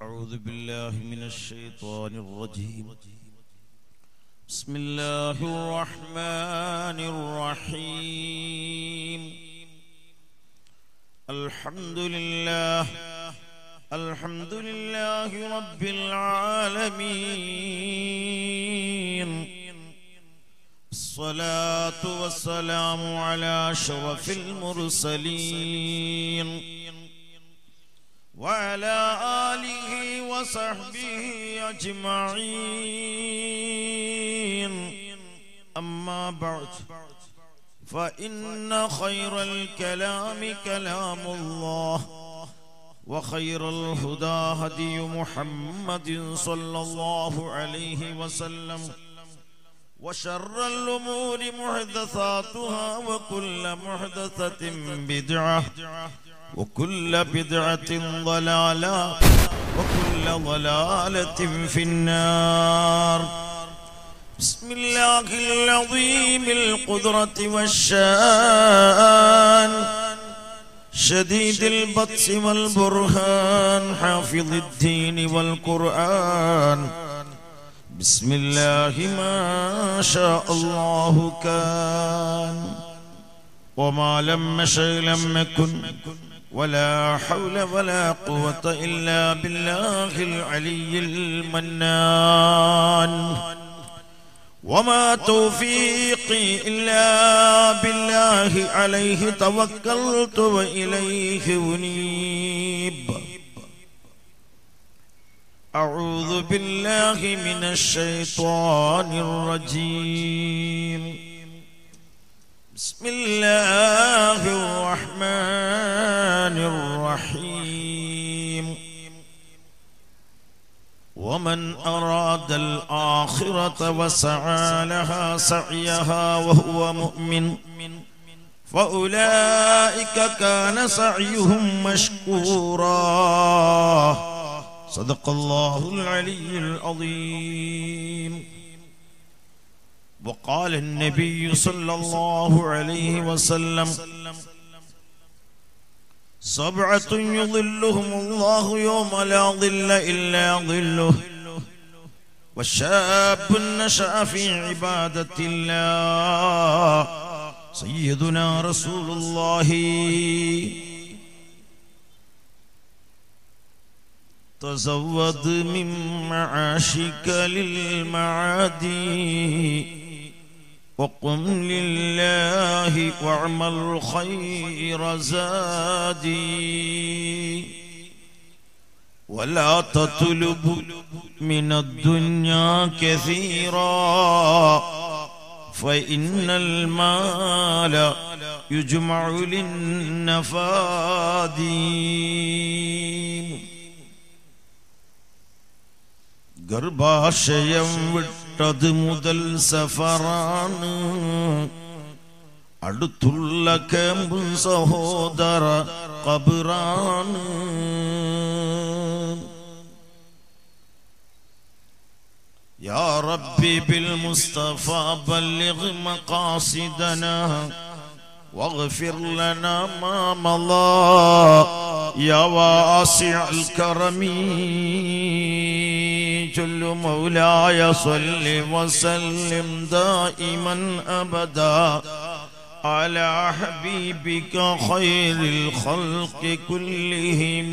أعوذ بالله من الشيطان الرجيم بسم الله الرحمن الرحيم الحمد لله الحمد لله رب العالمين الصلاة والسلام على أشرف المرسلين وعلى آله وصحبه أجمعين أما بعد فإن خير الكلام كلام الله وخير الهدى هدي محمد صلى الله عليه وسلم وشر الأمور محدثاتها وكل محدثة بدعة وكل بدعة ضلالة وكل ضلالة في النار بسم الله العظيم القدرة والشان شديد البطش والبرهان حافظ الدين والقرآن بسم الله ما شاء الله كان وما لم يشأ لم يكن ولا حول ولا قوة إلا بالله العلي المنان وما توفيقي إلا بالله عليه توكلت وإليه أنيب أعوذ بالله من الشيطان الرجيم بسم الله الرحمن الرحيم ومن أراد الآخرة وسعى لها سعيها وهو مؤمن فأولئك كان سعيهم مشكورا صدق الله العلي العظيم وقال النبي صلى الله عليه وسلم سبعة يظلهم الله يوم لا ظل إلا ظله والشاب نشأ في عبادة الله سيدنا رسول الله تزود من معاشك للمعادي وقم لله واعمل خير زادي ولا تطلب من الدنيا كثيرا فإن المال يجمع للنفادي ഗർഭാശയം വിട്ടത് മുതൽ സഫറാണ് അടുത്തുള്ള കേമ്പും സഹോദര കബറാണ് يا ربي بالمصطفى بلغ مقاصدنا واغفر لنا ما مضى يا واسع الكرم جل مولاي صل وسلم دائما ابدا على حبيبك خير الخلق كلهم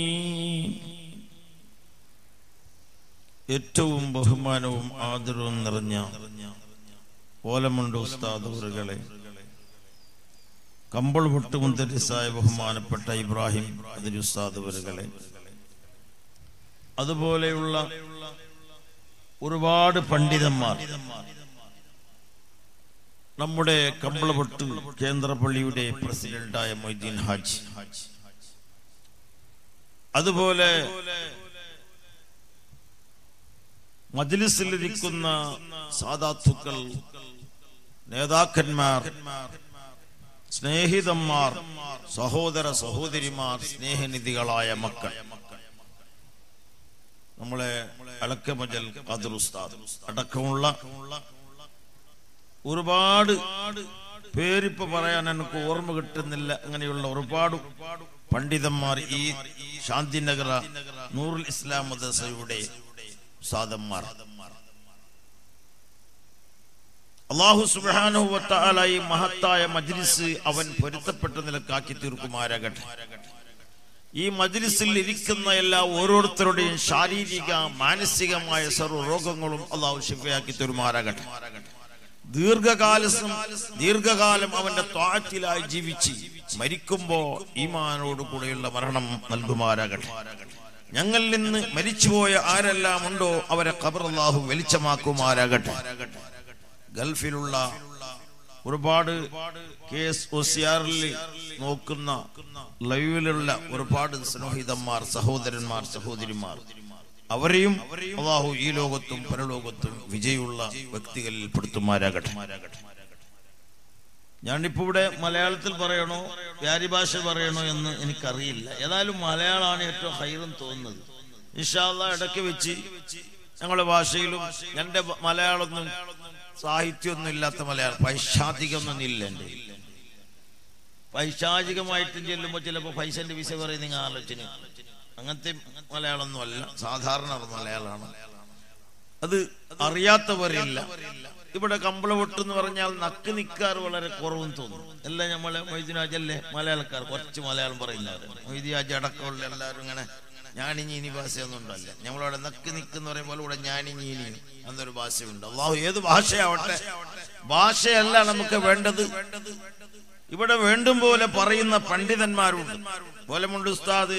ഏറ്റവും ബഹുമാനവും ആദരവും നിറഞ്ഞ ഓലമുണ്ട് ഉസ്താദ് അവറുകളെ കമ്പൾ പൊട്ട് മുന്തരിസായ ബഹുമാനപ്പെട്ട ഇബ്രാഹിം അതിൽ ഉസ്താദ് അവറുകളെ അതുപോലെയുള്ള ഒരുപാട് പണ്ഡിതന്മാർ നമ്മുടെ കമ്പളപൊട്ട് കേന്ദ്രപള്ളിയുടെ പ്രസിഡന്റായ മൊയ്തീൻ ഹാജ് അതുപോലെ മജ്ലിസിലിരിക്കുന്ന സാധാത്തുക്കൾ നേതാക്കന്മാർ സ്നേഹിതന്മാർ സഹോദര സഹോദരിമാർ സ്നേഹനിധികളായ മക്കൾ നമ്മളെ അലക്കമജൽ ഖദർ ഉസ്താദ് അടക്കമുള്ള ഒരുപാട് പേരിപ്പോ പറയാൻ എനിക്ക് ഓർമ്മ കിട്ടുന്നില്ല അങ്ങനെയുള്ള ഒരുപാട് പണ്ഡിതന്മാർ ഈ ശാന്തിനഗര നൂറുൽ ഇസ്ലാം മദ്രസയുടെ സാദന്മാർ അള്ളാഹു സുബ്ഹാനഹു വ തആല ഈ മഹത്തായ മജ്ലിസ് അവൻ പൊരുത്തപ്പെട്ട നിലക്കാക്കി തീർക്കുമാരാകട്ടെ ഈ മജ്ലിസിൽ ഇരിക്കുന്ന എല്ലാ ഓരോരുത്തരുടെയും ശാരീരിക മാനസികമായ സർവ്വ രോഗങ്ങളും അള്ളാഹു ശിഫയാക്കി തരുമാറാകട്ടെ ദീർഘകാലം ദീർഘകാലം അവന്റെ ത്വാറ്റിലായി ജീവിച്ച് മരിക്കുമ്പോ ഈമാനോട് കൂടെയുള്ള മരണം നൽകുമാരാകട്ടെ ഞങ്ങളിൽ നിന്ന് മരിച്ചുപോയ ആരെല്ലാം ഉണ്ടോ അവരെ ഖബർ അള്ളാഹു വെളിച്ചമാക്കുമാരാകട്ടെ ഗൾഫിലുള്ള ഒരുപാട് കേസ് ഒസിയാറിൽ നോക്കുന്ന ലൈവിലുള്ള ഒരുപാട് സ്നേഹിതന്മാർ സഹോദരന്മാർ സഹോദരിമാർ അവരെയും അള്ളാഹു ഈ ലോകത്തും പരലോകത്തും വിജയുള്ള വ്യക്തികളിൽ പെടുത്തുമാരാകട്ടെ ഞാനിപ്പോ ഇവിടെ മലയാളത്തിൽ പറയണോ വ്യാരി ഭാഷ പറയണോ എന്ന് എനിക്കറിയില്ല ഏതായാലും മലയാളമാണ് ഏറ്റവും ഹൈറും തോന്നുന്നത് ഇൻഷാല്ല ഇടയ്ക്ക് വെച്ച് ഞങ്ങളുടെ ഭാഷയിലും എന്റെ മലയാളമൊന്നും സാഹിത്യമൊന്നും ഇല്ലാത്ത മലയാളം പൈശാചികമൊന്നും ഇല്ല എൻ്റെ പൈശാചികമായിട്ടും ചെല്ലുമ്പോൾ ചിലപ്പോൾ പൈസന്റെ വിസ പറയും നിങ്ങൾ ആലോചന അങ്ങനത്തെ മലയാളമൊന്നും അല്ല സാധാരണ മലയാളമാണ് അത് അറിയാത്തവരില്ല ഇവിടെ കമ്പളവൊട്ട് എന്ന് പറഞ്ഞാൽ നക്ക് നിക്കാർ വളരെ കുറവെന്ന് തോന്നുന്നു എല്ലാം നമ്മളെ മൊയ്തിനാജല്ലേ മലയാളക്കാർ കുറച്ച് മലയാളം പറയുന്നവർ മൊയ്തിയാജ് അടക്കമുള്ള എല്ലാവരും ഇങ്ങനെ ഞാനിഞ്ഞി ഇനി ഭാഷയൊന്നും ഉണ്ടല്ല നമ്മളവിടെ നക്ക് നിക്കുന്ന പറയുമ്പോൾ ഇവിടെ ഞാനിഞ്ഞി ഇനി എന്നൊരു ഭാഷയുണ്ട് അള്ളാഹു ഏത് ഭാഷയാവട്ടെ ഭാഷയല്ല നമുക്ക് വേണ്ടത് ഇവിടെ വേണ്ടും പോലെ പറയുന്ന പണ്ഡിതന്മാരുണ്ട് പോലമുണ്ട് ഉസ്താദ്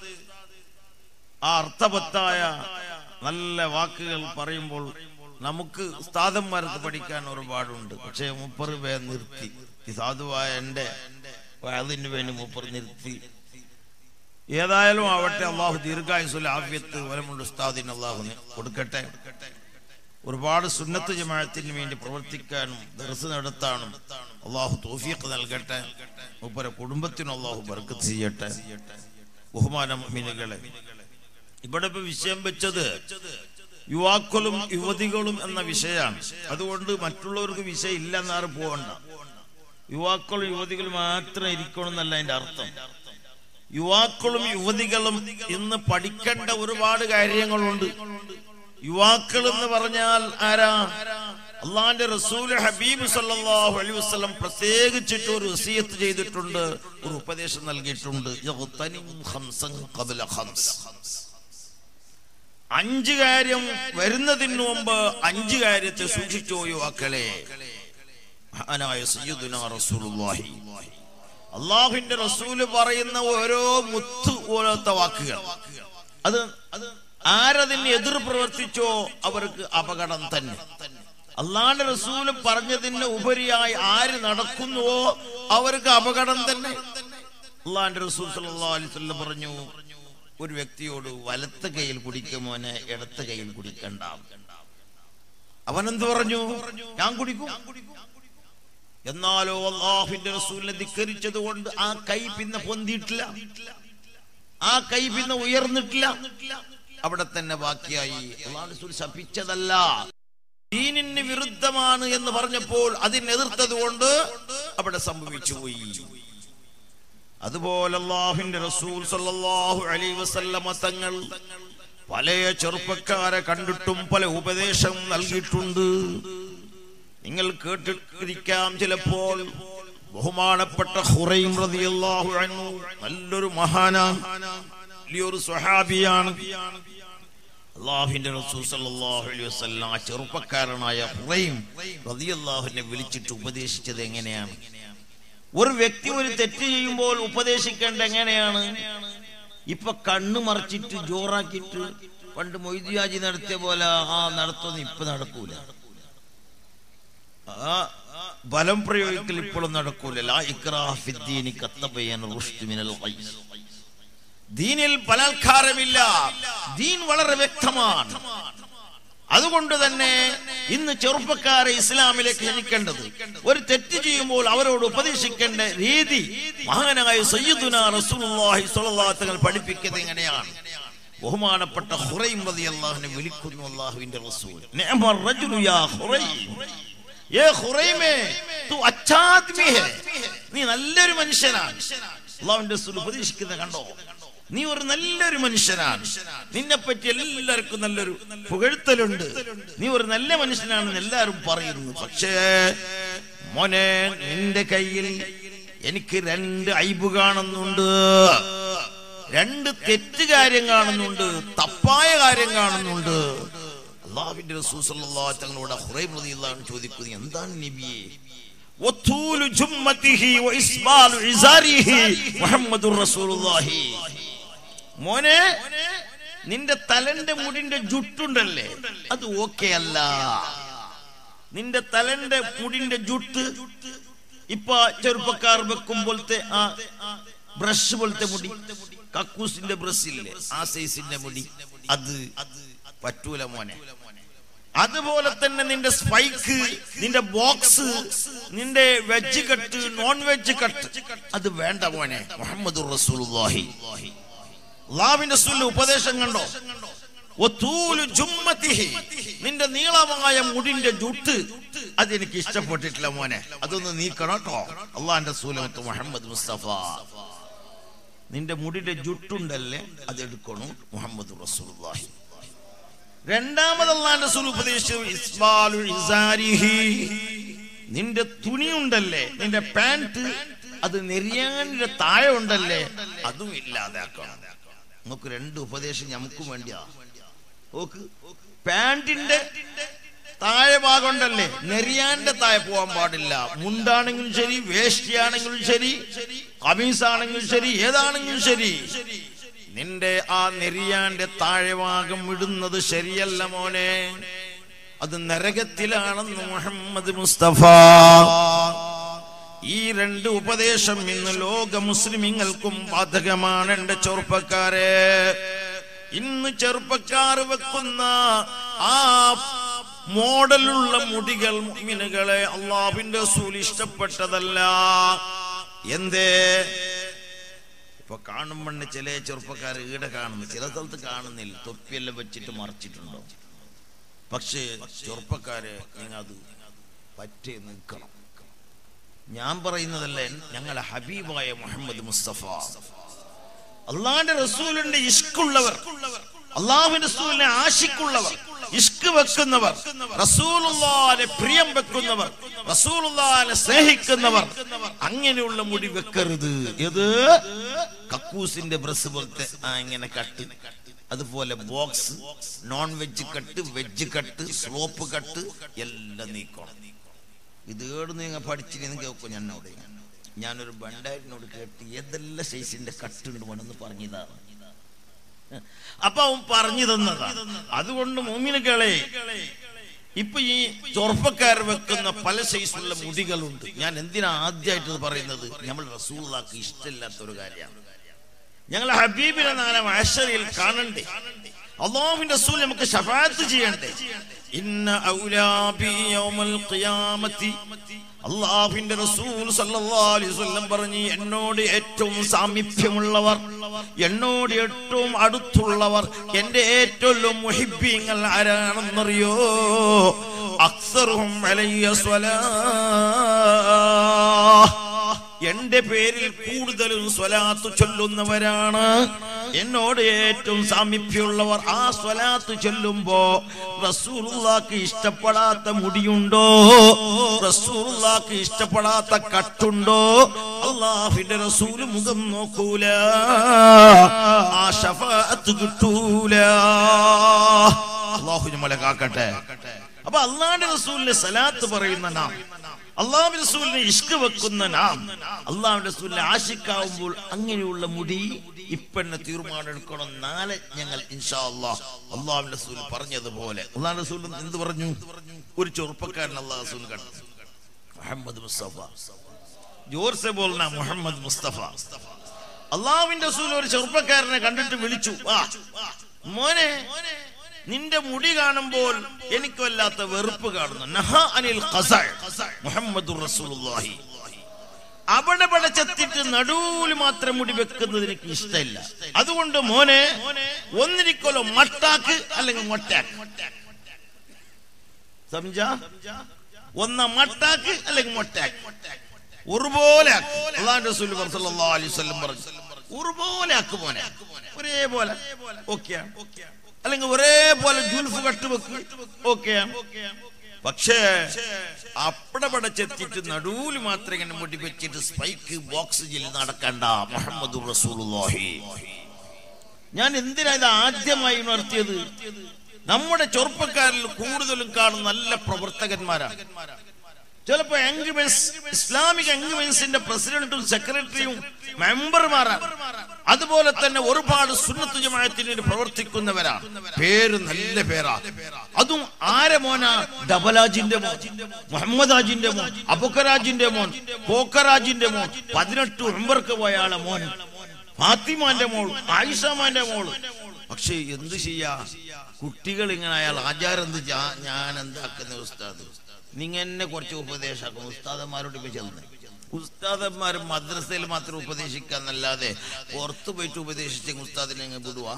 ആ അർത്ഥവത്തായ നല്ല വാക്കുകൾ പറയുമ്പോൾ നമുക്ക് ഉസ്താദന്മാർക്ക് പഠിക്കാൻ ഒരുപാടുണ്ട് പക്ഷേ മുപ്പർ വേ നിർത്തി ഈ സാധുവായ എൻ്റെ അതിന് വേണ്ടി മുപ്പർ നിർത്തി ഏതായാലും ആവട്ടെ അള്ളാഹു ദീർഘായുസുൽ ആഫ്യത്ത് വലമുണ്ട് ഉസ്താദിന് അള്ളാഹുന് കൊടുക്കട്ടെ ഒരുപാട് സുന്നത്ത് ജമാഅത്തിന് വേണ്ടി പ്രവർത്തിക്കാനും ദർസ് നടത്താനും അള്ളാഹു തോഫീഖ് നൽകട്ടെ മുപ്പര കുടുംബത്തിനും അള്ളാഹു ബർക്കത്ത് ചെയ്യട്ടെ ബഹുമാനം മീനുകളെ ഇവിടെ ഇപ്പൊ വിഷയം വെച്ചത് യുവാക്കളും യുവതികളും എന്ന വിഷയമാണ് അതുകൊണ്ട് മറ്റുള്ളവർക്ക് വിഷയം ഇല്ലെന്നാറ് പോകണ്ട യുവാക്കളും യുവതികളും മാത്രം ഇരിക്കണം എന്നല്ല അതിന്റെ അർത്ഥം യുവാക്കളും യുവതികളും ഇന്ന് പഠിക്കേണ്ട ഒരുപാട് കാര്യങ്ങളുണ്ട് യുവാക്കൾ എന്ന് പറഞ്ഞാൽ ആരാ അള്ളാന്റെ റസൂല് ഹബീബ് സല്ലല്ലാഹു അലൈഹി വസല്ലം പ്രത്യേകിച്ചിട്ട് ഒരു വസിയത്ത് ചെയ്തിട്ടുണ്ട് ഒരു ഉപദേശം നൽകിയിട്ടുണ്ട് യഗ്തനിം ഖംസൻ ഖബ്ല ഖംസ് അഞ്ച് കാര്യം വരുന്നതിന് മുമ്പ് അഞ്ച് കാര്യത്തെ സൂക്ഷിച്ചോ യുവാക്കളെ മഹാനായ സയ്യിദുനാ റസൂലുള്ളാഹി അള്ളാഹുവിന്റെ റസൂല് പറയുന്ന ഓരോ മുത്ത് പോലത്തെ വാക്കുകൾ അത് അത് ആരതിന് എതിർ പ്രവർത്തിച്ചോ അവർക്ക് അപകടം തന്നെ അള്ളാന്റെ റസൂല് പറഞ്ഞതിന് ഉപരിയായി ആര് നടക്കുന്നുവോ അവർക്ക് അപകടം തന്നെ അള്ളാന്റെ റസൂൽ സല്ലല്ലാഹു അലൈഹി വസല്ലം പറഞ്ഞു ഒരു വ്യക്തിയോട് വലത്ത് കൈയിൽ കുടിക്കുമോനെ ഇടത്ത് കൈയിൽ കുടിക്കണ്ട അവനെന്ത് പറഞ്ഞു ഞാൻ കുടിക്കും എന്നാലോ അള്ളാഹുവിന്റെ റസൂലിനെ ധിക്കരിച്ചത് കൊണ്ട് ആ കൈ പിന്നെ പൊന്തിയിട്ടില്ല ആ കൈ പിന്നെ ഉയർന്നിട്ടില്ല അവിടെ തന്നെ ബാക്കിയായി അള്ളാഹു റസൂൽ ശപിച്ചതല്ല ദീനിന് വിരുദ്ധമാണ് എന്ന് പറഞ്ഞപ്പോൾ അതിനെതിർത്തത് കൊണ്ട് അവിടെ സംഭവിച്ചു പോയി അതുപോലെ അള്ളാഹുവിന്റെ റസൂൽ സല്ലല്ലാഹു അലൈഹി വസല്ലമ തങ്ങൾ പല ചെറുപ്പക്കാരെ കണ്ടിട്ടും പല ഉപദേശം നൽകിയിട്ടുണ്ട് നിങ്ങൾ കേട്ടിരിക്കാം ചിലപ്പോൾ ബഹുമാനപ്പെട്ട ഹുറൈം റളിയല്ലാഹു അൻഹു നല്ലൊരു മഹാനാണ് വലിയൊരു സ്വഹാബിയാണ് അള്ളാഹുവിന്റെ റസൂൽ സല്ലല്ലാഹു അലൈഹി വസല്ലം ആ ചെറുപ്പക്കാരനായ ഹുറൈം റളിയല്ലാഹുവിനെ വിളിച്ചിട്ട് ഉപദേശിച്ചത് എങ്ങനെയാണ് ഒരു വ്യക്തി ഒരു തെറ്റ് ചെയ്യുമ്പോൾ ഉപദേശിക്കേണ്ട എങ്ങനെയാണ് ഇപ്പൊ കണ്ണു മറച്ചിട്ട് ജോറാക്കിയിട്ട് പണ്ട് മൊയ്തിയാജി നടത്തിയ പോലെ ആ നടത്തൊന്നും ഇപ്പൊ നടക്കൂല ആ ബലം പ്രയോഗിക്കൽ ഇപ്പോഴും നടക്കൂല ലാ ഇക്റാഹ ഫിദ്ദീനി കത്തബയ്യൻ റുഷ്ദ് മിനൽ ഖയ്സ് ദീനിൽ ബലാത്കാരമില്ല ദീൻ വളരെ വ്യക്തമാണ് അതുകൊണ്ട് തന്നെ ഇന്ന് ചെറുപ്പക്കാരെ ഇസ്ലാമിലേക്ക് ക്ഷണിക്കേണ്ടത് ഒരു തെറ്റ് ചെയ്യുമ്പോൾ അവരോട് ഉപദേശിക്കേണ്ട രീതി മഹാനായ സയ്യിദുന റസൂലുള്ളാഹി സ്വല്ലല്ലാഹു അലൈഹി വസല്ലം പഠിപ്പിക്കുന്നത് എങ്ങനെയാണ് ബഹുമാനപ്പെട്ട ഹുറൈം റളിയല്ലാഹുവിനെ വിളിക്കുന്നു അല്ലാഹുവിന്റെ റസൂൽ നിഅമർ റജുലു യാ ഹുറൈം ഏ ഖുറൈമേ തു അച്ഛാ ആദ്മി ഹേ നീ നല്ലൊരു മനുഷ്യനാണ് അള്ളാഹുവിന്റെ റസൂൽ ഉപദേശിക്കുന്ന കണ്ടോ നീ ഒരു നല്ലൊരു മനുഷ്യനാണ് നിന്നെ പറ്റി എല്ലാവർക്കും നല്ലൊരു പുകഴ്ത്തലുണ്ട് നീ ഒരു നല്ല മനുഷ്യനാണെന്ന് എല്ലാവരും പറയുന്നു പക്ഷേ മോനെ നിന്റെ കയ്യിൽ എനിക്ക് രണ്ട് ഐബ് കാണുന്നുണ്ട് രണ്ട് തെറ്റ് കാര്യം കാണുന്നുണ്ട് തപ്പായ കാര്യം കാണുന്നുണ്ട് അള്ളാഹുവിന്റെ റസൂൽ സല്ലല്ലാഹു അലൈഹി തങ്ങളോട് ഹുറൈബ് റളിയല്ലാഹു അൻഹു ചോദിക്കുന്നു എന്താണ് നബിയെ വത്തൂലു ജുമ്മതിഹി വഇസ്ബാലു ഇസാരിഹി മുഹമ്മദുർ റസൂലുള്ളാഹി മോനെ നിന്റെ തലന്റെ മുടിന്റെ ജുട്ടുണ്ടല്ലേ അത് ഓക്കെ അല്ല നിന്റെ തലന്റെ മുടിന്റെ ജുട്ട് ഇപ്പൊ ചെറുപ്പക്കാർ വെക്കുമ്പോഴത്തെ ആ ബ്രഷ് പോലത്തെ മുടി കക്കൂസിന്റെ ബ്രഷ് ഇല്ലേ ആ സൈസിന്റെ മുടി അത് പറ്റൂല മോനെ അതുപോലെ തന്നെ നിന്റെ സ്പൈക്ക് നിന്റെ ബോക്സ് നിന്റെ veg cut non veg cut അത് വേണ്ട മോനെ മുഹമ്മദ് റസൂലുള്ളാഹി അള്ളാഹുവിന്റെ റസൂലിന്റെ ഉപദേശം കണ്ടോ ഒത്തൂലു ജുമ്മത്തിഹി. നിന്റെ നീളമായ മുടിന്റെ ജുട്ട് അതെനിക്ക് ഇഷ്ടപ്പെട്ടിട്ടില്ല മോനെ അതൊന്ന് നീക്കണം കേട്ടോ അള്ളാഹിന്റെ സൂലമത്ത് മുഹമ്മദ് മുസ്തഫ നിന്റെ മുടിന്റെ ജുട്ടുണ്ടല്ലേ അതെടുക്കണം മുഹമ്മദ് റസൂലുള്ളാഹി രണ്ടാമത് അള്ളാന്റെ റസൂൽ ഉപദേശിച്ചു ഇസ്ബാലു ഇസാരിഹി. നിന്റെ തുണിയുണ്ടല്ലേ നിന്റെ പാന്റ് അത് നെരിയാനിന്റെ താഴെ ഉണ്ടല്ലേ അതും ഇല്ലാതാക്കണം നമുക്ക് രണ്ട് ഉപദേശം നമുക്കും വേണ്ടിയാ നോക്ക് പാന്റിന്റെ താഴെ ഭാഗം ഉണ്ടല്ലേ നെരിയാന്റെ താഴെ പോകാൻ പാടില്ല മുണ്ടാണെങ്കിലും ശരി വേഷ്ടിയാണെങ്കിലും ശരി കമീസാണെങ്കിലും ശരി ഏതാണെങ്കിലും ശരി നിന്റെ ആ നെരിയാന്റെ താഴെ ഭാഗം ഇടുന്നത് ശരിയല്ല മോനെ അത് നരകത്തിലാണെന്ന് മുഹമ്മദ് മുസ്തഫ ഈ രണ്ട് ഉപദേശം ഇന്ന് ലോക മുസ്ലിമിങ്ങൾക്കും ബാധകമാണ് എന്റെ ചെറുപ്പക്കാരെ ഇന്ന് ചെറുപ്പക്കാർ വെക്കുന്ന ആ മോഡലുള്ള മുടികൾ മുഅ്മിനുകളെ അള്ളാഹുവിന്റെ റസൂൽ ഇഷ്ടപ്പെട്ടതല്ല എന്തേ ഇപ്പൊ കാണുമ്പോൾ ചില ചെറുപ്പക്കാർ ഈടെ കാണുന്നു ചില സ്ഥലത്ത് കാണുന്നില്ല തൊപ്പിയെല്ലാം വെച്ചിട്ട് മറച്ചിട്ടുണ്ടോ പക്ഷേ ചെറുപ്പക്കാരെ നിങ്ങൾ അത് പറ്റേ നിൽക്കണം ഞാൻ പറയുന്നതല്ല ഞങ്ങളെ ഹബീബായ മുഹമ്മദ് മുസ്തഫ അള്ളാന്റെ റസൂലിന്റെ ഇഷ്കുള്ളവർ അള്ളാഹുവിന്റെ റസൂലിനെ ആശിക്കുള്ളവർ ഇഷ്ക് വെക്കുന്നവർ റസൂലുള്ളാനെ പ്രിയം വെക്കുന്നവർ റസൂലുള്ളാനെ സ്നേഹിക്കുന്നവർ അങ്ങനെയുള്ള മുടി വെക്കരുത് ഇത് കക്കൂസിന്റെ ബ്രസ് പോലത്തെ ആ ഇങ്ങനെ കട്ട് അതുപോലെ box non veg cut veg cut slope cut എല്ലാം നീക്കണം ഇത് ഏട് നിങ്ങൾ പഠിച്ചിട്ട് കേൾക്കും ഞാനോട് ഞാനൊരു ബണ്ടാരിനോട് കേട്ട് ഏതെല്ലാം സൈസിന്റെ കട്ടുണ്ട് വേണമെന്ന് പറഞ്ഞതാണ് അപ്പൊ അവൻ പറഞ്ഞു തന്നതാണ് അതുകൊണ്ട് മോമിനുകളെ ഇപ്പൊ ഈ ചെറുപ്പക്കാർ വെക്കുന്ന പല സൈസുള്ള മുടികളുണ്ട് ഞാൻ എന്തിനാ ആദ്യമായിട്ട് ഇത് പറയുന്നത് നമ്മൾ റസൂലാക്ക് ഇഷ്ടമില്ലാത്ത ഒരു കാര്യമാണ് ഞങ്ങൾ ഹബീബിനെ നാളെ ആശരയിൽ കാണണ്ടേ അള്ളാഹുവിന്റെ റസൂൽ നമുക്ക് ഷഫാത്ത് ചെയ്യണ്ടേ ഇന്ന ഔലാബി യൗമൽ ഖിയാമത്തി അള്ളാഹുവിന്റെ റസൂൽ സല്ലല്ലാഹു അലൈഹി വസല്ലം പറഞ്ഞു എന്നോട് ഏറ്റവും സാമീപ്യമുള്ളവർ എന്നോട് ഏറ്റവും അടുത്തുള്ളവർ എന്റെ ഏറ്റവും മുഹിബ്ബീങ്ങൾ ആരാണെന്നറിയോ അക്സറുഹും അലയ്യ സ്വലാ എന്റെ പേരിൽ കൂടുതലും സ്വലാത്ത് ചൊല്ലുന്നവരാണ് എന്നോട് ഏറ്റവും സാമീപ്യമുള്ളവർ ആ സ്വലാത്ത് ചൊല്ലുമ്പോ റസൂലുള്ളാക്ക് ഇഷ്ടപ്പെടാത്ത മുടിയുണ്ടോ റസൂലുള്ളാക്ക് ഇഷ്ടപ്പെടാത്ത കട്ടുണ്ടോ അള്ളാഹുവിന്റെ റസൂല് മുഖം നോക്കൂല ആ ഷഫാത്ത് കിട്ടൂല അള്ളാഹു നമ്മളെ കാക്കട്ടെ അപ്പൊ അള്ളാന്റെ റസൂലിന്റെ സലാത്ത് പറയുന്ന നാം അള്ളാഹു റസൂലിനെ ഇഷ്ക് വെക്കുന്ന നാം അള്ളാഹു റസൂലിനെ ആശിക്കാവുമ്പോൾ അങ്ങനെയുള്ള മുടി ഇപ്പന്നെ തീരുമാനം എടുക്കണം നാളെ ഞങ്ങൾ ഇൻഷാ അള്ളാഹ് അള്ളാഹു റസൂൽ പറഞ്ഞതുപോലെ അള്ളാഹു റസൂൽ എന്ത് പറഞ്ഞു ഒരു ചെറുപ്പക്കാരൻ അള്ളാഹു റസൂൽ കണ്ടു മുഹമ്മദ് മുസ്തഫ ജോർസെ പോലുന്ന മുഹമ്മദ് മുസ്തഫ അള്ളാഹുവിന്റെ റസൂൽ ഒരു ചെറുപ്പക്കാരനെ കണ്ടിട്ട് വിളിച്ചു ആ മോനെ നിന്റെ മുടി കാണുമ്പോൾ എനിക്ക് വല്ലാത്ത വെറുപ്പ് കാണുന്നു നഹ അനിൽ ഖസഅ. മുഹമ്മദുർ റസൂലുള്ളാഹി അവിടെ പടച്ചെത്തിട്ട് നടുവില് മാത്രം മുടി വെക്കുന്നത് എനിക്ക് ഇഷ്ടമില്ല അതുകൊണ്ട് മോനെ ഒന്നിരിക്കലോ മട്ടാക്ക് അല്ലെങ്കിൽ മൊട്ടാക്ക് സംജ ഒന്ന് മട്ടാക്ക് അല്ലെങ്കിൽ മൊട്ടാക്ക് ഒരുപോലെ ആക്ക്. അള്ളാഹുവിന്റെ റസൂൽ സല്ലല്ലാഹു അലൈഹി വസല്ലം പറഞ്ഞു ഒരുപോലെ ആക്ക് മോനെ ഒരേപോലെ ഓക്കെയാണ് അല്ലെങ്കിൽ ഒരേപോലെ ജുൽഫ് കട്ടുവെക്ക് ഓക്കെയാണ് പക്ഷേ അപ്പടപട ചെത്തിട്ട് നടുവിൽ മാത്രം ഇങ്ങനെ മുടി വെച്ചിട്ട് സ്പൈക്ക് ബോക്സ് ജില്ല നടക്കണ്ട മുഹമ്മദ് റസൂലുള്ളാഹി ഞാൻ എന്തിനാ ഇത് ആദ്യമായി ഉണർത്തിയത് നമ്മുടെ ചെറുപ്പക്കാരിൽ കൂടുതലും കാണും നല്ല പ്രവർത്തകന്മാരാണ് ചിലപ്പോ എൻഗ്രിമെന്റ്സ് ഇസ്ലാമിക് എൻഗ്രിമെന്റ്സിന്റെ പ്രസിഡന്റും സെക്രട്ടറിയും മെമ്പർമാരാണ് അതുപോലെ തന്നെ ഒരുപാട് സുന്നത്ത് ജമാഅത്തിന് വേണ്ടി പ്രവർത്തിക്കുന്നവരാണ് പേര് നല്ല പേരാ അതും ആരെ മോനാ ഡബലാജിന്റെ മോൻ മുഹമ്മദ് ആജിന്റെ മോൻ അബുക്കരാജിന്റെ മോൻ പോക്കരാജിന്റെ മോൻ പതിനെട്ട് ഉമ്പർക്ക് പോയ ആളെ മോൻ ഫാത്തിമാന്റെ മോൾ ആയിഷമാന്റെ മോൾ പക്ഷെ എന്ത് ചെയ്യാ കുട്ടികൾ ഇങ്ങനെ അയാൾ ആചാരം എന്ത് ചെയ്യാ- ഞാൻ എന്താക്കുന്ന ഉസ്താദ് നിങ്ങൾ എന്നെ കുറച്ച് ഉപദേശമാക്കും ഉസ്താദന്മാരോട് ഇപ്പൊ ചെന്ന് ഉസ്താദന്മാർ മദ്രസയിൽ മാത്രം ഉപദേശിക്കാന്നല്ലാതെ പുറത്തു പോയിട്ട് ഉപദേശിച്ച ഉസ്താദിനെ അങ്ങ് വിടുവാ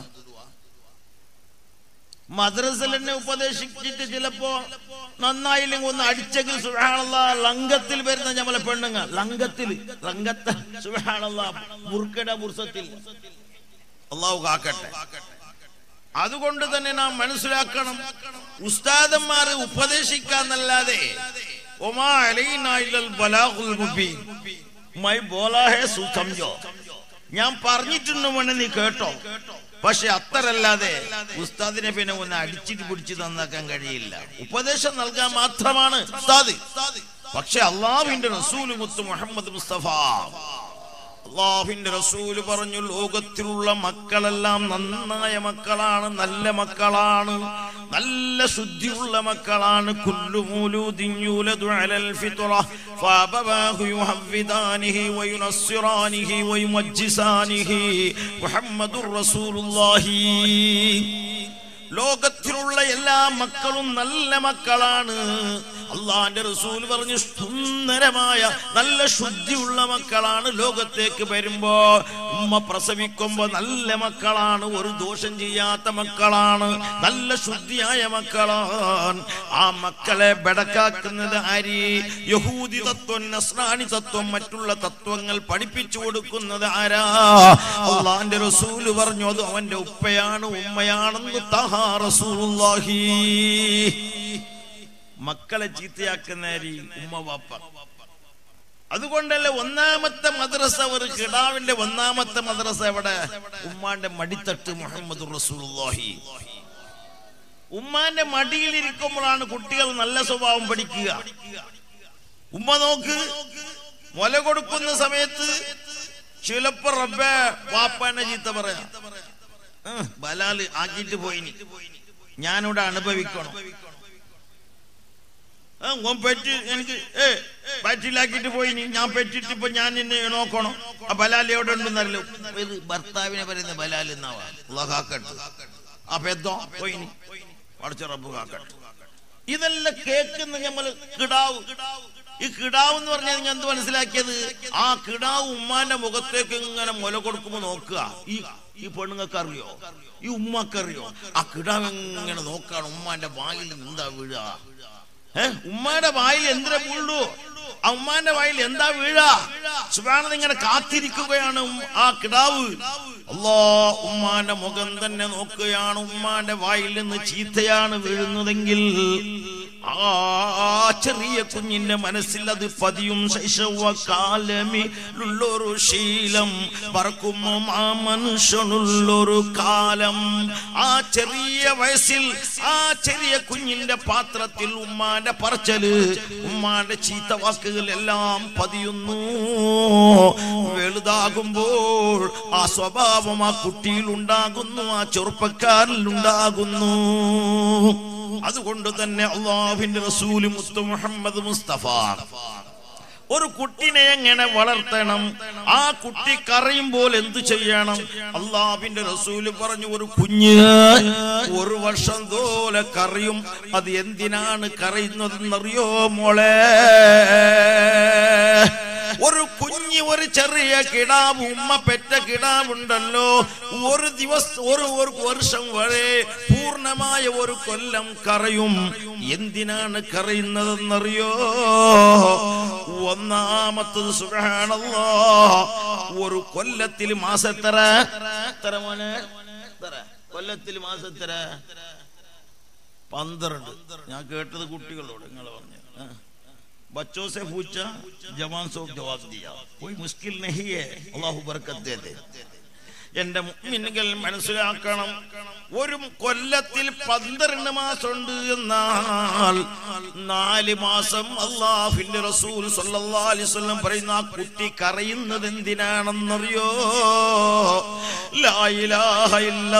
മദ്രസയിൽ എന്നെ ഉപദേശിച്ചിട്ട് ചിലപ്പോ നന്നായില്ലെങ്കിൽ ഒന്ന് അടിച്ചെങ്കിൽ സുഹാണല്ല ലംഘത്തിൽ വരുന്ന ഞമ്മളെ പെണ്ണുങ്ങ ലംഘത്തിൽ ലംഘത്ത സുഹാണല്ല മുറുക്കട മുർസത്തിൽ അള്ളാഹു കാക്കട്ടെ അതുകൊണ്ട് തന്നെ നാം മനസ്സിലാക്കണം ഉസ്താദന്മാരെ ഉപദേശിക്കാന്നല്ലാതെ ഒമാ അലൈനാ ഇല്ലൽ ബലാഗുൽ മുബീൻ മൈ ബോലാ ഹേ സു സംജോ ഞാൻ പറഞ്ഞിട്ടുണ്ട് മോനെ നീ കേട്ടോ പക്ഷെ അത്രല്ലാതെ ഉസ്താദിനെ പിന്നെ ഒന്ന് അടിച്ചിട്ട് പിടിച്ച് തന്നാക്കാൻ കഴിയില്ല ഉപദേശം നൽകാൻ മാത്രമാണ് ഉസ്താദ് പക്ഷെ അള്ളാഹുവിന്റെ റസൂൽ മുത്ത് മുഹമ്മദ് മുസ്തഫ അള്ളാഹുവിന്റെ റസൂല് പറഞ്ഞു ലോകത്തിലുള്ള മക്കളെല്ലാം നന്നായ മക്കളാണ് നല്ല മക്കളാണ് നല്ല ശുദ്ധിയുള്ള മക്കളാണ് കുല്ലു മൂലൂദിൻ യൂലദു അലൽ ഫിത്ര ഫഅബവാഹു യുഹവ്വിദാനിഹി വയുനസ്സിറാനിഹി വയുമജ്ജിസാനിഹി മുഹമ്മദുർ റസൂലുള്ളാഹി ലോകത്തിലുള്ള എല്ലാ മക്കളും നല്ല മക്കളാണ് അള്ളാന്റെ റസൂൽ പറഞ്ഞു സുന്ദരമായ നല്ല ശുദ്ധിയുള്ള മക്കളാണ് ലോകത്തേക്ക് വരുമ്പോ ഉമ്മ പ്രസവിക്കുമ്പോ നല്ല മക്കളാണ് ഒരു ദോഷം ചെയ്യാത്ത മക്കളാണ് നല്ല ശുദ്ധിയായ മക്കളാണ് ആ മക്കളെ ബെടക്കാക്കുന്നത് ആരി യഹൂദി തത്വം നസ്രാണി തത്വം മറ്റുള്ള തത്വങ്ങൾ പഠിപ്പിച്ചു കൊടുക്കുന്നത് ആരാ അള്ളാന്റെ റസൂല് പറഞ്ഞു അത് അവന്റെ ഉപ്പയാണ് ഉമ്മയാണെന്ന് തഹാ റസൂലുള്ളാഹി മക്കളെ ചീത്തയാക്കുന്നേരി ഉമ്മ വാപ്പ അതുകൊണ്ടല്ലേ ഒന്നാമത്തെ മദ്രസ ഒരു കിടാവിന്റെ ഒന്നാമത്തെ മദ്രസ എവിടെ ഉമ്മാന്റെ മടിത്തട്ട് മുഹമ്മദ് റസൂലുള്ളാഹി ഉമ്മാന്റെ മടിയിൽ ഇരിക്കുമ്പോഴാണ് കുട്ടികൾ നല്ല സ്വഭാവം പഠിക്കുക ഉമ്മ നോക്ക് മുല കൊടുക്കുന്ന സമയത്ത് ചിലപ്പോ റബ്ബേ വാപ്പാനെ ചീത്ത പറയാ ഉം, ബലാല് ആക്കിയിട്ട് പോയിനി ഞാനിവിടെ അനുഭവിക്കണം ആ, ഓൻ പെറ്റ് എനിക്ക് ഏ പറ്റിലാക്കിയിട്ട് പോയി നീ. ഞാൻ പെറ്റിട്ട് ഇപ്പൊ ഞാൻ നിന്നെ നോക്കണം ആ ബലാൽ എവിടെ ഉണ്ടെന്നല്ലോ ഇത് ഭർത്താവിനെ പറയുന്ന ബലാൽ എന്നാവാ അള്ളാഹ് കാക്കട്ടെ ആ പെദ്ദോ പോയി നീ. പടച്ച റബ്ബ് കാക്കട്ടെ ഇതെല്ലാം കേൾക്കുന്ന നമ്മൾ കിടാവ് ഈ കിടാവ് എന്ന് പറഞ്ഞാൽ നിങ്ങൾ എന്ത് മനസ്സിലാക്കിയത് ആ കിടാവ് ഉമ്മാന്റെ മുഖത്തേക്ക് ഇങ്ങനെ മുല കൊടുക്കുമ്പോ നോക്കുക ഈ ഈ പെണ്ണുങ്ങൾക്ക് അറിയോ ഈ ഉമ്മക്കറിയോ ആ കിടാവ് എങ്ങനെ നോക്കാണ് ഉമ്മാന്റെ വായിൽ നിന്ന് എന്താ വീഴുക ഏ ഉമ്മാന്റെ വായിൽ എന്തിനാ വീഴു ആ ഉമ്മാന്റെ വായിൽ എന്താ വീഴ സുബാനത് ഇങ്ങനെ കാത്തിരിക്കുകയാണ് ഉം- ആ കിടാവ് അല്ലോ ഉമ്മാന്റെ മുഖം തന്നെ നോക്കുകയാണ് ഉമ്മാന്റെ വായിൽ നിന്ന് ചീത്തയാണ് വീഴുന്നതെങ്കിൽ ആ ചെറിയ കുഞ്ഞിന്റെ മനസ്സിൽ അത് പതിയും ശൈശവകാലമിലുള്ളൊരു ശീലം പറക്കുമ്പോ ആ മനുഷ്യനുള്ളൊരു കാലം ആ ചെറിയ വയസ്സിൽ ആ ചെറിയ കുഞ്ഞിന്റെ പാത്രത്തിൽ ഉമ്മാന്റെ പറച്ചല് ഉമ്മാന്റെ ചീത്ത വാക്കുകൾ എല്ലാം പതിയുന്നു വലുതാകുമ്പോൾ ആ സ്വഭാവം ആ കുട്ടിയിൽ ഉണ്ടാകുന്നു ആ ചെറുപ്പക്കാരിൽ ഉണ്ടാകുന്നു അതുകൊണ്ട് തന്നെ അള്ളാഹുവിന്റെ റസൂല് മുത്തു മുഹമ്മദ് മുസ്തഫ ഒരു കുട്ടിനെ എങ്ങനെ വളർത്തണം ആ കുട്ടി കരയുമ്പോൾ എന്ത് ചെയ്യണം അള്ളാഹുവിന്റെ റസൂല് പറഞ്ഞു ഒരു കുഞ്ഞ് ഒരു വർഷം തോലെ കറിയും അത് എന്തിനാണ് കരയുന്നതെന്നറിയോ മോളെ ഒരു കുഞ്ഞ് ഒരു ചെറിയ കിടാവ് ഉമ്മ പെറ്റ കിടാവുണ്ടല്ലോ ഒരു ദിവസം ഒരു ഒരു വർഷം വരെ പൂർണ്ണമായ ഒരു കൊല്ലം കറയും എന്തിനാണ് കരയുന്നതെന്നറിയോ ഒന്നാമത്തത് സുഖാണല്ലോ ഒരു കൊല്ലത്തിൽ മാസത്തര എത്ര മോനെ എത്ര കൊല്ലത്തിൽ മാസത്തര പന്ത്രണ്ട് ഞാൻ കേട്ടത് കുട്ടികളോട് നിങ്ങൾ പറഞ്ഞു बच्चों से पूछा जवान सो जवाब दिया कोई मुश्किल नहीं है अल्लाह बरकत दे दे എന്റെ മുഅ്മിനുകൾ മനസ്സിലാക്കണം ഒരു കൊല്ലത്തിൽ പന്ത്രണ്ട് മാസമുണ്ട് എന്നാൽ നാല് മാസം അള്ളാഹുവിന്റെ റസൂൽ സല്ലല്ലാഹു അലൈഹി വസല്ലം പറയുന്ന ആ കുട്ടി കരയുന്നത് എന്തിനാണെന്നറിയോ ലാ ഇലാഹ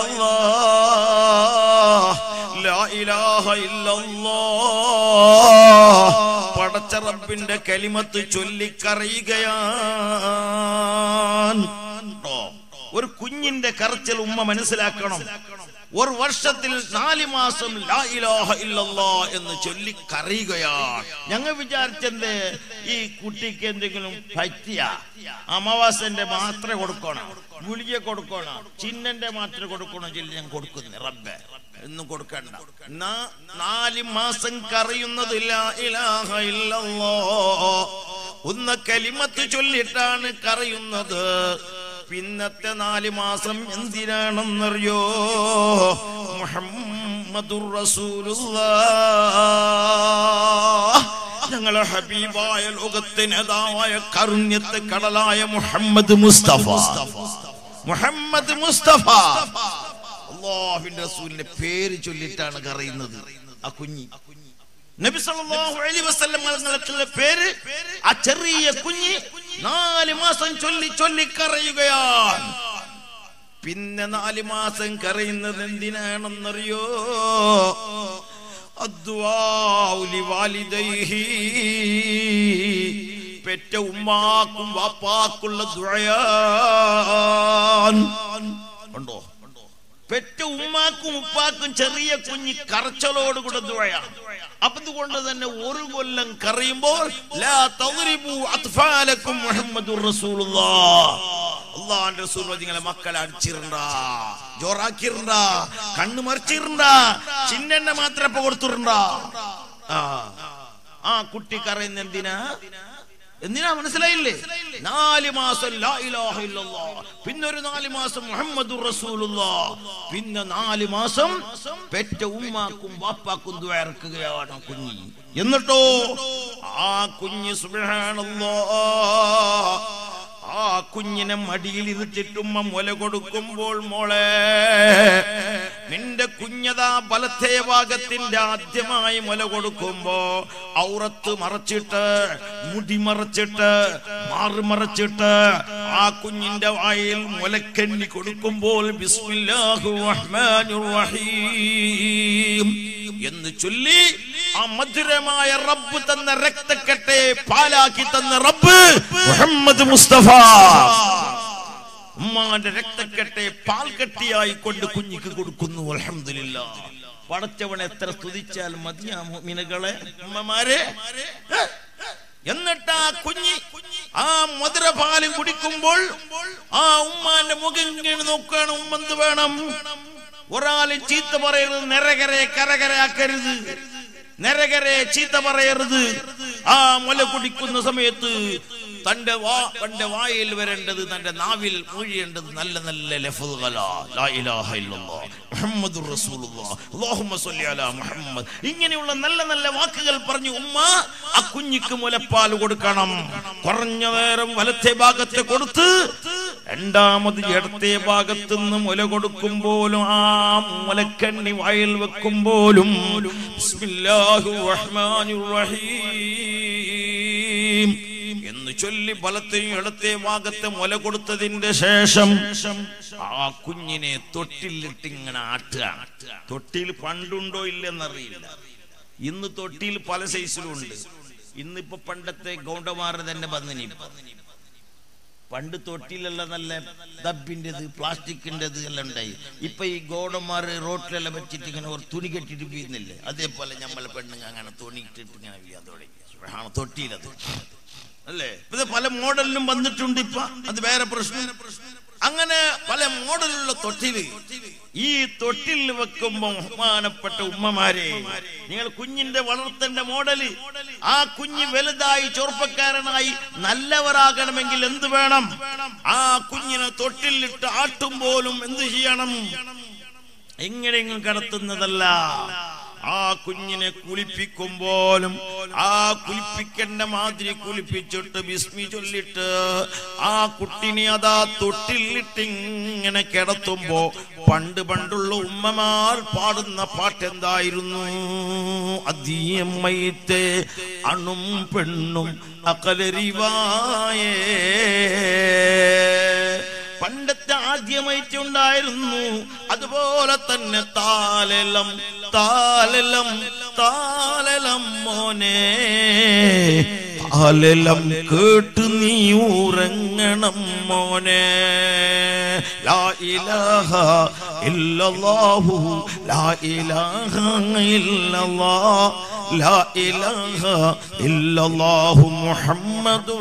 ഇല്ലല്ലാഹ് ലാ ഇലാഹ ഇല്ലല്ലാഹ് പടച്ച റബ്ബിന്റെ കലിമത്ത് ചൊല്ലിക്കറിയുകയാണ് ട്ടോ. ഒരു കുഞ്ഞിന്റെ കരച്ചിൽ ഉമ്മ മനസ്സിലാക്കണം ഒരു വർഷത്തിൽ നാല് മാസം ലാ ഇലാഹ ഇല്ലല്ലാ എന്ന് ചൊല്ലി കരയുകയാണ് ഞങ്ങൾ വിചാരിച്ചെന്ത് ഈ കുട്ടിക്ക് എന്തെങ്കിലും പറ്റിയ അമാവാസന്റെ മാത്രമേ കൊടുക്കണം ഗുളിക കൊടുക്കണം ചിന്നന്റെ മാത്രമേ കൊടുക്കണം ചൊല്ലി ഞാൻ കൊടുക്കുന്നു റബ്ബെ എന്നും കൊടുക്കണ്ട നാ- നാല് മാസം കറിയുന്നത് ലാ ഇലാഹ ഇല്ലല്ലാ ഒന്ന് കലിമത്ത് ചൊല്ലിട്ടാണ് കറിയുന്നത് പിന്നത്തെ നാല് മാസം എന്തിനാണെന്നറിയോ മുഹമ്മദുർ റസൂലുള്ളാഹ് ഞങ്ങളെ ഹബീബായ ലോകത്തെ നേതാവായ കരുണ്യത്തെ കടലായ മുഹമ്മദ് മുസ്തഫ മുഹമ്മദ് മുസ്തഫ അള്ളാഹുവിന്റെ റസൂലിന്റെ പേര് ചൊല്ലിട്ടാണ് കറിയുന്നത് ആ കുഞ്ഞി നബി സല്ലല്ലാഹു അലൈഹി വസല്ലം തങ്ങളുടെ പേര് ആ ചെറിയ കുഞ്ഞി നാല് മാസം ചൊല്ലി ചൊല്ലി കരയുകയാണ് പിന്നെ നാല് മാസം കരയുന്നത് എന്തിനാണെന്നറിയോ അദ്വാഉ ലിവാലിദൈഹി. പെറ്റ ഉമ്മാക്കും വാപ്പാക്കുള്ള ദുആയാണ് ഉണ്ടോ പെറ്റ ഉമ്മാക്കും ഉപ്പാക്കും ചെറിയ കുഞ്ഞി കറച്ചലോടുകൂടെ ദുഴയാണ് അപ്പൊ അതുകൊണ്ട് തന്നെ ഒരു കൊല്ലം കറിയുമ്പോൾ ലാ തദ്രിബു അത്ഫാലക്കും മുഹമ്മദുർ റസൂലുള്ളാഹ് അള്ളാന്റെ റസൂൽ നിങ്ങളെ മക്കളെ അടിച്ചിരണ്ട ജോറാക്കിരണ്ട കണ്ണു മറിച്ചിരണ്ട ചിന്നെണ്ണ മാത്രം ഇപ്പൊ കൊടുത്തിരണ്ട ആ ആ കുട്ടി കറയുന്ന എന്തിനാ എന്തിനാ മനസ്സിലായില്ലേ നാല് മാസം ലാ ഇലാഹ ഇല്ലല്ലാഹ് പിന്നെ ഒരു നാല് മാസം മുഹമ്മദുർ റസൂലുള്ളാഹ് പിന്നെ നാല് മാസം പെറ്റ ഉമ്മാക്കും വാപ്പാക്കും ദ്വാരക്കുകയാണ് ആ കുഞ്ഞി എന്നിട്ടോ ആ കുഞ്ഞ് സുബ്ഹാനല്ലാഹ് ആ കുഞ്ഞിനെ മടിയിൽ ഇരുത്തിട്ടുമ്മ മുല കൊടുക്കുമ്പോൾ മോളെ നിന്റെ കുഞ്ഞതാ ബലത്തെ ഭാഗത്തിന്റെ ആദ്യമായി മുല കൊടുക്കുമ്പോ ഔറത്ത് മറച്ചിട്ട് മുടി മറച്ചിട്ട് മാറി മറച്ചിട്ട് ആ കുഞ്ഞിന്റെ വായിൽ മുലക്കണ്ണി കൊടുക്കുമ്പോൾ ബിസ്മില്ലാഹു റഹ്മാനുർ റഹീം എന്ന് ചൊല്ലി ആ മധുരമായ റബ്ബ് തന്ന രക്തക്കെട്ടെ പാലാക്കി തന്ന റബ്ബ് മുഹമ്മദ് മുസ്തഫ ഉമ്മാന്റെ രക്തക്കെട്ടെ പാൽക്കട്ടിയായി കൊണ്ട് കുഞ്ഞിക്ക് കൊടുക്കുന്നു അൽഹംദുലില്ലാ പടച്ചവൻ എത്ര സ്തുതിച്ചാൽ മതിയാ മിനകളെ ഉമ്മമാരെ എന്നിട്ട് ആ കുഞ്ഞി ആ മധുരപാല് കുടിക്കുമ്പോൾ ആ ഉമ്മാന്റെ മുഖം ഇങ്ങനെ നോക്കുകയാണ് ഉമ്മന്ത് വേണം ഒരാള് ചീത്ത പറയരുത് നിരകരെ കരകരയാക്കരുത് നിരകരെ ചീത്ത പറയരുത് ആ മുല കുടിക്കുന്ന സമയത്ത് തന്റെ വാ തന്റെ വായിൽ വരേണ്ടത് തന്റെ നാവിൽ മൊഴിയേണ്ടത് നല്ല നല്ല ലഫ്ളുകളാ. ലാ ഇലാഹ ഇല്ലല്ലാഹ് മുഹമ്മദുർ റസൂലുള്ളാഹ് അല്ലാഹുമ്മ സ്വല്ലി അലാ മുഹമ്മദ് ഇങ്ങനെയുള്ള നല്ല നല്ല വാക്കുകൾ പറഞ്ഞു ഉമ്മ ആ കുഞ്ഞിക്ക് മുലപ്പാൽ കൊടുക്കണം കുറഞ്ഞ നേരം വലത്തെ ഭാഗത്തെ കൊടുത്ത് രണ്ടാമത് ഇടത്തെ ഭാഗത്ത് നിന്ന് മുല കൊടുക്കുമ്പോലും ആ മുലക്കണ്ണി വായിൽ വെക്കുമ്പോലും ബിസ്മില്ലാഹിർ റഹ്മാനിർ റഹീം എന്ന് ചൊല്ലി ബലത്തെയും ഇടത്തെ ഭാഗത്തെ മുല കൊടുത്തതിന്റെ ശേഷം ആ കുഞ്ഞിനെ തൊട്ടിലിട്ട് ഇങ്ങനെ ആട്ടുക തൊട്ടിയിൽ പണ്ടുണ്ടോ ഇല്ലെന്നറിയില്ല ഇന്ന് തൊട്ടിയിൽ പല സൈസിലും ഉണ്ട് ഇന്നിപ്പോ പണ്ടത്തെ ഗൗണ്ടമാറ് തന്നെ വന്നിനി പണ്ട് തൊട്ടിയിലുള്ള നല്ല ദബിൻ്റെത് പ്ലാസ്റ്റിക്കിൻ്റെത് എല്ലാം ഉണ്ടായി ഇപ്പൊ ഈ ഗോഡന്മാർ റോട്ടിലെല്ലാം വെച്ചിട്ട് ഇങ്ങനെ ഒരു തുണി കെട്ടിട്ട് വീഴുന്നില്ലേ അതേപോലെ നമ്മളെ പെണ്ണുങ്ങൾ അങ്ങനെ തുണി ഇട്ടിട്ട് ഇങ്ങനെ വീഴാൻ തുടങ്ങി സുബ്ഹാന, തൊട്ടിയിലത് അല്ലേ ഇത് പല മോഡലിലും വന്നിട്ടുണ്ട് ഇപ്പൊ അത് വേറെ പ്രശ്നം അങ്ങനെ പല മോഡലുള്ള തൊട്ടില് ഈ തൊട്ടിൽ വെക്കുമ്പോ ബഹുമാനപ്പെട്ട ഉമ്മമാരെ നിങ്ങൾ കുഞ്ഞിന്റെ വളർത്തേണ്ട മോഡല് ആ കുഞ്ഞ് വലുതായി ചെറുപ്പക്കാരനായി നല്ലവരാകണമെങ്കിൽ എന്ത് വേണം ആ കുഞ്ഞിനെ തൊട്ടിലിട്ട് ആട്ടുമ്പോലും എന്ത് ചെയ്യണം എങ്ങനെയെങ്കിലും കടത്തുന്നതല്ല ആ കുഞ്ഞിനെ കുളിപ്പിക്കുമ്പോലും ആ കുളിപ്പിക്കേണ്ട മാതിരി കുളിപ്പിച്ചിട്ട് ബിസ്മി ചൊല്ലിട്ട് ആ കുട്ടിനെ അതാ തൊട്ടിലിട്ട് ഇങ്ങനെ കിടത്തുമ്പോ പണ്ട് പണ്ടുള്ള ഉമ്മമാർ പാടുന്ന പാട്ടെന്തായിരുന്നു അധിയമ്മയത്തെ അണും പെണ്ണും അകലരിവായേ പണ്ടത്തെ ആദ്യമായിട്ടുണ്ടായിരുന്നു അതുപോലെ തന്നെ താലലം താലലം താലലം മോനെ താലലം കേട്ട് നീ ഉറങ്ങണം മോനെ ലാ ഇലാഹ ഇല്ലല്ലാഹു ലാ ഇലാഹ ഇല്ലല്ലാഹ് ലാ ഇലാഹ ഇല്ലല്ലാഹു മുഹമ്മദുർ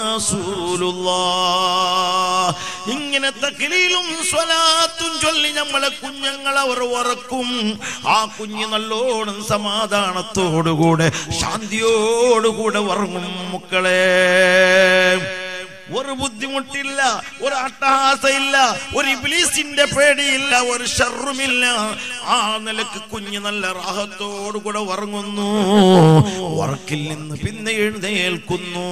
റസൂലുള്ളാഹ് ഇങ്ങനെ തക്ലീലും സ്വലാത്തും ചൊല്ലി നമ്മളെ കുഞ്ഞുങ്ങൾ അവർ ഉറക്കും ആ കുഞ്ഞ് നല്ലോണം സമാധാനത്തോടുകൂടെ ശാന്തിയോടുകൂടെ ഉറങ്ങും മക്കളെ ഒരു ബുദ്ധിമുട്ടില്ല ഒരു അട്ടഹാസയില്ല ഒരു ഇബ്ലീസിന്റെ പേടിയില്ല ഒരു ഷർറുമില്ല ആ നിലക്ക് കുഞ്ഞ് നല്ല റാഹത്തോടുകൂടെ ഉറങ്ങുന്നു ഉറക്കിൽ നിന്ന് പിന്നെ എഴുന്നേൽക്കുന്നു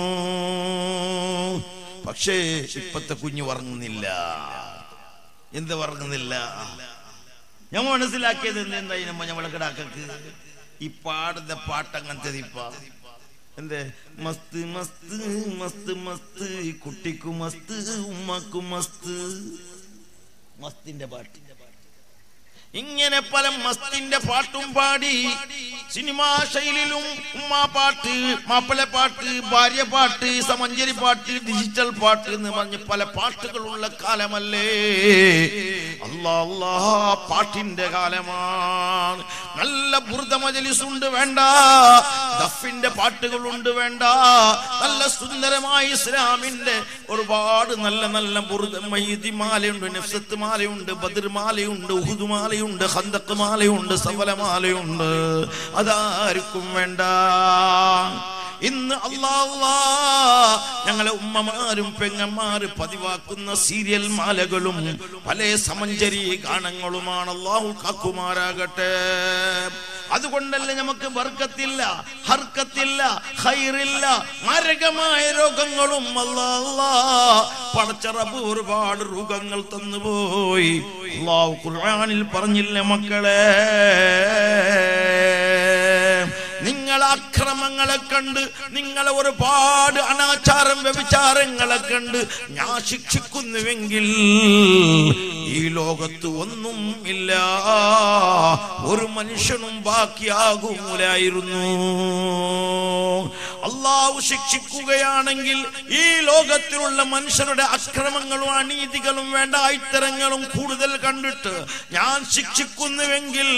പക്ഷേ ഇപ്പത്തെ കുഞ്ഞ് ഉറങ്ങുന്നില്ല എന്ത് ഉറങ്ങുന്നില്ല ഞാൻ മനസ്സിലാക്കിയത് എന്തായി നമ്മ നമ്മളെ കിടാക്കക്ക് ഈ പാടുന്ന പാട്ട് അങ്ങനത്തെ ഇപ്പ എന്തേ മസ്ത് മസ്ത് മസ്ത് മസ്ത് ഈ കുട്ടിക്കു മസ്ത് ഉമ്മക്കു മസ്ത് മസ്തിന്റെ പാട്ട് ഇങ്ങനെ പല മസ്തിന്റെ പാട്ടും പാടി സിനിമാ ശൈലിയിലും ഉമ്മാ പാട്ട് മാപ്പിള പാട്ട് ഭാര്യ പാട്ട് സമഞ്ചരി പാട്ട് ഡിജിറ്റൽ പാട്ട് എന്ന് പറഞ്ഞ് പല പാട്ടുകളുള്ള കാലമല്ലേ അല്ലാ അല്ലാ പാട്ടിന്റെ കാലമാണ് നല്ല ബുർദ മജലിസ് ഉണ്ട് വേണ്ട ദഫിന്റെ പാട്ടുകളുണ്ട് വേണ്ട നല്ല സുന്ദരമായ ഇസ്ലാമിന്റെ ഒരുപാട് നല്ല നല്ല ബുർദ മൈദി മാലയുണ്ട് നഫ്സത്ത് മാലയുണ്ട് ബദർ മാലയുണ്ട് ഉഹുദ് മാലയുണ്ട് ഹന്തക്ക് മാലയുണ്ട് സഫല മാലയുണ്ട് അതാർക്കും വേണ്ട ഇന്ന് അല്ലാ അല്ലാ ഞങ്ങളെ ഉമ്മമാരും പെങ്ങന്മാരും പതിവാക്കുന്ന സീരിയൽ മാലകളും പല സമഞ്ചരി ഗാനങ്ങളുമാണ് അള്ളാഹു കാക്കുമാരാകട്ടെ അതുകൊണ്ടല്ല നമുക്ക് വർക്കത്തില്ല ഹർക്കത്തില്ല ഹൈറില്ല മാരകമായ രോഗങ്ങളും അല്ലാ അല്ലാ പടച്ചറബ് ഒരുപാട് രോഗങ്ങൾ തന്നുപോയി അള്ളാഹു ഖുർആനിൽ പറഞ്ഞില്ല മക്കളെ നിങ്ങൾ അക്രമങ്ങളെ കണ്ട് നിങ്ങളെ ഒരുപാട് അനാചാരം വ്യഭിചാരങ്ങളെ കണ്ട് ഞാൻ ശിക്ഷിക്കുന്നുവെങ്കിൽ ഈ ലോകത്ത് ഒന്നും ഇല്ല ഒരു മനുഷ്യനും ബാക്കിയാകൂലായിരുന്നു അള്ളാഹു ശിക്ഷിക്കുകയാണെങ്കിൽ ഈ ലോകത്തിലുള്ള മനുഷ്യരുടെ അക്രമങ്ങളും അനീതികളും വേണ്ട ഇത്തരങ്ങളും കൂടുതൽ കണ്ടിട്ട് ഞാൻ ശിക്ഷിക്കുന്നുവെങ്കിൽ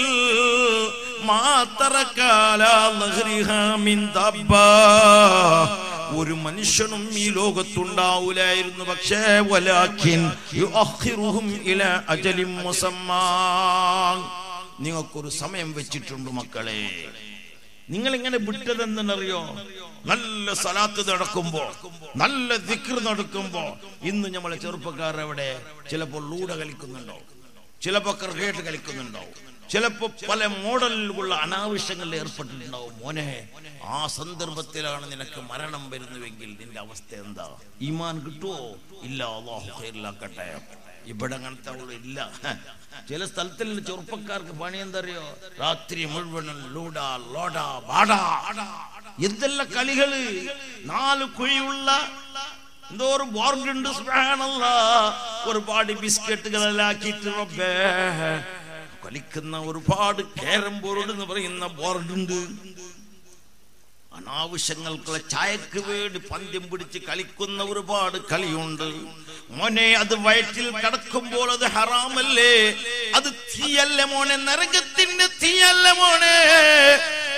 ഒരു മനുഷ്യനും ഈ ലോകത്തുണ്ടാവൂലായിരുന്നു പക്ഷേ വലാഖിൻ യുഅഖിറുഹും ഇലാ അജലിൻ മുസമ്മാ നിങ്ങൾക്കൊരു സമയം വെച്ചിട്ടുണ്ട് മക്കളെ നിങ്ങൾ ഇങ്ങനെ വിട്ടതെന്തെന്നറിയോ നല്ല സലാത്ത് നടക്കുമ്പോ നല്ല ദിക്ർ നടക്കുമ്പോ ഇന്ന് നമ്മളെ ചെറുപ്പക്കാർ എവിടെ ചിലപ്പോൾ ലൂട കളിക്കുന്നുണ്ടോ ചിലപ്പോ ക്രിക്കറ്റ് കളിക്കുന്നുണ്ടോ ചിലപ്പോ പല മോഡലിലുള്ള അനാവശ്യങ്ങളിൽ ഏർപ്പെട്ടിട്ടുണ്ടാവും മോനെ ആ സന്ദർഭത്തിലാണ് നിനക്ക് മരണം വരുന്നുവെങ്കിൽ നിന്റെ അവസ്ഥ എന്താ ഈമാൻ കിട്ടുവോ ഇല്ല അള്ളാഹു ഖൈറിലാക്കട്ടെ ഇവിടെ അങ്ങനത്തെ ഉള്ള ഇല്ല ചില സ്ഥലത്തിൽ ചെറുപ്പക്കാർക്ക് പണി എന്തറിയോ രാത്രി മുഴുവനും ലൂഡ ലോഡ ബാഡ എന്തെല്ലാം കളികള് നാല് കുഴിയുള്ള എന്തോ ഒരു ബോർഡ് ഉണ്ട് സുബ്ഹാനല്ല ഒരുപാട് ബിസ്ക്കറ്റുകളെല്ലാം ആക്കിയിട്ട് റബ്ബേ കളിക്കുന്ന ഒരുപാട് കേരം ബോർഡ് എന്ന് പറയുന്ന ബോർഡുണ്ട് അനാവശ്യങ്ങൾക്കുള്ള ചായക്ക് വേണ്ടി പന്ത്യം പിടിച്ച് കളിക്കുന്ന ഒരുപാട് കളിയുണ്ട് മോനെ അത് വയറ്റിൽ കടക്കുമ്പോൾ അത് ഹറാമല്ലേ അത് തീയല്ല മോനെ നരകത്തിന്റെ തീയല്ല മോനെ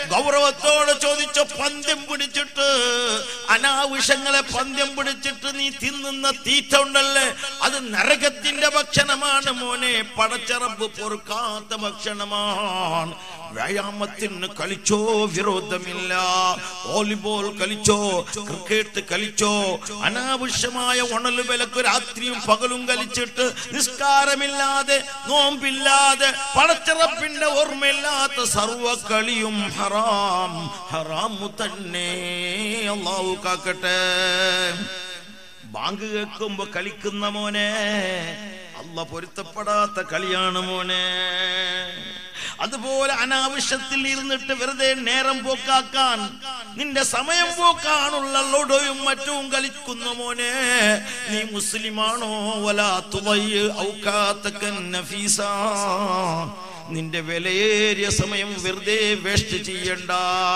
ഗൗരവത്തോടെ ചോദിച്ച പന്ത്യം പിടിച്ചിട്ട് അനാവശ്യങ്ങളെ പന്ത്യം പിടിച്ചിട്ട് നീ തിന്നുന്ന തീറ്റ ഉണ്ടല്ലേ അത് നരകത്തിന്റെ ഭക്ഷണമാണ് മോനെ പടച്ചറബ് പൊറുക്കാത്ത ഭക്ഷണമാണ് വ്യായാമത്തിന് കളിച്ചോ വിരോധമില്ല വോളിബോൾ കളിച്ചോ ക്രിക്കറ്റ് കളിച്ചോ അനാവശ്യമായ ഉണല് വിലക്ക് രാത്രിയും പകലും കളിച്ചിട്ട് നിസ്കാരമില്ലാതെ നോമ്പില്ലാതെ പടച്ചറപ്പിന്റെ ഓർമ്മയില്ലാത്ത സർവ കളിയും ഹറാം ഹറാമു തന്നെ അള്ളാഹു കാക്കട്ടെ ബാങ്ക് കേൾക്കുമ്പോ കളിക്കുന്ന മോനെ അല്ല പൊരുത്തപ്പെടാത്ത കളിയാണ് മോനെ അതുപോലെ അനാവശ്യത്തിൽ ഇരുന്നിട്ട് വെറുതെ നേരം പോക്കാക്കാൻ നിന്റെ സമയം പോക്കാനുള്ള ലൊടയും മറ്റും കളിക്കുന്ന മോനെ നീ മുസ്ലിമാണോ വലാ തുവയ്യ് ഔക്കാത്തക്കൻ നഫീസ നിന്റെ വിലയേറിയ സമയം വെറുതെ വേസ്റ്റ് ചെയ്യണ്ട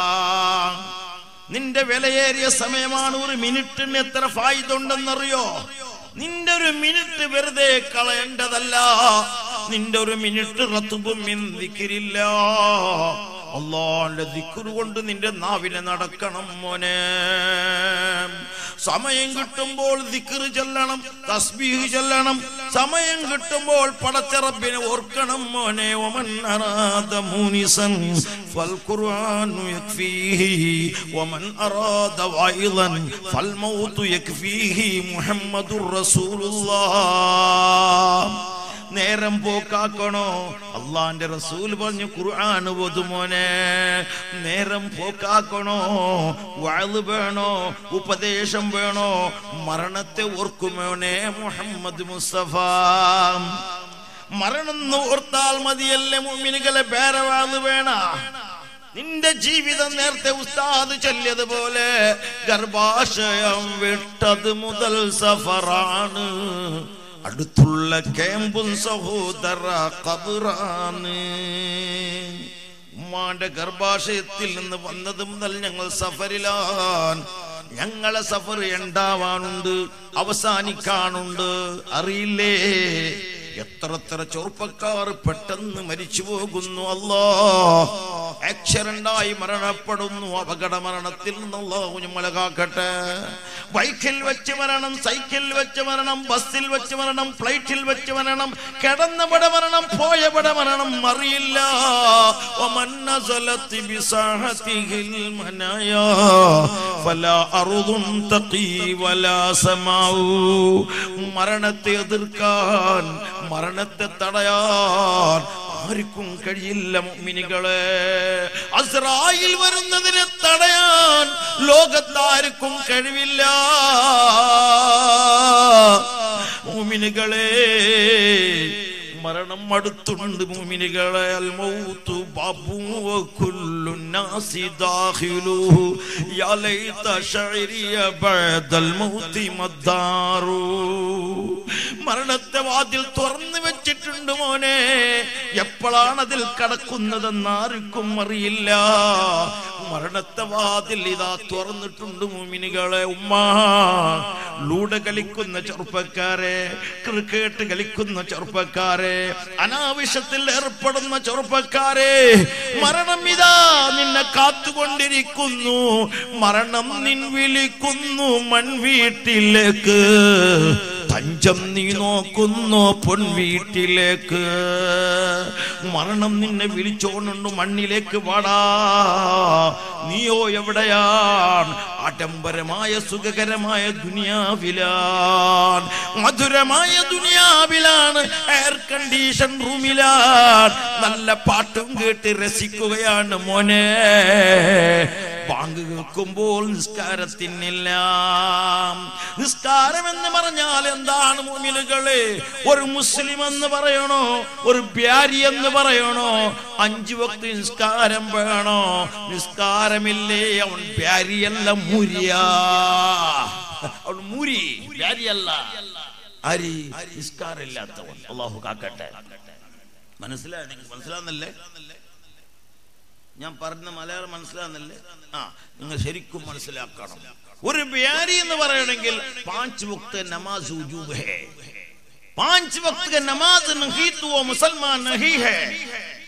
നിന്റെ വിലയേറിയ സമയമാണ് ഒരു മിനിറ്റിന് എത്ര ഫായ്ദ ഉണ്ടെന്നറിയോ നിന്റെ ഒരു മിനിറ്റ് വെറുതെ കളയേണ്ടതല്ല നിന്റെ ഒരു മിനിറ്റ് റത്തുബും എന്തിക്കിരില്ല അള്ളാന്റെ ദിക്കുറ് കൊണ്ട് നിന്റെ നാവിനെ നടക്കണം മോനെ സമയം കിട്ടുമ്പോൾ ദിക്കറ് ചെല്ലണം തസ്ബീഹ് ചെല്ലണം സമയം കിട്ടുമ്പോൾ പടച്ചറബിനെ ഓർക്കണം മോനെ ഒമൻ അറാദ മൂനിസൻ ഫൽ ഖുർആനു യക്ഫീഹി വമൻ അറാദ വൈളൻ ഫൽ മൗതു യക്ഫീഹി മുഹമ്മദുർ റസൂലുള്ളാഹ് നേരം പോക്കാക്കണോ അള്ളാന്റെ റസൂൽ പറഞ്ഞു ഖുർആൻ ഓതുമോനെ നേരം പോക്കാക്കണോ വാള് വേണോ ഉപദേശം വേണോ മരണത്തെ ഓർക്കുമോനെ മുഹമ്മദ് മുസ്തഫ മരണം ഓർത്താൽ മതിയല്ലേ മുമിനുകളെ വേറെ വാള് വേണ നിന്റെ ജീവിതം നേരത്തെ ഉസ്താദ് ചൊല്ലിയതുപോലെ ഗർഭാശയം വിട്ടത് മുതൽ സഫറാണ് അടുത്തുള്ള ക്യാമ്പും സഹോദര കബറാണ് ഉമ്മാന്റെ ഗർഭാശയത്തിൽ നിന്ന് വന്നത് മുതൽ ഞങ്ങൾ സഫറിലാൻ ഞങ്ങളെ സഫർ ഉണ്ടാവാനുണ്ട് അവസാനിക്കാനുണ്ട് അറിയില്ലേ എത്ര എത്ര ചെറുപ്പക്കാർ പെട്ടെന്ന് മരിച്ചു പോകുന്നു അല്ലോ ആക്സിഡന്റായി മരണപ്പെടുന്നു അപകട മരണത്തിൽ നിന്നുള്ള നമ്മളെ കാക്കട്ടെ ബൈക്കിൽ വെച്ച് മരണം സൈക്കിൾ വെച്ച് മരണം ബസ്സിൽ വെച്ച് മരണം ഫ്ലൈറ്റിൽ വെച്ച് മരണം കിടന്നവിടെ മരണം പോയവിടെ മരണം അറിയില്ല ومن نزلت بساحته المنايا فلا أرض تقي ولا سماء മരണത്തെ എതിർക്കാൻ മരണത്തെ തടയാൻ ആർക്കും കഴിയില്ല മുഅ്മിനുകളെ അസ്രായിൽ വരുന്നതിനെ തടയാൻ ലോകത്താർക്കും കഴിവില്ല മുഅ്മിനുകളെ മരണം അടുത്തുണ്ട് മുഅ്മിനുകളെ അൽ മൗതു ബാബു വകുല്ലു നാസി ദാഖിലുഹു യാ ലൈത ശഅരിയ ബഅദൽ മൗതി മദ്ദാറു മരണത്തെ വാതിൽ തുറന്നു വെച്ചിട്ടുണ്ട് മോനെ എപ്പോഴാണ് അതിൽ കടക്കുന്നതെന്ന് ആർക്കും അറിയില്ല മരണത്തെ വാതിൽ ഇതാ തുറന്നിട്ടുണ്ട് മുമിനികളെ ഉമ്മ ലൂഡ കളിക്കുന്ന ചെറുപ്പക്കാരെ ക്രിക്കറ്റ് കളിക്കുന്ന ചെറുപ്പക്കാരെ അനാവശ്യത്തിൽ ഏർപ്പെടുന്ന ചെറുപ്പക്കാരെ മരണം ഇതാ നിന്നെ കാത്തുകൊണ്ടിരിക്കുന്നു മരണം നിൻ വിളിക്കുന്നു മൺവീട്ടിലേക്ക് തഞ്ചം നീ നോക്കുന്നു പൊൻവീട്ടിലേക്ക് മരണം നിന്നെ വിളിച്ചോണ്ടുണ്ട് മണ്ണിലേക്ക് വാടാ നീയോ എവിടെയാണ് ആഡംബരമായ സുഖകരമായ ദുനിയാവിലാണ് മധുരമായ ദുനിയാവിലാണ് എയർ കണ്ടീഷൻ റൂമിലാണ് നല്ല പാട്ടും കേട്ട് രസിക്കുകയാണ് മോനെ ബാങ്ക് കേൾക്കുമ്പോൾ നിസ്കാരത്തിനില്ല നിസ്കാരം എന്ന് പറഞ്ഞാൽ എന്താണ് മുമിലുകളെ ഒരു മുസ്ലിം എന്ന് പറയണോ ഒരു ബ്യാരി എന്ന് പറയണോ അഞ്ചു വക്ത് നിസ്കാരം വേണോ നിസ്കാരമില്ലേ അവൻ ബ്യാരിയല്ല മുരിയ അവൻ മുരി ബ്യാരിയല്ല അരി നിസ്കാരമില്ലാത്തവൻ അള്ളാഹു കാക്കട്ടെ മനസ്സിലായ നിങ്ങൾക്ക് മനസ്സിലാകുന്നല്ലേ ഞാൻ പറഞ്ഞ മലയാളം മനസ്സിലാകുന്നില്ലേ ആ നിങ്ങൾ ശരിക്കും മനസ്സിലാക്കണം ഒരു ബ്യാരി എന്ന് പറയണമെങ്കിൽ പാഞ്ച് വക്ത് നമാസ് ഉജൂബ് ഹേ പാഞ്ച് വക്ത് നമാസ് നഹീ തോ മുസൽമാൻ നഹീ ഹേ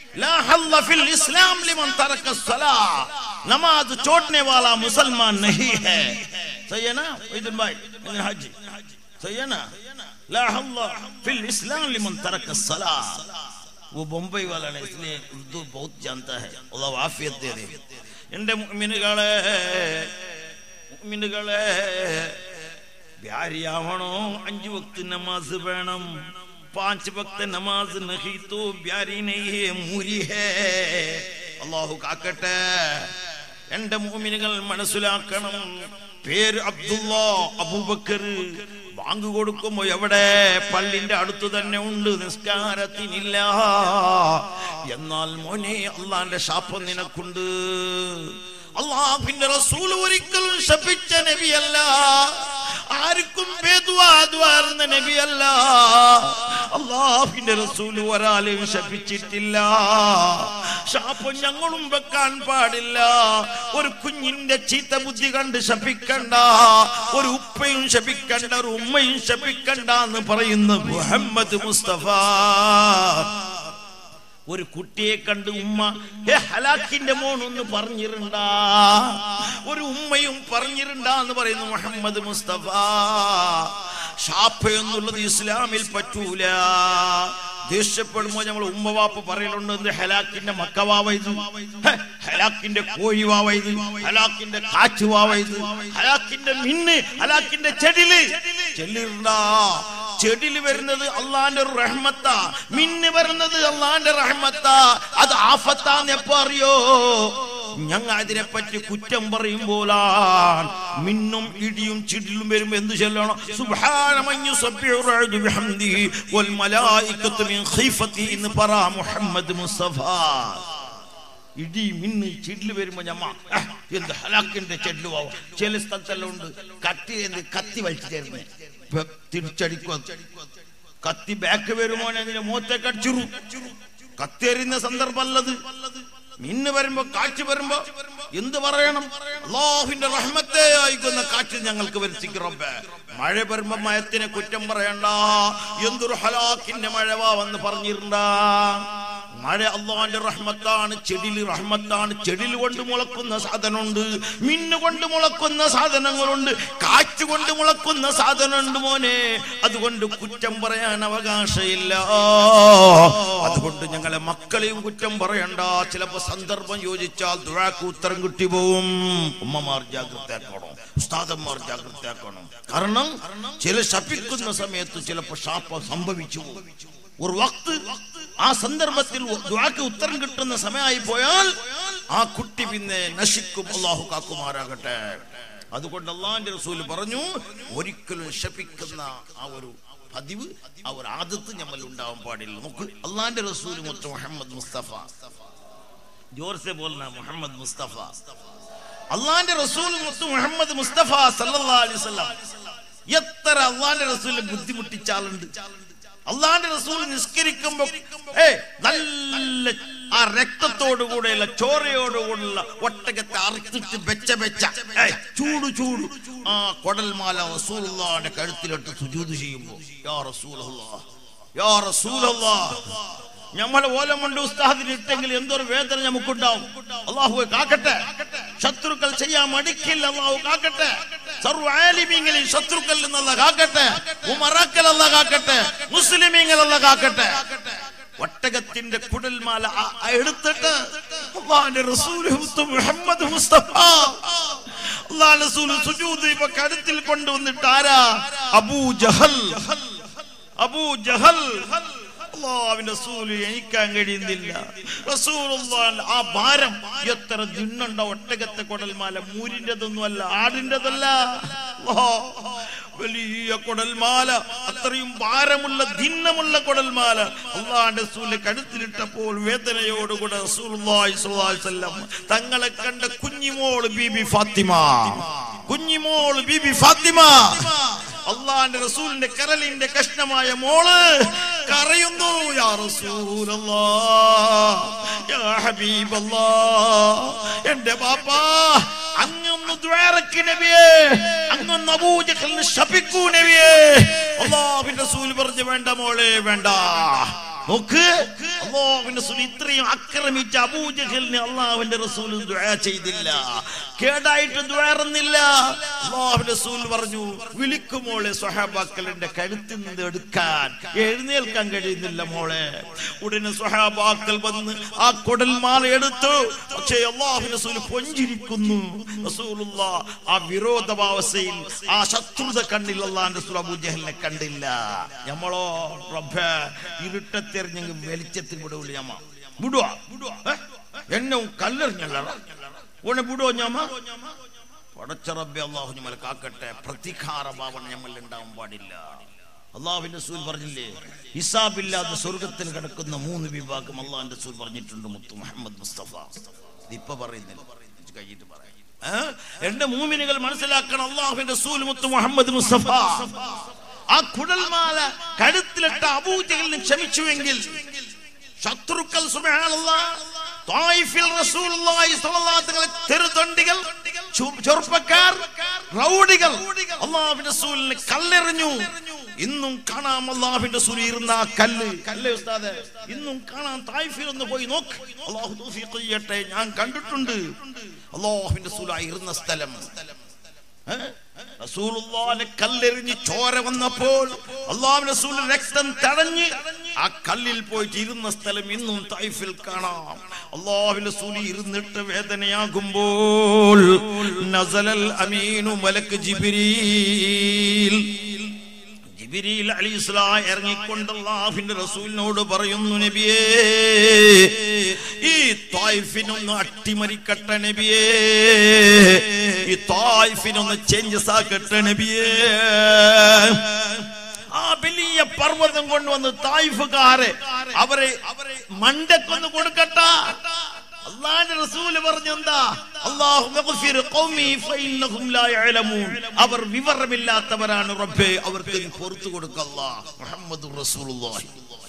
ला हल्ल फिल इस्लाम लिमन तरक सला नमाज छोड़ने वाला मुसलमान नहीं है सही है ना इधर भाई इधर हाजी सही है ना ला हल्ल फिल इस्लाम लिमन तरक सला वो बम्बई वाला है इसलिए उर्दू बहुत जानता है अल्लाह आफियत दे दे എന്റെ മുഅ്മിനുകളെ മുഅ്മിനുകളെ ब्यारियावणो अഞ്ചു वक्त नमाज വേണം पांच वक्त नमाज नहीं तो ब्यारी नहीं है മൂരി है അള്ളാഹു കാക്കട്ടെ എന്റെ മൂമിനുകൾ മനസ്സിലാക്കണം പേര് അബ്ദുള്ള അബൂബക്കർ ബാങ്ക് കൊടുക്കുമ്പോ എവിടെ പള്ളിന്റെ അടുത്ത് തന്നെ ഉണ്ട് നിസ്കാരത്തിനില്ല എന്നാൽ മോനെ അള്ളാന്റെ ശാപം നിനക്കുണ്ട് അള്ളാഹുവിന്റെ റസൂൽ ഒരിക്കലും ശപിച്ച നബിയല്ല ആർക്കും ഭേദവാദ്വാർന്ന നബിയല്ല അള്ളാഹുവിന്റെ റസൂൽ ഒരാളെയും ശപിച്ചിട്ടില്ല ശാപം ഞങ്ങളും വെക്കാൻ പാടില്ല ഒരു കുഞ്ഞിന്റെ ചീത്ത ബുദ്ധി കണ്ട് ശപിക്കണ്ട ഒരു ഉപ്പയും ശപിക്കണ്ട ഒരു ഉമ്മയും ശപിക്കണ്ട എന്ന് പറയുന്ന മുഹമ്മദ് മുസ്തഫ ഒരു കുട്ടിയെ കണ്ട് ഉമ്മ "ഹേ, ഹലാക്കിന്റെ മോൻ ഒന്ന് പറഞ്ഞിരുണ്ട ഒരു ഉമ്മയും പറഞ്ഞിരുണ്ട എന്ന് പറയുന്നു മുഹമ്മദ് മുസ്തഫ ഷാപ്പ എന്നുള്ളത് ഇസ്ലാമിൽ പറ്റൂല ദേഷ്യപ്പെടുമ്പോ നമ്മൾ ഉമ്മവാപ്പ പറയലുണ്ട് എന്ത് ഹലാക്കിന്റെ മക്കവാവ ഇത് ഹെ, ഹലാക്കിന്റെ കോഴി വാവ ഇത് ഹലാക്കിന്റെ കാറ്റ് വാവ ഇത് ഹലാക്കിന്റെ മിന്ന് ഹലാക്കിന്റെ ചെടില് ചെല്ലിരുണ്ടാ ചെടില് വരുന്നത് അള്ളാന്റെ ഒരു റഹ്മത്താ മിന്ന് വരുന്നത് അള്ളാന്റെ റഹ്മത്താ അത് ആഫത്താന്ന് എപ്പോ അറിയോ ഞങ്ങൾ അതിനെപ്പറ്റി കുറ്റം പറയുമ്പോളാണ് മിന്നും ഇടിയും ചിടിലും വരുമ്പോ എന്ത് ചൊല്ലണം സുബ്ഹാനമൻ യുസബ്ബിഹു റഅദു ബിഹംദിഹി വൽ മലായികത്തു മിൻ ഖീഫത്തി എന്ന് പറ മുഹമ്മദ് മുസ്തഫ ഇടി മിന്ന് ചിടില് വരുമ്പോ ഞമ്മ "അഹ്, എന്ത് ഹലാക്കിന്റെ ചെടില് പോവാം ചില സ്ഥലത്തെല്ലാം ഉണ്ട് കത്തി എന്ത് കത്തി വലിച്ചു തരുന്നേ തിരിച്ചടിക്കും അത്. കത്തി ബാക്ക് വരുമോ അതിന്റെ മുഖത്തെ കടിച്ചിറു കത്തി എറിയുന്ന സന്ദർഭമല്ലത് മിന്ന് വരുമ്പോ കാറ്റ് വരുമ്പോ എന്ത് പറയണം അള്ളാഹുവിന്റെ റഹ്മത്തെ അയക്കുന്ന കാറ്റ് ഞങ്ങൾക്ക് വരുത്തിക്ക് റബ്ബേ മഴ വരുമ്പോ മയത്തിനെ കുറ്റം പറയണ്ട എന്തൊരു ഹലാക്കിന്റെ മഴ വാ വന്ന് പറഞ്ഞിരുണ്ടാ മഴ അള്ളാന്റെ റഹ്മത്താണ് ചെടില് റഹ്മത്താണ് ചെടിൽ കൊണ്ട് മുളക്കുന്ന സാധനമുണ്ട് മിന്നു കൊണ്ട് മുളക്കുന്ന സാധനങ്ങളുണ്ട് കാറ്റ് കൊണ്ട് മുളക്കുന്ന സാധനമുണ്ട് മോനെ അതുകൊണ്ട് കുറ്റം പറയാൻ അവകാശമില്ല അതുകൊണ്ട് ഞങ്ങളെ മക്കളെയും കുറ്റം പറയണ്ട ചിലപ്പോ സന്ദർഭം യോജിച്ചാൽ ദുഴാക്ക് ഉത്തരം കിട്ടി പോവും ഉമ്മമാർ ജാഗ്രതയാക്കണം ഉസ്താദന്മാർ ജാഗ്രതയാക്കണം കാരണം ചില ശപിക്കുന്ന സമയത്ത് ചിലപ്പോ ശാപം സംഭവിച്ചു പോകും. ഒരു വക്ത് ആ സന്ദർഭത്തിൽ ദുആക്ക് ഉത്തരം കിട്ടുന്ന സമയമായി പോയാൽ ആ കുട്ടി പിന്നെ നശിക്കും അള്ളാഹു കാക്കുമാരാകട്ടെ അതുകൊണ്ട് അള്ളാഹിന്റെ റസൂൽ പറഞ്ഞു ഒരിക്കലും ശപിക്കുന്ന ആ ഒരു പതിവ് ആ ഒരു ആദത്ത് നമ്മൾ ഉണ്ടാവാൻ പാടില്ല നോക്ക് അള്ളാഹിന്റെ റസൂൽ മുത്ത മുഹമ്മദ് മുസ്തഫ जोर से बोलना मोहम्मद मुस्तफा അള്ളാന്റെ റസൂൽ മുത്ത് മുഹമ്മദ് മുസ്തഫ സല്ലല്ലാഹു അലൈഹി വസല്ലം എത്ര അള്ളാന്റെ റസൂലിനെ ബുദ്ധിമുട്ടിച്ചാളുണ്ട് അള്ളാന്റെ റസൂൽ നിസ്കരിക്കുമ്പോ ഏ നല്ല ആ രക്തത്തോടുകൂടെയുള്ള ചോരയോടുകൂടെയുള്ള ഒട്ടകത്തെ അറുത്തിട്ട് വെച്ച വെച്ച ഏയ്, ചൂട് ചൂട് ആ കൊടൽമാല റസൂലുള്ളാന്റെ കഴുത്തിലിട്ട് സുജൂദ് ചെയ്യുമ്പോ യാ റസൂലല്ലാഹ് യാ റസൂലല്ലാഹ് നമ്മളെ ഓലമുണ്ട് ഉസ്താദിന് ഇട്ടെങ്കിൽ എന്തൊരു വേദന നമുക്കുണ്ടാവും അള്ളാഹു കാക്കട്ടെ ശത്രുക്കൾ ചെയ്യാൻ മടിക്കില്ല അള്ളാഹു കാക്കട്ടെ സർവ്വ ആലിമീങ്ങളിൽ ശത്രുക്കൾ നിന്നുള്ള കാക്കട്ടെ ഉമറാക്കൽ അല്ല കാക്കട്ടെ മുസ്ലിമീങ്ങൾ അല്ല കാക്കട്ടെ ഒട്ടകത്തിന്റെ കുടൽമാല ആ- ആ എടുത്തിട്ട് അള്ളാഹിന്റെ റസൂല് മുത്ത് മുഹമ്മദ് മുസ്തഫ അള്ളാഹ് റസൂല് സുജൂദ് ഇപ്പൊ കഴുത്തിൽ കൊണ്ടുവന്നിട്ട് ആരാ അബൂ ജഹൽ അബൂ ജഹൽ അള്ളാഹുവിന്റെ റസൂല് എണിക്കാൻ കഴിയുന്നില്ല റസൂലുള്ളാഹിന്റെ ആ ഭാരം എത്ര ദിന്നുണ്ട ഒട്ടകത്തെ കുടൽമാല മൂരിൻ്റെതൊന്നും അല്ല ആടിൻ്റെതല്ല അല്ലാഹ്. വലിയ കുടൽമാല അത്രയും ഭാരമുള്ള ഭിന്നമുള്ള കുടൽമാല അള്ളാന്റെ റസൂല് കഴുത്തിലിട്ടപ്പോൾ വേദനയോടുകൂടെ റസൂലുള്ളാഹി സ്വല്ലല്ലാഹു അലൈഹി വസല്ലം തങ്ങളെ കണ്ട കുഞ്ഞിമോൾ ബീബി ഫാത്തിമ കുഞ്ഞിമോൾ ബീബി ഫാത്തിമ അള്ളാന്റെ റസൂലിന്റെ കരലിന്റെ കഷ്ണമായ മോള് കരയുന്നു യാ റസൂലല്ലാ യാ ഹബീബല്ലാ എന്റെ ബാപ്പാ അങ്ങൊന്ന് ദ്വാരക്ക് നബിയേ അങ്ങൊന്ന് അബൂജഹലിന് ശപിക്കൂ നബിയേ അള്ളാഹുവിന്റെ റസൂൽ പറഞ്ഞു വേണ്ട മോളെ വേണ്ട നോക്ക് അള്ളാഹുവിന്റെ റസൂൽ ഇത്രയും ആക്രമിച്ച അബൂജഹലിന് അള്ളാഹുവിന്റെ റസൂൽ ദുആ ചെയ്തില്ല കേടായിട്ട് ദ്വാറുന്നില്ല അള്ളാഹുവിന്റെ റസൂൽ പറഞ്ഞു വിളിക്കുമോളെ സ്വഹാബാക്കളുടെ കഴുത്തിൽ നിന്ന് എടുക്കാൻ എഴുന്നേൽക്കാൻ കഴിയുന്നില്ല മോളെ ഉടനെ സ്വഹാബാക്കൾ വന്ന് ആ കുടൽമാല എടുത്തു പക്ഷേ അള്ളാഹുവിന്റെ റസൂൽ പൊഞ്ചിരിക്കുന്നു റസൂലുള്ള ആ വിരോധാവസ്ഥയിൽ ആ ശത്രുത കണ്ണിൽ അള്ളാഹിന്റെ റസൂൽ അബൂജഹലിനെ കണ്ടില്ല ഞമ്മളോ റബ്ബേ ഇരുട്ടത്തെറിഞ്ഞെങ്കിൽ വെളിച്ചത്തിൽ വിടൂല ഞമ്മ വിടുവാ ഏ? എന്നെ കല്ലെറിഞ്ഞല്ല ഉടനെ വിടുവോ ഞമ്മ പടച്ച റബ്ബെ അള്ളാഹു ഞമ്മൽ കാക്കട്ടെ പ്രതികാര ഭാവന ഞമ്മൽ ഉണ്ടാവാൻ പാടില്ല അള്ളാഹുവിന്റെ സൂൽ പറഞ്ഞില്ലേ ഹിസാബില്ലാതെ സ്വർഗത്തിൽ കിടക്കുന്ന മൂന്ന് വിഭാഗം അള്ളാഹിന്റെ സൂൽ പറഞ്ഞിട്ടുണ്ട് മുത്തു മുഹമ്മദ് മുസ്തഫ ഇപ്പൊ പറയുന്നില്ല ഇത് കഴിഞ്ഞിട്ട് പറയാം ഏ? എന്റെ മൂമിനുകൾ മനസ്സിലാക്കണം അള്ളാഹുവിന്റെ സൂൽ മുത്തു മുഹമ്മദ് മുസ്തഫ ആ കുടൽമാല കഴുത്തിലിട്ട അബൂജഹലിന് ക്ഷമിച്ചുവെങ്കിൽ ശത്രുക്കൾ സുബ്ഹാനല്ലാഹ് ത്വായിഫിൽ റസൂലുള്ളാഹി സ്വല്ലല്ലാഹു അലൈഹി വസല്ലം തെരുതൊണ്ടികൾ ചു- ചെറുപ്പക്കാർ റൗഡികൾ അള്ളാഹുവിന്റെ റസൂലിനെ കല്ലെറിഞ്ഞു ഇന്നും കാണാം അള്ളാഹുവിന്റെ റസൂൽ ഇരുന്ന ആ കല്ല് കല്ല് ഉസ്താദെ ഇന്നും കാണാം തായിഫിൽ ഒന്ന് പോയി നോക്ക് അള്ളാഹു തൗഫീഖ് ചെയ്യട്ടെ ഞാൻ കണ്ടിട്ടുണ്ട് അള്ളാഹുവിന്റെ റസൂൽ ആ ഇരുന്ന സ്ഥലം ഏ? റസൂലുള്ളാഹിനെ കല്ലെറിഞ്ഞ് ചോര വന്നപ്പോൾ അള്ളാഹു റസൂൽ രക്തം തടഞ്ഞ് ആ കല്ലിൽ പോയിട്ട് ഇരുന്ന സ്ഥലം ഇന്നും തൈഫിൽ കാണാം അള്ളാഹു റസൂൽ ഇരുന്നിട്ട് വേദനയാകുമ്പോൾ നസലൽ അമീനു മലക്ക് ജിബ്രീൽ ജിബ്രീൽ അലൈഹിസ്സലാം ഇറങ്ങിക്കൊണ്ട് അല്ലാഹുവിന്റെ റസൂലിനോട് പറയുന്നു നബിയേ ഈ തായിഫിനൊന്ന് അട്ടിമറിക്കട്ടെ നബിയേ ഈ തായിഫിനൊന്ന് ചേഞ്ചസ് ആക്കട്ടെ നബിയേ ആ വലിയ പർവ്വതം കൊണ്ടുവന്ന് തായിഫുകാരെ അവരെ അവരെ മണ്ടക്കൊന്ന് കൊടുക്കട്ട അള്ളാന്റെ റസൂല് പറഞ്ഞെന്താ അല്ലാഹു മഗ്ഫിർ ഖൗമി ഫഇന്നഹും ലാ യഅലമൂൻ അവർ വിവരമില്ലാത്തവരാണ് റബ്ബേ അവർക്ക് നീ പുറത്തു കൊടുക്കല്ല മുഹമ്മദ് റസൂലുള്ളാഹി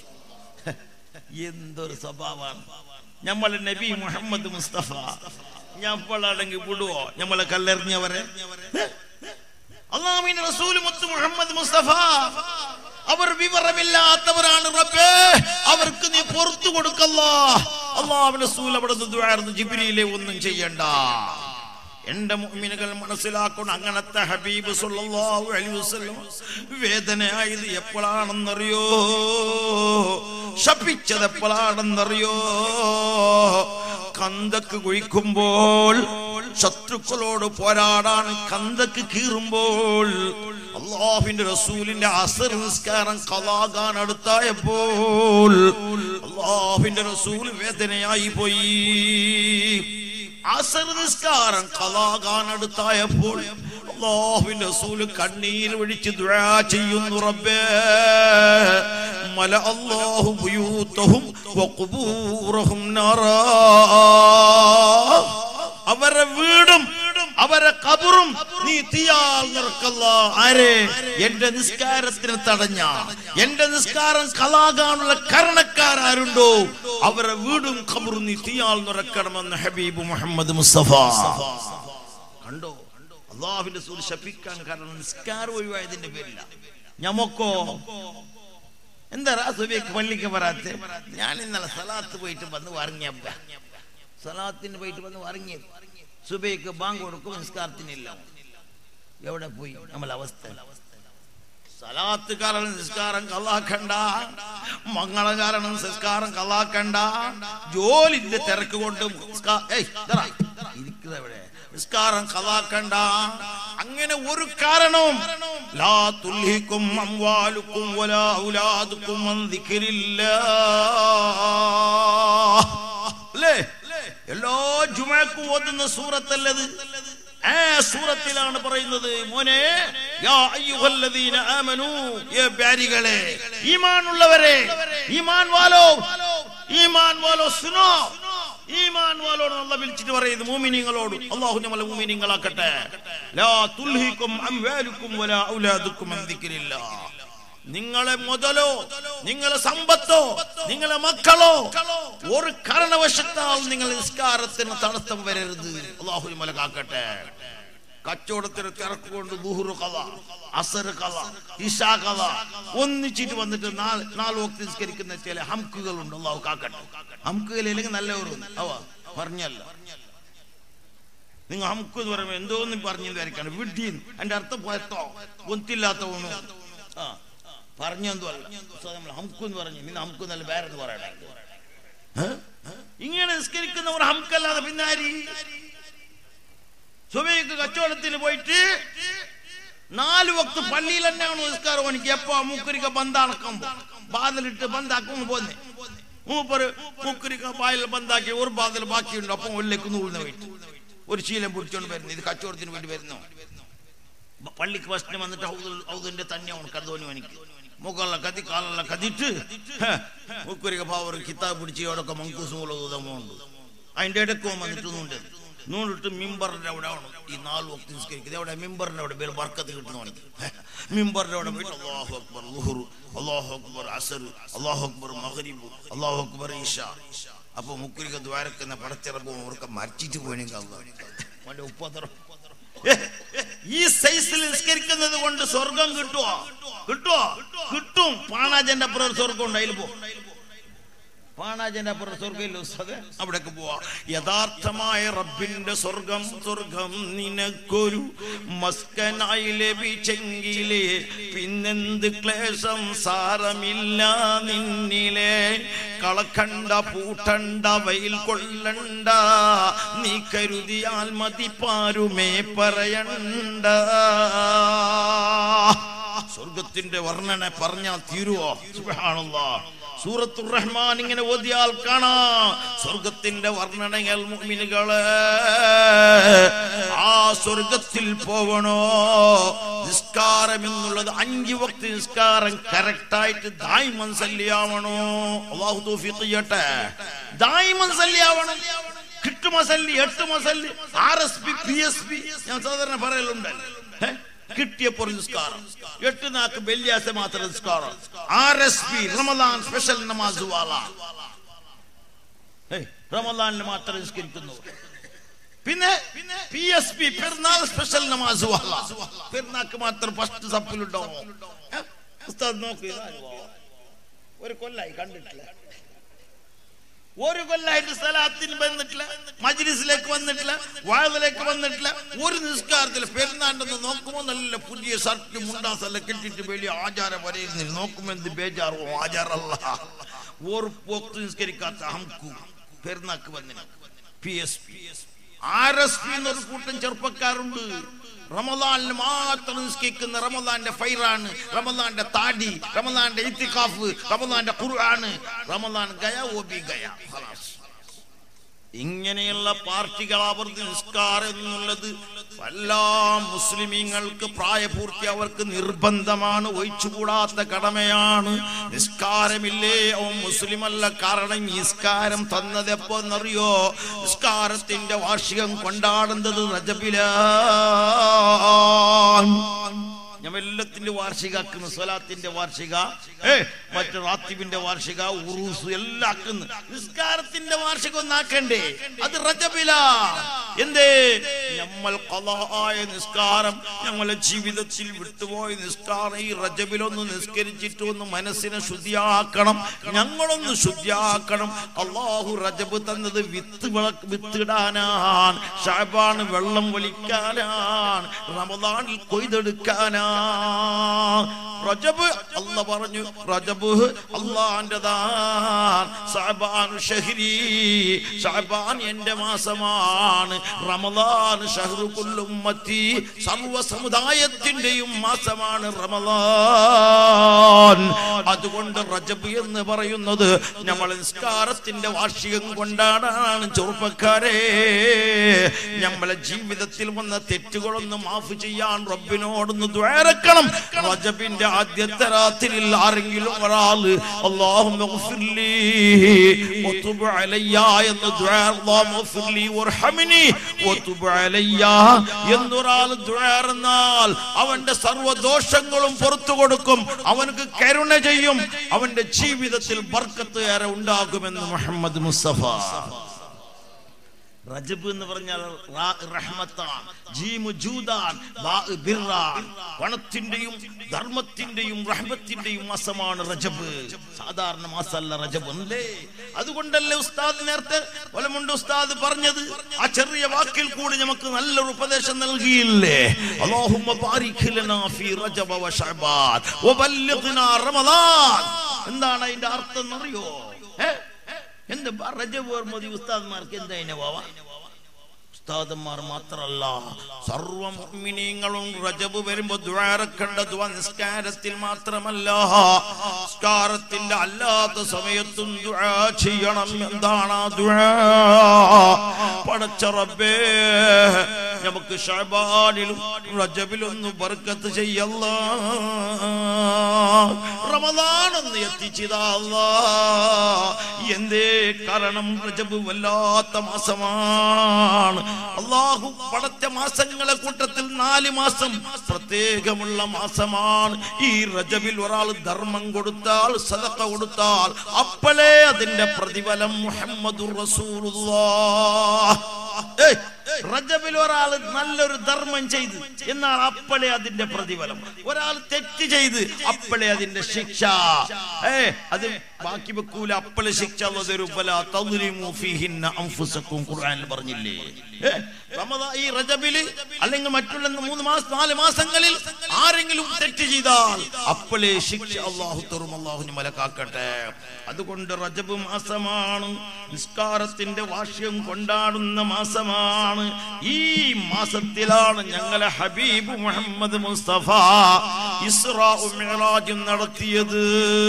എന്തൊരു സ്വഭാവമാണ് നമ്മളെ നബി മുഹമ്മദ് മുസ്തഫ ഞമ്മളാണെങ്കിൽ വിടുവോ നമ്മളെ കല്ലെറിഞ്ഞവരെ അള്ളാഹുവിന്റെ റസൂൽ മുത്ത് മുഹമ്മദ് മുസ്തഫ അവർ വിവരമില്ലാത്തവരാണ് റബ്ബേ അവർക്ക് നീ പുറത്തു കൊടുക്കല്ല അള്ളാഹുവിന്റെ റസൂൽ അവിടെ നിന്ന് ദുആർന്ന് ജിബ്രീലെ ഒന്നും ചെയ്യണ്ട എന്റെ മുഅ്മിനുകൾ മനസ്സിലാക്കണം അങ്ങനത്തെ ഹബീബ് സല്ലല്ലാഹു അലൈഹി വസല്ലം വേദനയായത് എപ്പോഴാണെന്നറിയോ ശപിച്ചത് എപ്പോഴാണെന്നറിയോ കന്തക്ക് കുഴിക്കുമ്പോൾ ശത്രുക്കളോട് പോരാടാൻ കന്തക്ക് കീറുമ്പോൾ അള്ളാഹുവിന്റെ റസൂലിന്റെ അസർ നിസ്കാരം കലാകാൻ അടുത്തായപ്പോൾ അള്ളാഹുവിന്റെ റസൂൽ വേദനയായി പോയി അസർ നിസ്കാരം കലാകാൻ അടുത്തായപ്പോൾ അള്ളാഹുവിന്റെ റസൂൽ കണ്ണീർ ഒഴിച്ച് ദുആ ചെയ്യുന്നു റബ്ബേ മല അല്ലാഹു ബുയൂത്തഹും വഖുബൂറഹും നാറാ അവരെ വീടും അവരെ കബറും നീ തീയാൽ നിറക്കല്ല ആരെ എന്റെ നിസ്കാരത്തിന് തടഞ്ഞ എന്റെ നിസ്കാരം കലാകാനുള്ള കാരണക്കാരുണ്ടോ അവരെ വീടും കബറും നീ തീയാൽ നിറക്കണമെന്ന് ഹബീബ് മുഹമ്മദ് മുസ്തഫ കണ്ടോ അള്ളാഹുവിന്റെ സൂര്യ ശപിക്കാൻ കാരണം നിസ്കാരം ഒഴിവായതിന്റെ പേരില്ല ഞമ്മക്കോ എന്താ സുബിക്ക് പള്ളിക്ക് വരാത്തെ ഞാൻ ഇന്നലെ സലാത്ത് പോയിട്ട് വന്ന് വറങ്ങിയപ്പ സലാത്തിന് പോയിട്ട് വന്ന് വറങ്ങി സുബൈക്ക് ബാങ്ക് കൊടുക്കും നിസ്കാരത്തിനില്ല എവിടെ പോയി നമ്മളെ അവസ്ഥ സലാത്ത് കാരണം നിസ്കാരം കള്ളാക്കണ്ട മംഗള കാരണം നിസ്കാരം കള്ളാക്കണ്ട ജോലിന്റെ തിരക്ക് കൊണ്ട് നിസ്കാ- ഏയ്, ഇതെടാ, ഇരിക്കുന്നത് എവിടെ നിസ്കാരം കള്ളാക്കണ്ട അങ്ങനെ ഒരു കാരണവും ലാ തുൽഹിക്കും അംവാലുക്കും വലാ ഔലാദുക്കും അൻ ദിക്രില്ലാഹ്. അല്ലേ എല്ലാ ജുമക്കും ഓതുന്ന സൂറത്തല്ലത് ആ സൂറത്തിലാണ് പറയുന്നത് മോനെ യാ അയ്യുഹല്ലദീന ആമനൂ ഏ പ്യാരികളെ ഈമാനുള്ളവരെ ഈമാൻ വാലോ ഈമാൻ വാലോ സുനോ ഈമാൻ വാലോട് അല്ല വിളിച്ചിട്ട് പറയുന്നു മൂമിനിങ്ങളോട് അള്ളാഹു നമ്മളെ മൂമിനിങ്ങളാക്കട്ടെ ലാ തുൽഹിക്കും അംവാലുക്കും വലാ ഔലാദുക്കും അൻ ദിക്രില്ലാഹ് നിങ്ങളെ മുതലോ നിങ്ങളെ സമ്പത്തോ നിങ്ങളെ മക്കളോ ഒരു കാരണവശത്താൽ നിങ്ങൾ നിസ്കാരത്തിന് തടസ്സം വരരുത് അള്ളാഹു മല കാക്കട്ടെ കച്ചവടത്തിന് തിരക്കുകൊണ്ട് ദുഹുറു കഥ അസർ കഥ ഇഷ കഥ ഒന്നിച്ചിട്ട് വന്നിട്ട് നാല് നാല് വക്തി നിസ്കരിക്കുന്ന ചില ഹംക്കുകളുണ്ട് അള്ളാഹു കാക്കട്ടെ ഹംക്കുകളില്ലെങ്കിൽ നല്ലവരും അവ പറഞ്ഞല്ല നിങ്ങൾ ഹംക്ക് എന്ന് പറയുമ്പോൾ എന്തോന്ന് പറഞ്ഞു ധരിക്കാണ് വിഡ്ഢീൻ അതിന്റെ അർത്ഥം പോയത്തോ ഒത്തില്ലാത്തവണു ആ പറഞ്ഞെന്തോ അല്ല ഉസ്താദ് നമ്മൾ ഹംക്ക് എന്ന് പറഞ്ഞു പിന്നെ ഹംക്ക് എന്നല്ല വേറെ എന്ന് പറയണേ ഏ? ഇങ്ങനെ നിസ്കരിക്കുന്നവർ ഹംക്കല്ലാതെ പിന്നെ ആരി സുബൈക്ക് കച്ചവടത്തിന് പോയിട്ട് നാല് വക്ത് പള്ളിയിൽ തന്നെയാണ് നിസ്കാരം എനിക്ക് എപ്പോ മൂക്കരിക്ക ബന്ധാണക്കുമ്പോ ബാദലിട്ട് ബന്ധാക്കുമ്പോ പോന്നെ മൂപ്പര് മൂക്കരിക്ക ബായിൽ ബന്ധാക്കി ഒരു ബാദൽ ബാക്കിയുണ്ട് അപ്പം ഒല്ലേക്ക് നൂളിന് പോയിട്ട് ഒരു ശീലം പിടിച്ചോണ്ട് വരുന്നു ഇത് കച്ചവടത്തിന് വേണ്ടി വരുന്നു ബ- പള്ളിക്ക് ഫസ്റ്റിന് വന്നിട്ട് ഔദുൽ- ഔദിന്റെ തന്നെയാണ് കതോനി എനിക്ക് മുഖള്ള കതി കാലുള്ള കതിട്ട് മുക്കരിക പാവർ കിതാബ് പിടിച്ച് അവിടെയൊക്കെ മങ്കൂസ് മൂലമുണ്ട് അതിന്റെ ഇടയ്ക്ക് ഓൻ വന്നിട്ട് നൂണ്ട് നൂണ്ടിട്ട് മിമ്പറിന്റെ അവിടെ ആണ് ഈ നാല് വക്തി നിസ്കരിക്കുന്നത് അവിടെ മിമ്പറിന്റെ അവിടെ പേര് ബർക്കത്ത് കിട്ടുന്നവനുണ്ട് മിമ്പറിന്റെ അവിടെ പോയിട്ട് അള്ളാഹു അക്ബർ ലുഹുറു അള്ളാഹു അക്ബർ അസർ അള്ളാഹു അക്ബർ മഹരിബ് അള്ളാഹു അക്ബർ ഈഷ അപ്പൊ മുക്കുരിക ദ്വാരക്കുന്ന പടച്ചിറപ്പോ അവർക്ക് മരിച്ചിട്ട് പോയിനെങ്കിൽ അവന്റെ ഉപ്പതറം ഈ സൈസിൽ നിസ്കരിക്കുന്നത് കൊണ്ട് സ്വർഗം കിട്ടുമോ കിട്ടുമോ കിട്ടും പാണാജന്റെ അപ്പുറം സ്വർഗം ഉണ്ട് അതിൽ പോ പാണാജന്റെ അപ്പുറം സ്വർഗം ഇല്ല ഉസ്താദേ അവിടേക്ക് പോവാ യഥാർത്ഥമായ റബ്ബിന്റെ സ്വർഗം സ്വർഗം നിനക്കൊരു മസ്കനായി ലഭിച്ചെങ്കിലേ പിന്നെന്ത് ക്ലേശം സാരമില്ല നിന്നിലെ കളക്കണ്ട പൂട്ടണ്ട വെയിൽ കൊള്ളണ്ട നീ കരുതിയാൽ മതിപ്പാരുമേ പറയണ്ട സ്വർഗത്തിന്റെ വർണ്ണന പറഞ്ഞാൽ തീരുവോ സുബ്ഹാനല്ലാഹ് സൂറത്തുർ റഹ്മാൻ ഇങ്ങനെ ഓതിയാൽ കാണാം സ്വർഗത്തിന്റെ വർണ്ണനകൾ മുഅ്മിനുകളെ ആ സ്വർഗത്തിൽ പോകണോ നിസ്കാരം എന്നുള്ളത് അഞ്ച് വക്ത് നിസ്കാരം കറക്റ്റ് ആയിട്ട് ദായിമൻ സല്ലിയാവണോ അള്ളാഹു തൗഫീഖ് ചെയ്യട്ടെ ദായിമൻ സല്ലിയാവണം കിട്ടു മസല്ലി എട്ട് മസല്ലി R S P P S P ഞാൻ സാധാരണ പറയലുണ്ടല്ലോ ഏ? കിട്ടിയപ്പോൾ നിസ്കാരം എട്ട് നാക്ക് വെള്ളിയാഴ്ച മാത്രം നിസ്കാരം R S P Ramadan special നമാസ് വാല ഏയ്, റമദാനിൽ മാത്രം നിസ്കരിക്കുന്നു പിന്നെ P S P Perunnal special നമാസ് വാല പെരുന്നാൾക്ക് മാത്രം ഫസ്റ്റ് സപ്പിലുണ്ടോ ഏ? ഉസ്താദ് നോക്ക് ഇതാരുവോ? ഒരു കൊല്ലായി കണ്ടിട്ടില്ല ഒരു കൊല്ലായിട്ട് സ്ഥലത്തിന് വന്നിട്ടില്ല മജ്ലിസിലേക്ക് വന്നിട്ടില്ല വാഴത്തിലേക്ക് വന്നിട്ടില്ല ഒരു നിസ്കാരത്തിൽ പെരുന്നാണ്ടെന്ന് നോക്കുമ്പോൾ നല്ല പുതിയ ഷർട്ട് മുണ്ടാസെല്ലാം കെട്ടിട്ട് വലിയ ആചാരം വരയുന്നില്ല നോക്കുമ്പോൾ എന്ത് ബേജാറോ ആചാരല്ല ഒരു പോക്ക് നിസ്കരിക്കാത്ത ഹംകു പെരുന്നാക്ക് വന്നില്ല P S P R S P എന്നൊരു കൂട്ടം ചെറുപ്പക്കാരുണ്ട് റമദാനിൽ മാത്രം നിസ്കരിക്കുന്ന റമദാന്റെ ഫൈറാണ് റമദാന്റെ താടി റമദാന്റെ ഇത്തിക്കാഫ് റമദാന്റെ ഖുർആന് റമദാൻ ഗയ ഓ ബി ഗയ ഖലാസ്. ഇങ്ങനെയുള്ള പാർട്ടികൾ അവർക്ക് നിസ്കാരം എന്നുള്ളത് എല്ലാ മുസ്ലിമീങ്ങൾക്ക് പ്രായപൂർത്തി അവർക്ക് നിർബന്ധമാണ് ഒഴിച്ചുകൂടാത്ത കടമയാണ് നിസ്കാരമില്ലേ അവൻ മുസ്ലിം അല്ല കാരണം ഈ നിസ്കാരം തന്നത് എപ്പോ എന്നറിയോ നിസ്കാരത്തിന്റെ വാർഷികം കൊണ്ടാടുന്നത് റജബിലാണ് ഞാൻ എല്ലാത്തിന്റെ വാർഷിക ആക്കുന്നു സ്വലാത്തിന്റെ വാർഷിക ഏ മറ്റു റാത്തിബിന്റെ വാർഷിക ഉറൂസ് എല്ലാം ആക്കുന്നു നിസ്കാരത്തിന്റെ വാർഷികം ഒന്നാക്കണ്ടേ അത് റജബില എന്തേ നമ്മൾ കലായ നിസ്കാരം ഞങ്ങളെ ജീവിതത്തിൽ വിട്ടുപോയ നിസ്കാരം ഈ റജബിലൊന്ന് നിസ്കരിച്ചിട്ട് ഒന്ന് മനസ്സിനെ ശുദ്ധിയാക്കണം ഞങ്ങളൊന്ന് ശുദ്ധിയാക്കണം അള്ളാഹു റജബ് തന്നത് വിത്ത് വിളക്ക് വിത്തിടാനാണ് ഷാബാണ് വെള്ളം വലിക്കാനാണ് റമദാനിൽ കൊയ്തെടുക്കാനാ റജബ് അല്ല പറഞ്ഞു റജബ് അള്ളാന്റെതാണ് ഷാബാൻ ഷഹരി ഷാബാൻ എന്റെ മാസമാണ് റമദാൻ ഷഹ്റു കുല്ലുമ്മത്തി സർവ സമുദായത്തിന്റെയും മാസമാണ് റമദാൻ അതുകൊണ്ട് റജബ് എന്ന് പറയുന്നത് നമ്മൾ നിസ്കാരത്തിന്റെ വാർഷികം കൊണ്ടാടാണ് ചെറുപ്പക്കാരെ നമ്മളെ ജീവിതത്തിൽ വന്ന തെറ്റുകളൊന്ന് മാഫ് ചെയ്യാൻ റബ്ബിനോടൊന്ന് ദ്വാരക്കണം റജബിന്റെ ആദ്യത്തെ രാത്രിയിൽ ആരെങ്കിലും ഒരാള് അല്ലാഹുമ്മ ഗഫിർലി വതുബ് അലയ്യ എന്ന് ദ്വാ അല്ലാഹുമ്മ ഗഫിർലി വർഹംനി വതുബ് അലയ്യ എന്നൊരാൾ ദ്വാരന്നാൽ അവന്റെ സർവ്വദോഷങ്ങളും പുറത്തു കൊടുക്കും അവനക്ക് കരുണ ചെയ്യും അവന്റെ ജീവിതത്തിൽ ബർക്കത്ത് ഏറെ ഉണ്ടാകുമെന്ന് മുഹമ്മദ് മുസ്തഫ റജബ് എന്ന് പറഞ്ഞാൽ റാ റഹ്മത്താണ് ജീമു ജൂദാൻ ബാ ബിർറാൻ പണത്തിന്റെയും ധർമ്മത്തിന്റെയും റഹ്മത്തിന്റെയും മാസമാണ് റജബ് സാധാരണ മാസമല്ല റജബ് അല്ലേ അതുകൊണ്ടല്ലേ ഉസ്താദ് നേരത്തെ വലമുണ്ട് ഉസ്താദ് പറഞ്ഞത് ആ ചെറിയ വാക്കിൽ കൂടി നമുക്ക് നല്ലൊരു ഉപദേശം നൽകിയില്ലേ അല്ലാഹുമ്മ ബാരിക് ലനാ ഫീ റജബ വ ശഅബാൻ വബല്ലിഗ്നാ റമളാൻ എന്താണ് അതിന്റെ അർത്ഥം എന്നറിയോ ഏ എന്ത് റജബ് മതി ഉസ്താദ്മാർക്ക് എന്താ അതിനെ പോവാ ഉസ്താദന്മാർ മാത്രല്ല സർവ മുഅ്മിനീങ്ങളും റജബ് വരുമ്പോ ദ്വാരക്കണ്ട ദ്വാ നിസ്കാരത്തിൽ മാത്രമല്ല നിസ്കാരത്തിന്റെ അല്ലാത്ത സമയത്തും ദുആ ചെയ്യണം എന്താണ് ആ ദുആ പടച്ച റബ്ബേ നമുക്ക് ഷഅബാനിലും റജബിലൊന്നും ബർക്കത്ത് ചെയ്യല്ല റമദാൻ ഒന്ന് എത്തിച്ചതാ അല്ലാ എന്തേ കാരണം റജബ് വല്ലാത്ത മാസമാണ് അള്ളാഹു പടച്ച മാസങ്ങളെ കൂട്ടത്തിൽ നാല് മാസം പ്രത്യേകമുള്ള മാസമാണ് ഈ റജബിൽ ഒരാൾ ധർമ്മം കൊടുത്താൽ സദക്ക കൊടുത്താൽ അപ്പോഴേ അതിന്റെ പ്രതിഫലം മുഹമ്മദുർ റസൂലുള്ളാഹ് ഏയ്, റജബിൽ ഒരാൾ നല്ലൊരു ധർമ്മം ചെയ്ത് എന്നാൽ അപ്പോഴേ അതിന്റെ പ്രതിഫലം ഒരാൾ തെറ്റ് ചെയ്ത് അപ്പോഴേ അതിന്റെ ശിക്ഷ ഏ അത് ബാക്കി വെക്കൂല അപ്പോഴേ ശിക്ഷ അതൊരു ഫലാ തദ്ലിമു ഫീഹിന്ന അൻഫുസക്കും ഖുർആനിൽ പറഞ്ഞില്ലേ ഏ, റമദാ- ഈ റജബില് അല്ലെങ്കിൽ മറ്റുള്ള മൂന്ന് മാസം നാല് മാസങ്ങളിൽ ആരെങ്കിലും തെറ്റ് ചെയ്താൽ അപ്പോഴേ ശിക്ഷ അള്ളാഹു തുറും അള്ളാഹുന് മലക്കാക്കട്ടെ അതുകൊണ്ട് റജബ് മാസമാണ് നിസ്കാരത്തിന്റെ വാഷ്യം കൊണ്ടാടുന്ന മാസമാണ് ഈ മാസത്തിലാണ് ഞങ്ങളെ ഹബീബ് മുഹമ്മദ് മുസ്തഫ ഇസ്രാഉം മിഅ്റാജും നടത്തിയത്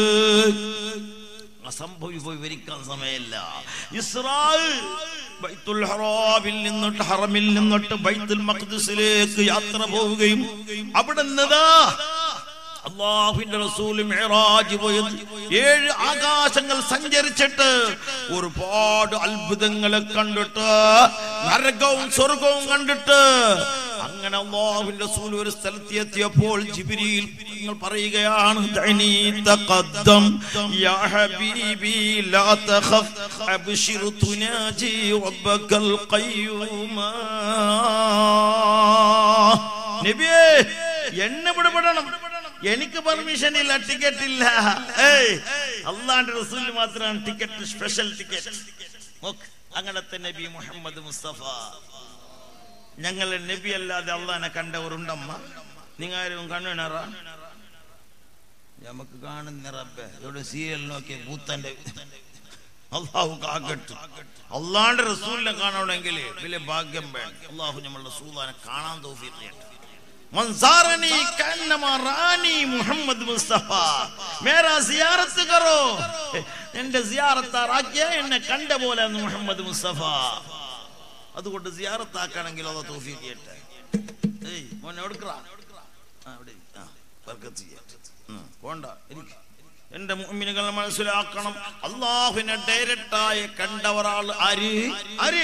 അസംഭവി പോയി വിവരിക്കാൻ സമയമില്ല ഇസ്രാ ബൈത്തുൽ ഹറാമിൽ നിന്നിട്ട് ഹറമിൽ നിന്നിട്ട് ബൈത്തുൽ മഖ്ദിസിലേക്ക് യാത്ര പോവുകയും അവിടെ നിന്നതാ അള്ളാഹുവിന്റെ റസൂല് മിഅ്റാജ് പോയത് ഏഴ് ആകാശങ്ങൾ സഞ്ചരിച്ചിട്ട് ഒരുപാട് അത്ഭുതങ്ങളെ കണ്ടിട്ട് നരകവും സ്വർഗവും കണ്ടിട്ട് അങ്ങനെ അള്ളാഹുവിന്റെ റസൂൽ ഒരു സ്ഥലത്ത് എത്തിയപ്പോൾ ജിബ്രീൽ നിങ്ങൾ പറയുകയാണ് ദഅനി തഖദ്ദം യാ ഹബീബി ലാ തഖഫ് അബ്ശിർ തുനാജി റബ്ബക്കൽ ഖയ്യൂമാ നബിയേ എന്നെ വിടപെടണം എനിക്ക് പെർമിഷൻ ഇല്ല ടിക്കറ്റ് ഇല്ല ഏയ് അള്ളാന്റെ റസൂലിന് മാത്രമാണ് ടിക്കറ്റ് സ്പെഷ്യൽ ടിക്കറ്റ് നോക്ക് അങ്ങനത്തെ നബി മുഹമ്മദ് മുസ്തഫ ഞങ്ങളെ നബി അല്ലാതെ അള്ളാനെ കണ്ടവരുണ്ടമ്മ നിങ്ങാരും കണ്ണുണറ നമുക്ക് കാണുന്ന റബ്ബെ ഇവിടെ സീരിയൽ നോക്കിയ ഭൂത്തന്റെ അള്ളാഹു കാക്കട്ടു അള്ളാന്റെ റസൂലിനെ കാണണമെങ്കിൽ വലിയ ഭാഗ്യം വേണം അള്ളാഹു നമ്മളുടെ റസൂലിനെ കാണാൻ തോഫിയുണ്ട് मंसारनी कन्नमा रानी മുഹമ്മദ് മുസ്തഫ മേരാ സിയാറത്ത് കറോ എന്റെ സിയാറത്താറാക്കിയ എന്നെ കണ്ട പോലെ എന്ന് മുഹമ്മദ് മുസ്തഫ അതുകൊണ്ട് സിയാറത്താക്കണമെങ്കിൽ അത് തോഫീ ചെയ്യട്ടെ ഏയ് മോനെ എടുക്കറാ ആ അവിടെ ഇരി. ആ ബർക്കത്ത് ചെയ്യട്ടെ ഉം, പോണ്ട ഇരിക്ക്. എന്റെ മുഅ്മിനുകൾ മനസ്സിലാക്കണം അള്ളാഹുവിനെ ഡയറക്റ്റായി കണ്ട ഒരാൾ ആര് ആര്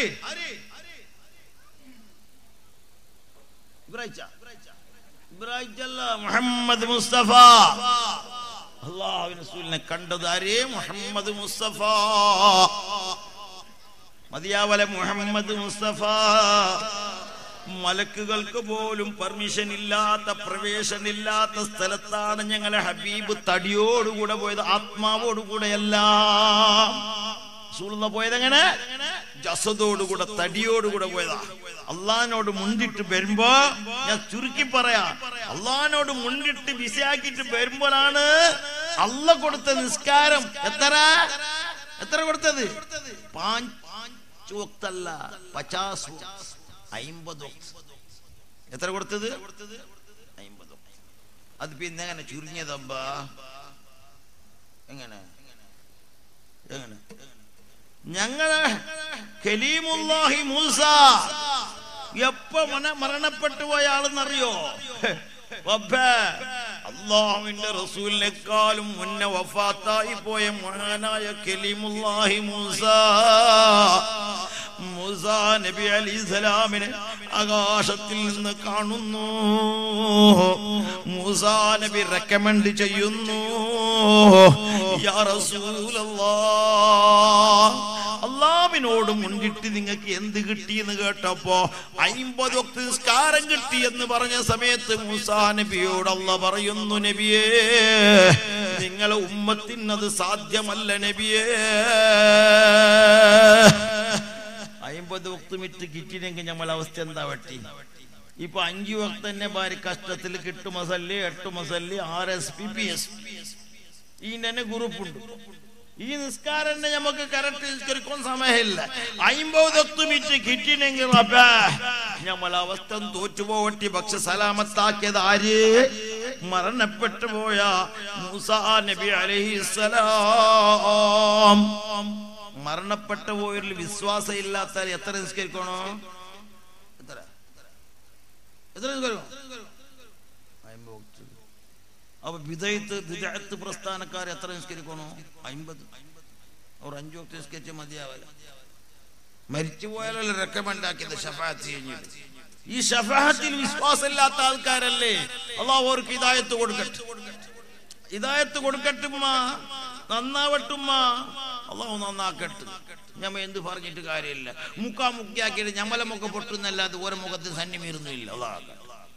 ഇബ്രാഹിച്ച ഇബ്രാഹിച്ചല്ല മുഹമ്മദ് മുസ്തഫ അള്ളാഹുവിന് റസൂലിനെ കണ്ടത് ആരേ മുഹമ്മദ് മുസ്തഫ മതിയാവല മുഹമ്മദ് മുസ്തഫ മലക്കുകൾക്ക് പോലും പെർമിഷൻ ഇല്ലാത്ത പ്രവേശനില്ലാത്ത സ്ഥലത്താണ് ഞങ്ങളെ ഹബീബ് തടിയോടുകൂടെ പോയത് ആത്മാവോടുകൂടെയല്ല റസൂലുള്ള പോയത് എങ്ങനെ ജസദോടുകൂടെ തടിയോടുകൂടെ പോയതാ അള്ളഹാനോട് മുണ്ടിട്ട് വരുമ്പോ ഞാൻ ചുരുക്കി പറയാ അള്ളഹാനോട് മുണ്ടിട്ട് വിസയാക്കിട്ട് വരുമ്പോഴാണ് അള്ള കൊടുത്ത നിസ്കാരം എത്ര എത്ര കൊടുത്തത് പാഞ്ച് വക്തല്ല പച്ചാസ് വക്ത്. അയിമ്പത് വക്ത്. എത്ര കൊടുത്തത് അയിമ്പത് വക്ത്. അത് പിന്നെ എങ്ങനെ ചുരുങ്ങിയതമ്പാ എങ്ങനെ എങ്ങനെ ഞങ്ങള് കലീമുല്ലാഹി മൂസ എപ്പ മന മരണപ്പെട്ടു പോയ ആളെന്നറിയോ റബ്ബേ, അള്ളാഹുവിന്റെ റസൂലിനെക്കാളും മുന്നേ വഫാത്തായി പോയ മഹാനായ കലീമുല്ലാഹി മൂസ മൂസ നബി അലി സലാമിനെ ആകാശത്തിൽ നിന്ന് കാണുന്നു മൂസ നബി റെക്കമെൻഡ് ചെയ്യുന്നു യാ റസൂലല്ലാഹ് അള്ളാഹ് ഇമാമിനോട് മുന്നിട്ട് നിങ്ങൾക്ക് എന്ത് കിട്ടിയെന്ന് കേട്ടപ്പോ അയിമ്പത് വക്ത് നിസ്കാരം കിട്ടി എന്ന് പറഞ്ഞ സമയത്ത് മൂസാ നബിയോട് അല്ല പറയുന്നു നബിയേ നിങ്ങളെ ഉമ്മത്തിന് അത് സാധ്യമല്ല നബിയേ അയിമ്പത് വക്ത് മിറ്റ് കിട്ടിയില്ലെങ്കിൽ നമ്മളെ അവസ്ഥ എന്താ വട്ടി ഇപ്പൊ അഞ്ചു വക്ത് തന്നെ ഭാര്യ കഷ്ടത്തിൽ കിട്ടു മസല്ലി എട്ട് മസല്ലി R S P P S ഈ തന്നെ ഗ്രൂപ്പുണ്ട് ഈ നിസ്കാരം തന്നെ നമുക്ക് കറക്റ്റ് നിസ്കരിക്കാൻ സമയമില്ല അയിമ്പതൊത്ത് മിനിറ്റ് കിട്ടിനെങ്കിൽ നമ്മളെ അവസ്ഥ തോറ്റുപോവട്ടി പക്ഷെ സലാമത്താക്കിയത് ആര് മരണപ്പെട്ടു പോയ മൂസാ നബി അലഹിസലാം മരണപ്പെട്ടു പോയതിൽ വിശ്വാസം ഇല്ലാത്ത എത്ര നിസ്കരിക്കണോ എത്ര എത്ര നിസ്കരിക്കണം അയിമ്പത് അപ്പൊ വിധയത്ത് വിദഗ്ധ പ്രസ്ഥാനക്കാർ എത്ര നിസ്കരിക്കണോ അമ്പത് അവർ അഞ്ചു വക്ത് നിസ്കരിച്ച മതിയാവില്ല മരിച്ചു പോയാലല്ലോ റെക്കമെൻഡ് ആക്കിയത് ഷഫാത്ത് കഴിഞ്ഞിട്ട് ഈ ഷഫാത്തിൽ വിശ്വാസമില്ലാത്ത ആൾക്കാരല്ലേ അള്ളാഹ് അവർക്ക് ഇതായത്ത് കൊടുക്കട്ടെ ഇതായത്ത് കൊടുക്കട്ടുമ്മ നന്നാവട്ടുമ്മ അള്ളാഹു നന്നാക്കട്ടെ ഞമ്മ എന്ത് പറഞ്ഞിട്ട് കാര്യമില്ല മുക്കാ മുക്കിയാക്കിയിട്ട് ഞമ്മലെ മുഖ പൊട്ടുന്നല്ലാതെ ഓരോ മുഖത്ത് സന്നിമീറുന്നില്ല അള്ളാഹ്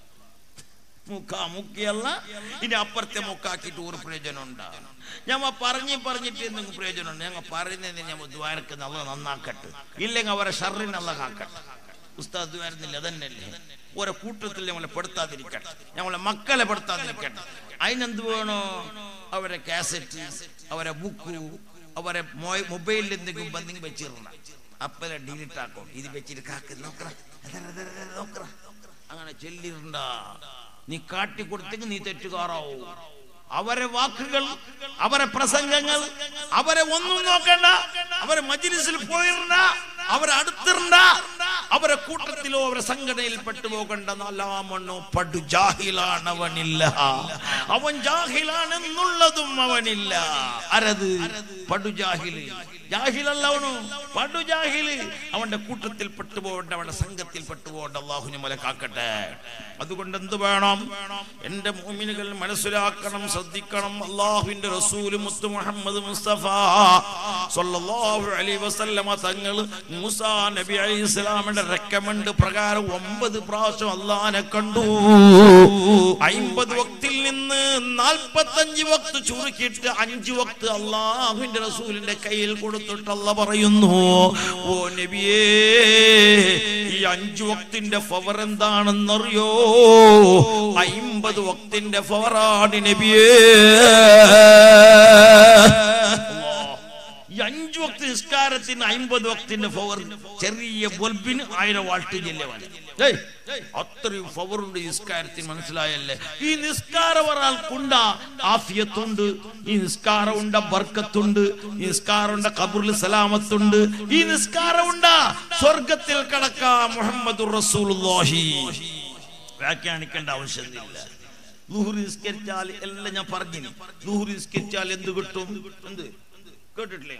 മുക്ക മുക്കിയല്ല ഇനി അപ്പുറത്തെ മുക്കാക്കിയിട്ട് ഒരു പ്രയോജനം ഉണ്ടാകും ഞമ്മ പറഞ്ഞ് പറഞ്ഞിട്ട് എന്തെങ്കിലും പ്രയോജനം ഉണ്ട് ഞങ്ങൾ പറയുന്നതിന് ഞമ്മ ദ്വാരക്ക് നല്ല നന്നാക്കട്ടെ ഇല്ലെങ്കിൽ അവരെ ഷറിന് നല്ല കാക്കട്ടെ ഉസ്താദ് ദ്വാരുന്നില്ല അതന്നെയല്ലേ ഓരോ കൂട്ടത്തിൽ നമ്മളെ പെടുത്താതിരിക്കട്ടെ നമ്മളെ മക്കളെ പെടുത്താതിരിക്കട്ടെ അതിനെന്ത് വേണോ അവരെ കാസറ്റ് അവരെ ബുക്ക് അവരെ മൊബൈലിൽ എന്തെങ്കിലും ബന്ധിങ് വെച്ചിരുന്ന അപ്പലെ ഡിലീറ്റ് ആക്കും ഇത് വെച്ചിട്ട് കാക്ക നോക്കറ നോക്കറ അങ്ങനെ ചെല്ലിരുണ്ട നീ കാട്ടിക്കൊടുത്തെങ്കിൽ നീ തെറ്റുകാറാവൂ അവരെ വാക്കുകൾ അവരെ പ്രസംഗങ്ങൾ അവരെ ഒന്നും നോക്കണ്ട അവരെ മജ്ലിസിൽ പോയിരുന്ന അവരെ അടുത്തിരുന്ന അവരെ കൂട്ടത്തിലോ അവരെ സംഘടനയിൽ പെട്ടുപോകണ്ട നാലാമണ്ണോ പടു ജാഹിലാണവനില്ല അവൻ ജാഹിലാണെന്നുള്ളതും അവനില്ല അരത് പടു ജാഹില് ജാഹിലല്ല അവനു പടു ജാഹില് അവന്റെ കൂട്ടത്തിൽ പെട്ടുപോകണ്ട അവന്റെ സംഘത്തിൽ പെട്ടുപോകണ്ട അള്ളാഹുനെ മല കാക്കട്ടെ അതുകൊണ്ട് എന്ത് വേണം എന്റെ മോമിനുകൾ മനസ്സിലാക്കണം ശ്രദ്ധിക്കണം അള്ളാഹുവിന്റെ റസൂല് മുത്തു മുഹമ്മദ് മുസ്തഫ സല്ലല്ലാഹു അലൈഹി വസല്ലമ തങ്ങൾ മൂസാ നബി അലൈഹി ഇസ്ലാമിന്റെ റെക്കമെൻഡ് പ്രകാരം ഒമ്പത് പ്രാവശ്യം അള്ളാനെ കണ്ടു അയിമ്പത് വക്തിൽ നിന്ന് നാൽപ്പത്തഞ്ച് വക്ത് ചുരുക്കിയിട്ട് അഞ്ച് വക്ത് അള്ളാഹുവിന്റെ റസൂലിന്റെ കയ്യിൽ കൊടുത്തിട്ട് അല്ല പറയുന്നു ഓ നബിയേ ഈ അഞ്ചു വക്തിന്റെ ഫവർ എന്താണെന്നറിയോ അയിമ്പത് വക്തിന്റെ ഫവറാണ് നബിയേ ഈ അഞ്ചു വക്ത് നിസ്കാരത്തിന് അമ്പത് വക്തിന്റെ ഫവർ ചെറിയ ബൾബിന് ആയിരം വാട്ട് ജില്ലവാണ് അത്രയും ഫവറുണ്ട് ഈ നിസ്കാരത്തിന് മനസ്സിലായല്ലേ ഈ നിസ്കാരം ഒരാൾക്കുണ്ട ആഫിയത്തുണ്ട് ഈ നിസ്കാരം ഉണ്ട ബർക്കത്തുണ്ട് ഈ നിസ്കാരം ഉണ്ട ഖബറിൽ സലാമത്തുണ്ട് ഈ നിസ്കാരം ഉണ്ട സ്വർഗത്തിൽ കടക്കാം മുഹമ്മദ് റസൂലുള്ളാഹി വ്യാഖ്യാനിക്കേണ്ട ആവശ്യമില്ല ലുഹുറി നിസ്കരിച്ചാൽ എല്ലാം ഞാൻ പറഞ്ഞു ലുഹുറി നിസ്കരിച്ചാൽ എന്ത് കിട്ടും എന്ത് കേട്ടിട്ടില്ലേ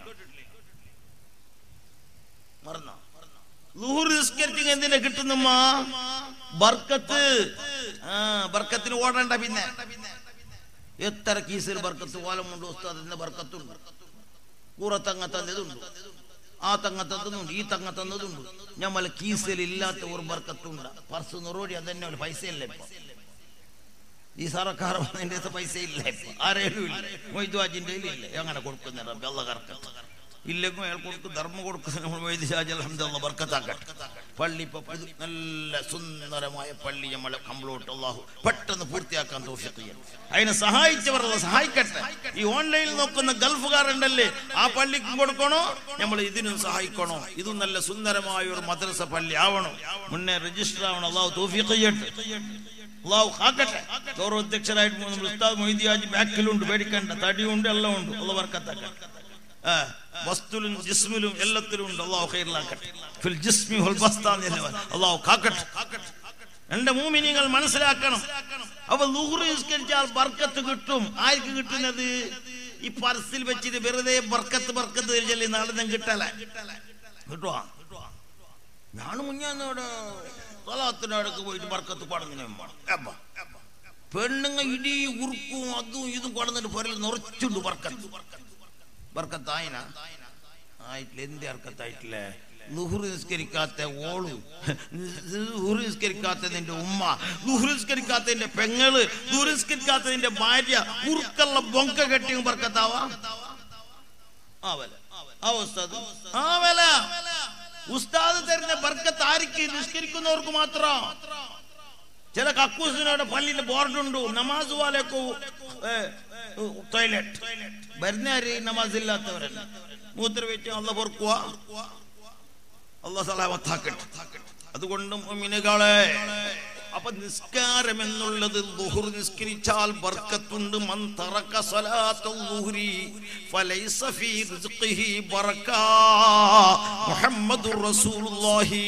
മറന്നോ ലുഹുർ നിസ്കരിച്ചെങ്കിൽ എന്തിനാ കിട്ടുന്നമ്മ ബർക്കത്ത് ആ ബർക്കത്തിന് ഓടണ്ട പിന്നെ എത്ര കീസിൽ ബർക്കത്ത് ഓലമുണ്ട് ഉസ്താദിന്റെ ബർക്കത്തുണ്ട് കൂറ തങ്ങ തന്നതുണ്ട് ആ തങ്ങ തന്നതുണ്ട് ഈ തങ്ങ തന്നതുണ്ട് ഞമ്മൾ കീസിൽ ഇല്ലാത്ത ഒരു ബർക്കത്തുണ്ട് പർസ് നിറോടി അതന്നെ പൈസ ഇല്ല ഇപ്പൊ ഈ സർക്കാർ വന്നതിന്റെ അടുത്ത് പൈസ ഇല്ല ഇപ്പൊ ആരേലും ഇല്ല മൊയ്തുവാജിന്റെ ഇല്ല അങ്ങനെ കൊടുക്കുന്ന റബ്ബി അല്ല കറക്കത്ത് ഇല്ലെങ്കിൽ അയാൾ കൊടുക്കും ധർമ്മം കൊടുക്കുന്ന നമ്മൾ വൈദ്യരാജ് അലഹമ്മദ് ബർക്കത്താക്കട്ടെ പള്ളി ഇപ്പൊ പുതു നല്ല സുന്ദരമായ പള്ളി നമ്മളെ കംപ്ലീറ്റ് അള്ളാഹു പെട്ടെന്ന് പൂർത്തിയാക്കാൻ തോഫിക്ക് ചെയ്യണം അതിനെ സഹായിച്ചവർ അത് സഹായിക്കട്ടെ ഈ ഓൺലൈനിൽ നോക്കുന്ന ഗൾഫുകാരുണ്ടല്ലേ ആ പള്ളിക്കും കൊടുക്കണോ നമ്മൾ ഇതിനും സഹായിക്കണോ ഇതും നല്ല സുന്ദരമായ ഒരു മദ്രസ പള്ളി ആവണം മുന്നേ രജിസ്റ്റർ ആവണം അള്ളാഹു തോഫിക്ക് ചെയ്യട്ടെ അള്ളാഹു കാക്കട്ടെ ഗൗരവ അധ്യക്ഷരായിട്ട് നമ്മൾ ഉസ്താദ് മൊയ്തിയാജ് ബാക്കിലുണ്ട് പേടിക്കണ്ട തടിയുണ്ട് എല്ലാം ഉണ്ട് ഉള്ള വർക്കത്താക്കട്ടെ ആ, വസ്തുലും ജിസ്മിലും എല്ലാത്തിലും ഉണ്ട് അള്ളാഹു ഖൈറിലാക്കട്ടെ ഫിൽ ജിസ്മി വൽ ബസ്താൻ എന്നവൻ അള്ളാഹു കാക്കട്ടെ എന്റെ മൂമിനിങ്ങൾ മനസ്സിലാക്കണം അപ്പൊ ലുഹുറ് നിസ്കരിച്ചാൽ ബർക്കത്ത് കിട്ടും ആർക്ക് കിട്ടുന്നത് ഈ പർസിൽ വെച്ചിട്ട് വെറുതെ ബർക്കത്ത് ബർക്കത്ത് ചൊല്ലി നാളെ കിട്ടല കിട്ടുവാ ഞാൻ മുന്നോട് തലാത്തിന്റെ അടുക്ക് പോയിട്ട് ബർക്കത്ത് പടങ്ങിന് പെണ്ണുങ്ങൾ ഇടി ഉറുക്കും അതും ഇതും കൊടന്നിട്ട് പുരൽ നിറച്ചുണ്ട് ബർക്കത്ത് ബർക്കത്തായന ആയിട്ടില്ല എന്ത് അർക്കത്തായിട്ടില്ലേ ലുഹുർ നിസ്കരിക്കാത്ത ഓളു ലുഹുർ നിസ്കരിക്കാത്ത നിന്റെ ഉമ്മ ലുഹുർ നിസ്കരിക്കാത്ത നിന്റെ പെങ്ങള് ലുഹുർ നിസ്കരിക്കാത്ത നിന്റെ ഭാര്യ ഉറുക്കുള്ള ബൊങ്ക കെട്ടിയും ബർക്കത്താവാ ആ വില ആ ഉസ്താദ് ആ വില ഉസ്താദ് തരുന്ന ബർക്കത്ത് ആർക്ക് നിസ്കരിക്കുന്നവർക്ക് മാത്രം ചില കക്കൂസിനോട് പള്ളിയിൽ ബോർഡുണ്ട് നമാസ് വാലേക്കു ടോയ്ലറ്റ് വരുന്നാര് നമാസ് ഇല്ലാത്തവരല്ല മൂത്ര വെച്ച് അള്ള പൊറുക്കുക അള്ള സലാമത്താക്കട്ടെ അതുകൊണ്ട് മുഅ്മിനുകളെ അപ്പൊ നിസ്കാരം എന്നുള്ളത് ളുഹുർ നിസ്കരിച്ചാൽ ബർക്കത്തുണ്ട് മൻ തറക സ്വലാത്തുൽ ളുഹ്രി ഫലൈസ ഫീ റിസ്ഖിഹി ബറക മുഹമ്മദുർ റസൂലുള്ളാഹി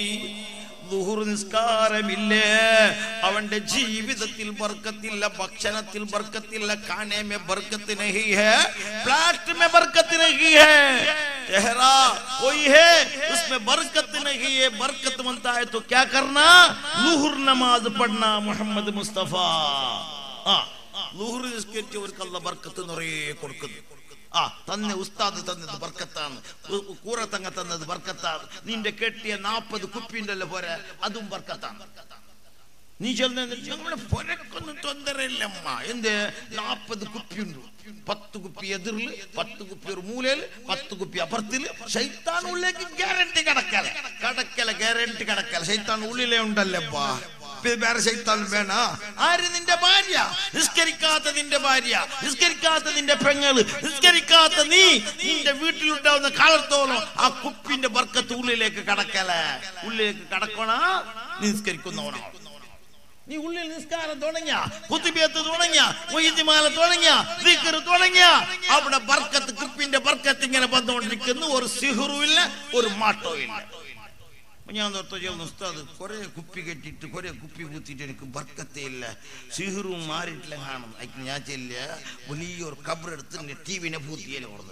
ളുഹുർ നിസ്കാരമില്ലേ അവന്റെ ജീവിതത്തിൽ ബർക്കത്തില്ല ഭക്ഷണത്തിൽ ബർക്കത്തില്ല खाने में बरकत नहीं है प्लाट में बरकत नहीं है चेहरा कोई है उसमें बरकत नहीं है बरकत बनता है तो क्या करना लुहुर नमाज पढ़ना मोहम्मद मुस्तफा ആ ലുഹുർ നിസ്കരിച്ചവർക്ക് അല്ല ബർക്കത്ത് നിറയെ കൊടുക്കുന്നു ആ തന്നെ ഉസ്താദ് തന്നത് ബർക്കത്താണ് ഉ- കൂറ തങ്ങ തന്നത് ബർക്കത്താണ് നിന്റെ കെട്ടിയ നാപ്പത് കുപ്പിണ്ടല്ലോ പോരെ അതും ബർക്കത്താണ് നീ ചെന്ന് ഞങ്ങളെ പൊരക്കൊന്നും തൊന്തരയില്ലമ്മ എന്ത് നാപ്പത് കുപ്പിയുണ്ട് പത്ത് കുപ്പി എതിറില് പത്ത് കുപ്പി ഒരു മൂലയില് പത്ത് കുപ്പി അപ്പുറത്തില് ശൈത്താൻ ഉള്ളിലേക്ക് ഗ്യാരണ്ടി കടക്കല കടക്കല ഗ്യാരണ്ടി കടക്കല ശൈത്താൻ ഉള്ളിലേ ഉണ്ടല്ലപ്പാ പിന്നെ വേറെ ശൈത്താൻ വേണ ആര് നിന്റെ ഭാര്യ നിസ്കരിക്കാത്ത നിന്റെ ഭാര്യ നിസ്കരിക്കാത്ത നിന്റെ പെങ്ങള് നിസ്കരിക്കാത്ത നീ നിന്റെ വീട്ടിലുണ്ടാവുന്ന കാലത്തോളം ആ കുപ്പിന്റെ ബർക്കത്ത് ഉള്ളിലേക്ക് കടക്കല ഉള്ളിലേക്ക് കടക്കണ നിസ്കരിക്കുന്നവനാണ് നീ ഉള്ളിൽ നിസ്കാരം തുടങ്ങിയ കുത്തിബിയത്ത് തുടങ്ങിയ മൊയ്തിമാല തുടങ്ങിയ ദിക്ർ തുടങ്ങിയ അവിടെ ബർക്കത്ത് കുപ്പിന്റെ ബർക്കത്ത് ഇങ്ങനെ വന്നുകൊണ്ടിരിക്കുന്നു ഒരു സിഹറും ഇല്ല ഒരു മാട്ടോ ഇല്ല അപ്പൊ ഞാൻ തൊട്ട് ചെയ്യുന്ന ഉസ്താദ് കുറെ കുപ്പി കെട്ടിട്ട് കുറെ കുപ്പി കുത്തിയിട്ട് എനിക്ക് ബർക്കത്തേ ഇല്ല സിഹറും മാറിയിട്ടില്ല കാണും അതിന് ഞാൻ ചെല്ല വലിയൊരു കബറെടുത്ത് ടി വിനെ പൂത്തിയല്ലേ കൊടുത്തു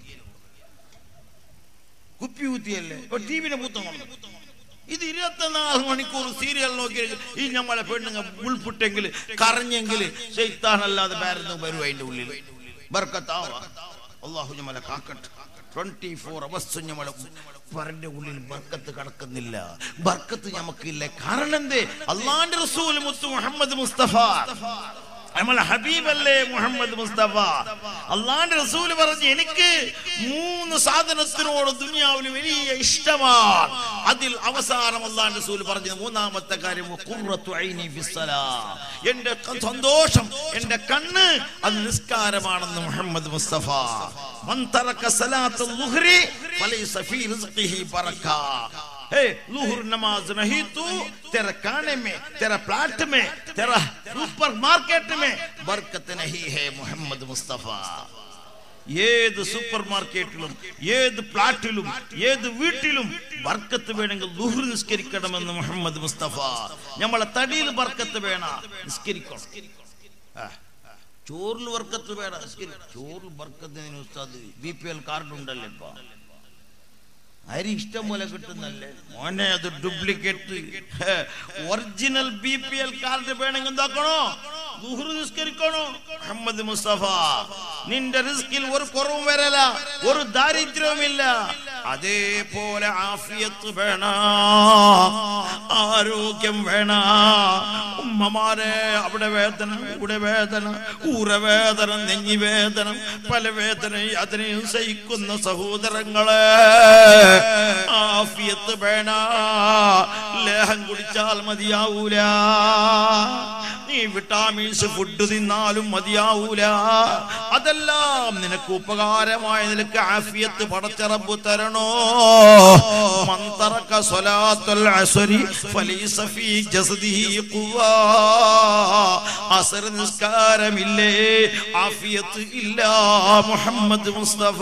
കുപ്പി കുത്തിയല്ലേ ഇപ്പൊ ടി വിനെ പൂത്തം കൊടുത്തു ഇത് ഇരുപത്തിനാല് മണിക്കൂർ സീരിയൽ നോക്കി ഈ നമ്മളെ പെണ്ണുങ്ങ ഉൾപ്പെട്ടെങ്കിൽ കരഞ്ഞെങ്കിൽ ശൈത്താനല്ലാതെ വേറെ വരും അതിന്റെ ഉള്ളിൽ ബർക്കത്താവാ അള്ളാഹു ഞമ്മളെ കാക്കട്ടെ ട്വന്റി ഫോർ അവേഴ്സ് ഞമ്മളെ പറന്റെ ഉള്ളിൽ ബർക്കത്ത് കടക്കുന്നില്ല ബർക്കത്ത് ഞമ്മക്കില്ല കാരണം എന്തേ അള്ളാന്റെ റസൂൽ മുത്തു മുഹമ്മദ് മുസ്തഫ നമ്മളെ ഹബീബല്ലേ മുഹമ്മദ് മുസ്തഫ അള്ളാന്റെ റസൂല് പറഞ്ഞു എനിക്ക് മൂന്ന് സാധനത്തിനോട് ദുനിയാവിൽ വലിയ ഇഷ്ടമാണ് അതിൽ അവസാനം അള്ളാന്റെ റസൂല് പറഞ്ഞത് മൂന്നാമത്തെ കാര്യം ഖുർറത്തു ഐനി ഫിസ്സലാ. എന്റെ ക- സന്തോഷം എന്റെ കണ്ണ് അത് നിസ്കാരമാണെന്ന് മുഹമ്മദ് മുസ്തഫ മൻ തറക സലാത്തുൽ ളുഹ്രി ഫലൈസ ഫീ റിസ്ഖിഹി ബറക हे लुहर नमाज नहीं तू तेरा खाने में तेरा प्लाट में तेरा सुपर मार्केट में बरकत नहीं है मोहम्मद मुस्तफा ഏത് സൂപ്പർ മാർക്കറ്റിലും ഏത് പ്ലാറ്റിലും ഏത് വീട്ടിലും ബർക്കത്ത് വേണമെങ്കിൽ ലുഹർ നിസ്കരിക്കണമെന്ന് മുഹമ്മദ് മുസ്തഫ നമ്മളെ തടിയിൽ ബർക്കത്ത് വേണ നിസ്കരിക്കണം ആ, ചോറിൽ ബർക്കത്ത് വേണ നിസ്കരി- ചോറിൽ ബർക്കത്തിന് ഉസ്താദ് ബി പി എൽ കാർഡ് ഉണ്ടല്ലോ ഇപ്പൊ അരി ഇഷ്ടം പോലെ കിട്ടുന്നല്ലേ മോനെ അത് duplicate original B P L card വേണമെങ്കിൽ എന്താക്കണോ ദുഹ്റ് നിസ്കരിക്കണോ മുഹമ്മദ് മുസ്തഫ നിന്റെ റിസ്കിൽ ഒരു കുറവും വരല ഒരു ദാരിദ്ര്യവുമില്ല അതേപോലെ ആഫിയത്ത് വേണ ആരോഗ്യം വേണ ഉമ്മമാരെ അവിടെ വേദന ഇവിടെ വേദന ഊരവേദന നെഞ്ഞി വേദന പല വേദന അതിനെയും സഹിക്കുന്ന സഹോദരങ്ങളെ ആഫിയത്ത് വേണ ലേഹം കുടിച്ചാൽ മതിയാവൂല നീ വിറ്റാമിൻസ് ഫുഡ് തിന്നാലും മതിയാവൂല അതെല്ലാം നിനക്ക് ഉപകാരമായ നിനക്ക് ആഫിയത്ത് പടച്ചിറപ്പ് തരണോ മന്തറക്ക സ്വലാത്തുൽ അസ്രി ഫലൈസ ഫീ ജസദിഹി ഖുവ്വാ അസർ നിസ്കാരമില്ലേ ആഫിയത്ത് ഇല്ല മുഹമ്മദ് മുസ്തഫ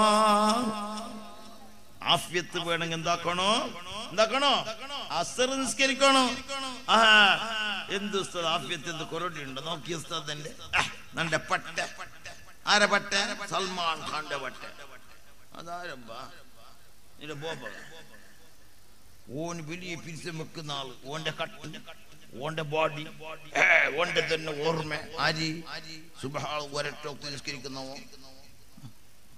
ആഫ്യത്ത് വേണമെങ്കിൽ എന്താക്കണോ എന്താക്കണോ അസർ നിസ്കരിക്കണോ ആ എന്ത് ഉസ്താദ് ആഫ്യത്ത് എന്ത് കൊറോട്ടി ഉണ്ട് നോക്കി ഉസ്താദിന്റെ നന്റെ പട്ട ആരെ പട്ട സൽമാൻ ഖാന്റെ പട്ട അതാരമ്പാ നിന്റെ ബോബ ഓൻ വലിയ പിരിസം വെക്കുന്ന ആൾ ഓന്റെ കട്ട് ഓന്റെ ബോഡി ഓന്റെ തന്നെ ഓർമ്മ ആരി സുബഹാൾ ഒരട്ടോക്ക് നിസ്കരിക്കുന്നവോ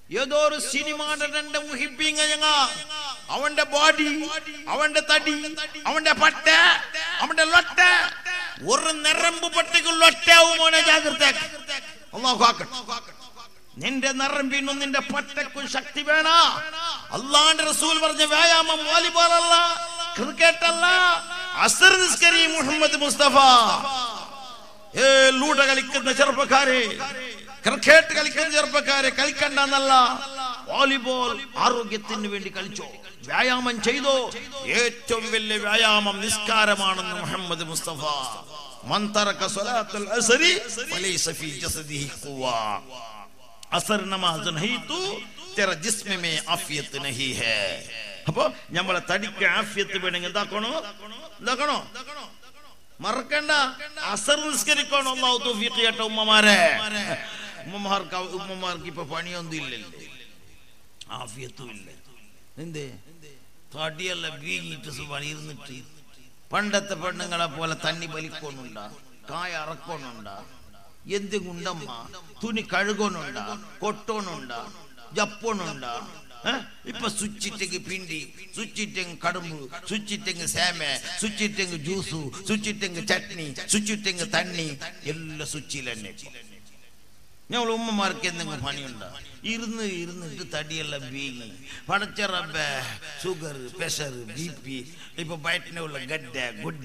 ഏതോ ഒരു സിനിമയുടെ രണ്ട് മുഹിപ്പിങ്ങ ഞങ്ങ അവന്റെ ബോഡി അവന്റെ തടി അവന്റെ പട്ട അവന്റെ ലൊട്ട ഒരു നിറമ്പ് പട്ടിക്ക് ലൊട്ടാവും മോനെ ജാഗ്രത അള്ളാഹു ആക്കട്ടെ നിന്റെ നറമ്പിനും നിന്റെ പട്ടക്കും ശക്തി വേണ അള്ളാന്റെ റസൂൽ പറഞ്ഞ വ്യായാമം വോളിബോൾ അല്ല ക്രിക്കറ്റ് അല്ല അസർ നിസ്കരി മുഹമ്മദ് മുസ്തഫ ഏ ലൂട കളിക്കുന്ന ചെറുപ്പക്കാരെ ക്രിക്കറ്റ് കളിക്കുന്ന ചെറുപ്പക്കാരെ കളിക്കണ്ടെന്നല്ല വോളിബോൾ ആരോഗ്യത്തിന് വേണ്ടി കളിച്ചോ വ്യായാമം ചെയ്തോ ഏറ്റവും വലിയ വ്യായാമം നിസ്കാരമാണെന്ന് മുഹമ്മദ് മുസ്തഫ من ترك صلاة العصر فليس في جسده قوة അസർ നമാസ് നഹീ തൂ തെറ ജിസ്മ മേ ആഫിയത്ത് നഹി ഹേ അപ്പൊ നമ്മളെ തടിക്ക് ആഫിയത്ത് വേണമെങ്കിൽ എന്താക്കണോ എന്താക്കണോ മറക്കണ്ട അസർ നിസ്കരിക്കണോ അള്ളാഹു തൗഫീഖ് ചെയ്യട്ടെ ഉമ്മമാരെ ഉമ്മമാർക്ക് അവ- ഉമ്മമാർക്ക് ഇപ്പൊ പണിയൊന്നും ഇല്ലല്ലോ ആഫിയത്തും ഇല്ല എന്തേ തടിയെല്ലാം വീങ്ങിട്ട് പണിയിരുന്നിട്ട് പണ്ടത്തെ പെണ്ണുങ്ങളെ പോലെ തണ്ണി വലിക്കൊന്നുണ്ട കായ അറക്കൊന്നുണ്ട എന്തുകൊണ്ടമ്മ തുണി കഴുകോനുണ്ട കൊട്ടോനുണ്ട ജപ്പോനുണ്ട ഏ? ഇപ്പൊ സ്വിച്ചിട്ടെങ്ക് പിണ്ടി സ്വിച്ചിട്ടെങ്ക് കടുമ്പ് സ്വിച്ചിട്ടെങ്ക് സേമ സ്വിച്ചിട്ടെങ്ക് ജ്യൂസു സ്വിച്ചിട്ടെങ്ക് ചട്നി സ്വിച്ചിട്ടെങ്ക് തണ്ണി എല്ലാം സ്വിച്ചിൽ തന്നെ ഞങ്ങൾ ഉമ്മമാർക്ക് എന്തെങ്കിലും പണിയുണ്ടോ ഇരുന്ന് ഇരുന്നിട്ട് തടിയെല്ലാം വീങ്ങി പടച്ച റബ്ബേ ഷുഗർ പ്രഷർ ബി പി ഇപ്പൊ വയറ്റിനുള്ള ഗഡ്ഡ ഗുഡ്ഡ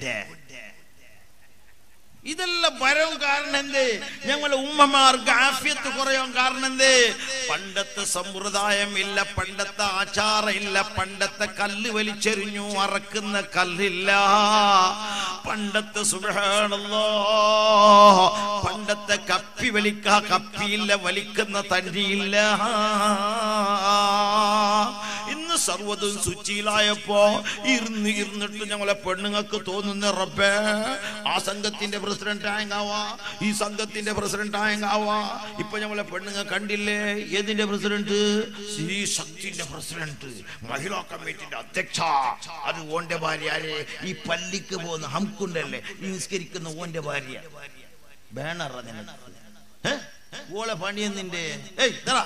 ഇതെല്ലാം വരവും കാരണം എന്തേ ഞങ്ങളെ ഉമ്മമാർക്ക് ആഫ്യത്ത് കുറയാൻ കാരണം എന്തേ പണ്ടത്തെ സമ്പ്രദായം ഇല്ല പണ്ടത്തെ ആചാരം ഇല്ല പണ്ടത്തെ കല്ല് വലിച്ചെറിഞ്ഞു അറക്കുന്ന കല്ലില്ല പണ്ടത്തെ സുബഹാണല്ലോ പണ്ടത്തെ കപ്പി വലിക്ക കപ്പിയില്ല വലിക്കുന്ന തന്നിയില്ല ഇന്ന് സർവ്വതും ശുചിയിലായപ്പോ ഇരുന്ന് ഇരുന്നിട്ട് ഞങ്ങളെ പെണ്ണുങ്ങൾക്ക് തോന്നുന്ന റബ്ബേ ആ സംഘത്തിന്റെ പ്രസിഡന്റ് ആയെങ്കാവാ ഈ സംഘത്തിന്റെ പ്രസിഡന്റ് ആയെങ്കാവാ ഇപ്പൊ ഞങ്ങളെ പെണ്ണുങ്ങൾ കണ്ടില്ലേ ഏതിന്റെ പ്രസിഡന്റ് ശ്രീ ശക്തിന്റെ പ്രസിഡന്റ് മഹിളാ കമ്മിറ്റിന്റെ അധ്യക്ഷ അത് ഓന്റെ ഭാര്യ ആരെ ഈ പള്ളിക്ക് പോകുന്ന ഹംകുണ്ടല്ലേ ഈ നിസ്കരിക്കുന്ന ഓന്റെ ഭാര്യ ബാനറ നിനക്ക് ഏ? ഓളെ പണിയെന്നിന്റെ ഏയ് ഇതാ.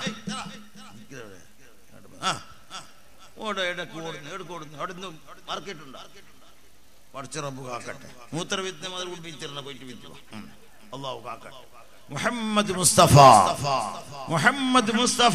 ആ ഓടെ ഇടക്ക് ഓടുന്നു എടുക്ക് ഓടുന്നു അവിടെ നിന്ന് മാർക്കറ്റുണ്ടോ പടച്ചിറപ്പ് കാക്കട്ടെ മൂത്രവിത്ത് മുതൽ കുടിപ്പിച്ചിരുന്ന പോയിട്ട് വിത്തു അള്ളാഹു കാക്കട്ടെ മുഹമ്മദ് മുസ്തഫ മുഹമ്മദ് മുസ്തഫ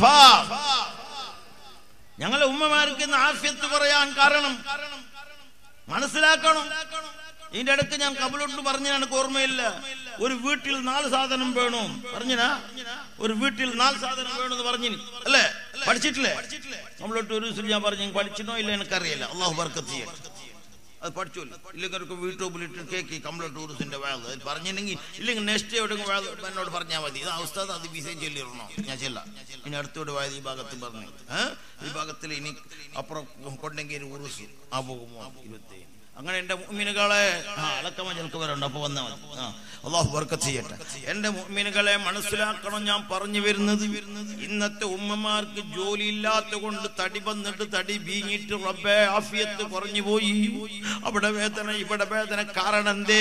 ഞങ്ങളെ ഉമ്മമാർക്ക് ഇന്ന് ആഫ്യത്ത് പറയാൻ കാരണം മനസ്സിലാക്കണം ഇതിന്റെ ഇടയ്ക്ക് ഞാൻ കബലോട്ട് പറഞ്ഞ എനിക്ക് ഓർമ്മയില്ല ഒരു വീട്ടിൽ നാല് സാധനം വേണോ പറഞ്ഞനാ ഒരു വീട്ടിൽ നാല് സാധനം വേണമെന്ന് പറഞ്ഞു അല്ലേ പഠിച്ചിട്ടില്ലേ നമ്മളോട്ട് ഒരു ദിവസം ഞാൻ പറഞ്ഞു പഠിച്ചിട്ടോ ഇല്ല എനിക്കറിയില്ല അള്ളാഹു ബർക്കത്ത് ചെയ്യട്ടെ അത് പഠിച്ചോല്ലോ ഇല്ലെങ്കിൽ അവർക്ക് യൂട്യൂബിലിട്ട് കേക്ക് കംപ്ലീറ്റ് ടൂറിസ്റ്റിന്റെ വേള അത് പറഞ്ഞില്ലെങ്കിൽ ഇല്ലെങ്കിൽ നെക്സ്റ്റ് എവിടെ വേള എന്നോട് പറഞ്ഞാൽ മതി ഇത് അവസ്ഥ അത് വിസയം ചൊല്ലിടണോ ഞാൻ ചെല്ലാം ഇനി അടുത്തോട് പോയത് ഈ ഭാഗത്ത് പറഞ്ഞു ഏഹ് ഈ ഭാഗത്തിൽ ഇനി അപ്പുറം കൊണ്ടെങ്കിൽ ഉറുസ് ആ പോകുമോ ഇരുപത്തി അങ്ങനെ എന്റെ മുഅ്മിനുകളെ ആ അളക്കമ ചിലക്ക് വരണ്ട അപ്പൊ വന്നാൽ മതി ആ അള്ളാഹു ബർക്കത്ത് ചെയ്യട്ടെ എന്റെ മുഅ്മിനുകളെ മനസ്സിലാക്കണം ഞാൻ പറഞ്ഞു വരുന്നത് ഇന്നത്തെ ഉമ്മമാർക്ക് ജോലി ഇല്ലാത്ത കൊണ്ട് തടി വന്നിട്ട് തടി വീങ്ങിട്ട് റബ്ബേ ആഫിയത്ത് കുറഞ്ഞു പോയി അവിടെ വേദന ഇവിടെ വേദന കാരണം എന്തേ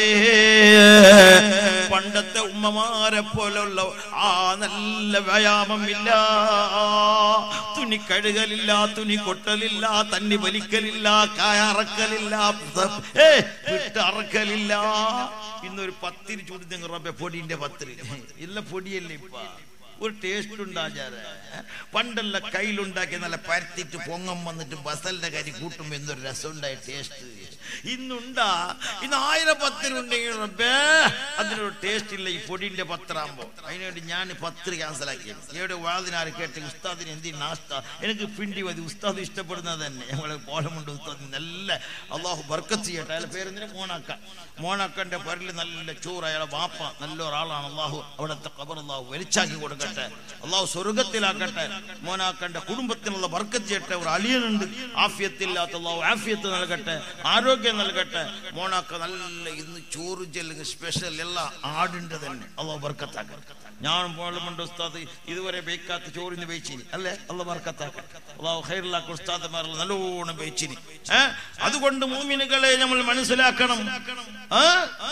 പണ്ടത്തെ ഉമ്മമാരെ പോലുള്ള ആ നല്ല വ്യായാമം ഇല്ല തുണി കഴുകലില്ല തുണി കൊട്ടലില്ല തന്നി വലിക്കലില്ല കായറക്കലില്ല ഏ വിട്ടറക്കലില്ല ഇന്നൊരു പത്തിരി ചൂടി നിങ്ങൾ റബ്ബെ പൊടിന്റെ പത്തിരി ഇല്ല പൊടിയല്ലേ ഇപ്പ ഒരു ടേസ്റ്റ് ഉണ്ടാചാര പണ്ടല്ല കയ്യിലുണ്ടാക്കി നല്ല പരത്തിട്ട് പൊങ്ങം വന്നിട്ട് ബസലിന്റെ കരി കൂട്ടുമ്പോ എന്തൊരു രസമുണ്ടായ ടേസ്റ്റ് ഇന്നുണ്ടാ ഇന്ന് ആയിരം പത്തിനുണ്ടെങ്കിൽ റബ്ബേ അതിനൊരു ടേസ്റ്റ് ഇല്ല ഈ പൊടിന്റെ പത്രാകുമ്പോ അതിനുവേണ്ടി ഞാൻ പത്ത് ക്യാൻസൽ ആക്കി ഇവിടെ വാതിനാറ് കേട്ട് ഉസ്താദിന് എന്തി നാസ്ത എനിക്ക് പിണ്ടി മതി ഉസ്താദ് ഇഷ്ടപ്പെടുന്നത് തന്നെ ഞങ്ങളെ കോലമുണ്ട് ഉസ്താദ് നല്ല അള്ളാഹു ബർക്കത്ത് ചെയ്യട്ടെ അയാളെ പേരെന്തിന് മോണാക്ക മോണാക്കന്റെ പേരിൽ നല്ല ചോറ് അയാളെ വാപ്പ നല്ല ഒരാളാണ് അള്ളാഹു അവിടുത്തെ കബർ അള്ളാഹു വലിച്ചാക്കി കൊടുക്കട്ടെ അള്ളാഹു സ്വർഗത്തിലാക്കട്ടെ മോനാക്കന്റെ കുടുംബത്തിനുള്ള ബർക്കത്ത് ചെയ്യട്ടെ ഒരു അലിയനുണ്ട് ആഫിയത്തില്ലാത്ത അള്ളാഹു ആഫിയത്ത് നൽകട്ടെ ആരോഗ്യം നൽകട്ടെ മോനാക്ക നല്ല ഇന്ന് ചോറ് ചെല്ലുക സ്പെഷ്യൽ എല്ലാം ആടിന്റെ തന്നെ അള്ളാഹു ബർക്കത്താക്കട്ടെ ഞാൻ പോലുമുണ്ട് ഉസ്താദ് ഇതുവരെ ബേക്കാത്ത ചോറിന് വെച്ചിനി അല്ലേ അള്ള ബർക്കത്താക്കട്ടെ അള്ളാഹു ഖൈറുല്ലാക്ക ഉസ്താദുമാർ നല്ലോണം വെച്ചിനി ഏ അതുകൊണ്ട് മൂമിനുകളെ നമ്മൾ മനസ്സിലാക്കണം ആ?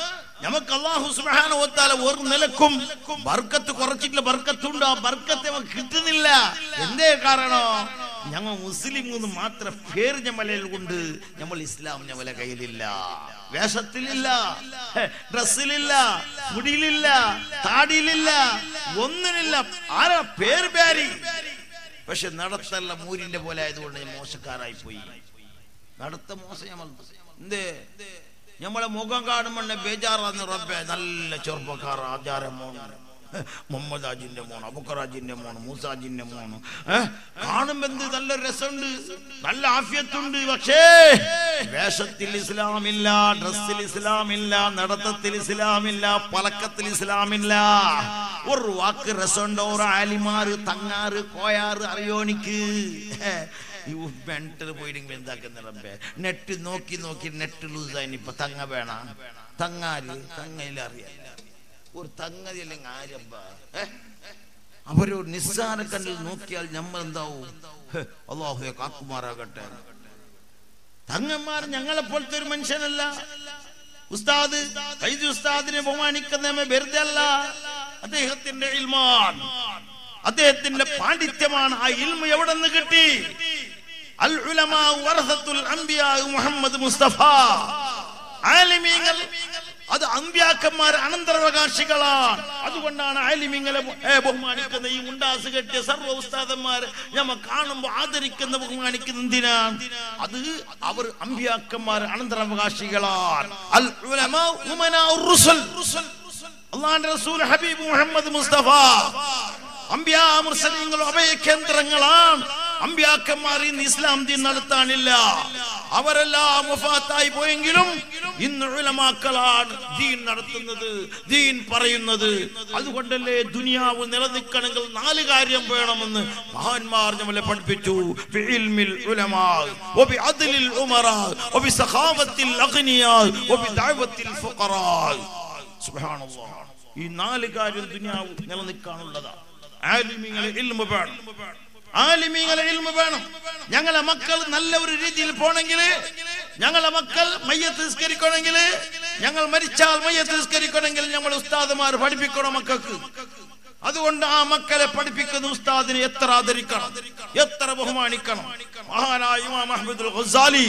നമുക്ക് അള്ളാഹു സുബ്ഹാനഹു വ തആല ഒരു നിലക്കും ബർക്കത്ത് കുറച്ചിട്ടില്ല ബർക്കത്തുണ്ട് ആ ബർക്കത്ത് നമുക്ക് കിട്ടുന്നില്ല എന്തേ കാരണം ഞങ്ങൾ മുസ്ലിം എന്ന് മാത്രം പേര് ഞമ്മലയിൽ കൊണ്ട് നമ്മൾ ഇസ്ലാം ഞമ്മലെ കയ്യിലില്ല വേഷത്തിലില്ല ഹെ, ഡ്രസ്സിലില്ല മുടിയിലില്ല താടിയിലില്ല ഒന്നിനില്ല ആരാ പേര് പേരി പക്ഷെ നടത്തല്ല മൂരിന്റെ പോലെ ആയതുകൊണ്ട് ഞാൻ മോശക്കാരായി പോയി നടത്ത മോശം നമ്മൾ എന്തേ നമ്മളെ മുഖം കാണുമ്പോൾ ബേജാറാന്ന് റബ്ബെ നല്ല ചെറുപ്പക്കാർ ആചാരം മോണ് മുഹമ്മദ് ആജിന്റെ മോണ് അബുക്കറാജിന്റെ മോണ് മൂസാജിന്റെ മോണ് ഏഹ് കാണുമ്പോ എന്ത് നല്ല രസമുണ്ട് നല്ല ആഫ്യത്തുണ്ട് പക്ഷേ വേഷത്തിൽ ഇസ്ലാമില്ല ഡ്രസ്സിൽ ഇസ്ലാമില്ല നടത്തത്തിൽ ഇസ്ലാമില്ല പലക്കത്തിൽ ഇസ്ലാമില്ല ഒരു വാക്ക് രസമുണ്ടോ ഒരു ആലിമാറ് തങ്ങാറ് കോയാറ് അറിയോണിക്ക് ഈ മെന്റൽ പോയിട്ടെങ്കിൽ എന്താക്കുന്ന റബ്ബേ നെറ്റ് നോക്കി നോക്കി നെറ്റ് ലൂസ് ആയി ഇപ്പൊ തങ്ങ വേണ തങ്ങാല് തങ്ങയിൽ അറിയാം ഒരു തങ്ങതി അല്ലെങ്കിൽ ആരബ്ബ അവരൊരു നിസ്സാര കണ്ണിൽ നോക്കിയാൽ നമ്മൾ എന്താവും അള്ളാഹുയെ കാക്കുമാറാകട്ടെ തങ്ങന്മാർ ഞങ്ങളെ പോലത്തെ ഒരു മനുഷ്യനല്ല ഉസ്താദ് ഫൈദ് ഉസ്താദിനെ ബഹുമാനിക്കുന്ന വെറുതെ അല്ല അദ്ദേഹത്തിന്റെ ഇൽമാൻ അദ്ദേഹത്തിന്റെ പാണ്ഡിത്യമാണ് ആ ഇൽമ എവിടെ നിന്ന് കിട്ടി അൽ ഉലമാ വറസത്തുൽ അംബിയാ മുഹമ്മദ് മുസ്തഫ ആലിമീങ്ങൾ അത് അമ്പ്യാക്കന്മാർ അനന്തരാവകാശികളാണ് അതുകൊണ്ടാണ് ആലിമിങ്ങളെ ഏ, ബഹുമാനിക്കുന്ന ഈ മുണ്ടാസ് കെട്ടിയ സർവ്വ ഉസ്താദന്മാർ ഞമ്മ കാണുമ്പോൾ ആദരിക്കുന്ന ബഹുമാനിക്കുന്ന എന്തിനാണ് അത് അവർ അമ്പ്യാക്കന്മാർ അനന്തരാവകാശികളാണ് അൽ ഉലമാ ഉമനാ റുസുൽ അള്ളാന്റെ റസൂൽ ഹബീബ് മുഹമ്മദ് മുസ്തഫ അമ്പ്യാ മുർസലീങ്ങൾ അഭയകേന്ദ്രങ്ങളാണ് അമ്പ്യാക്കന്മാർ ഇന്ന് ഇസ്ലാം ദീൻ നടത്താനില്ല അവരെല്ലാം വഫാത്തായി പോയെങ്കിലും ഇന്ന് ഉലമാക്കളാണ് ദീൻ നടത്തുന്നത് ദീൻ പറയുന്നത് അതുകൊണ്ടല്ലേ ദുനിയാവ് നിലനിൽക്കണമെങ്കിൽ നാല് കാര്യം വേണമെന്ന് മഹാന്മാർ നമ്മളെ പഠിപ്പിച്ചു ബിഇൽമിൽ ഉലമാ വബി അദ്ലിൽ ഉമറാ വബി സഖാവത്തിൽ അഗ്നിയാ വബി ദഅവത്തിൽ ഫുഖറാ സുബ്ഹാനല്ലാഹ് ഈ നാല് കാര്യം ദുനിയാവ് നിലനിൽക്കാനുള്ളതാ ആലിമീങ്ങളെ ഇൽമ വേണം ആലിമീങ്ങളെ ഇൽമ വേണം ഞങ്ങളെ മക്കൾ നല്ല ഒരു രീതിയിൽ പോണെങ്കിൽ ഞങ്ങളെ മക്കൾ മയ്യത്ത് നിസ്കരിക്കണമെങ്കിൽ ഞങ്ങൾ മരിച്ചാൽ മയ്യത്ത് നിസ്കരിക്കണമെങ്കിൽ നമ്മൾ ഉസ്താദുമാർ പഠിപ്പിക്കണം മക്കൾക്ക് അതുകൊണ്ട് ആ മക്കളെ പഠിപ്പിക്കുന്ന ഉസ്താദിനെ എത്ര ആദരിക്കണം എത്ര ബഹുമാനിക്കണം മഹാനായ ഇമാം അഹമ്മദുൽ ഖസാലി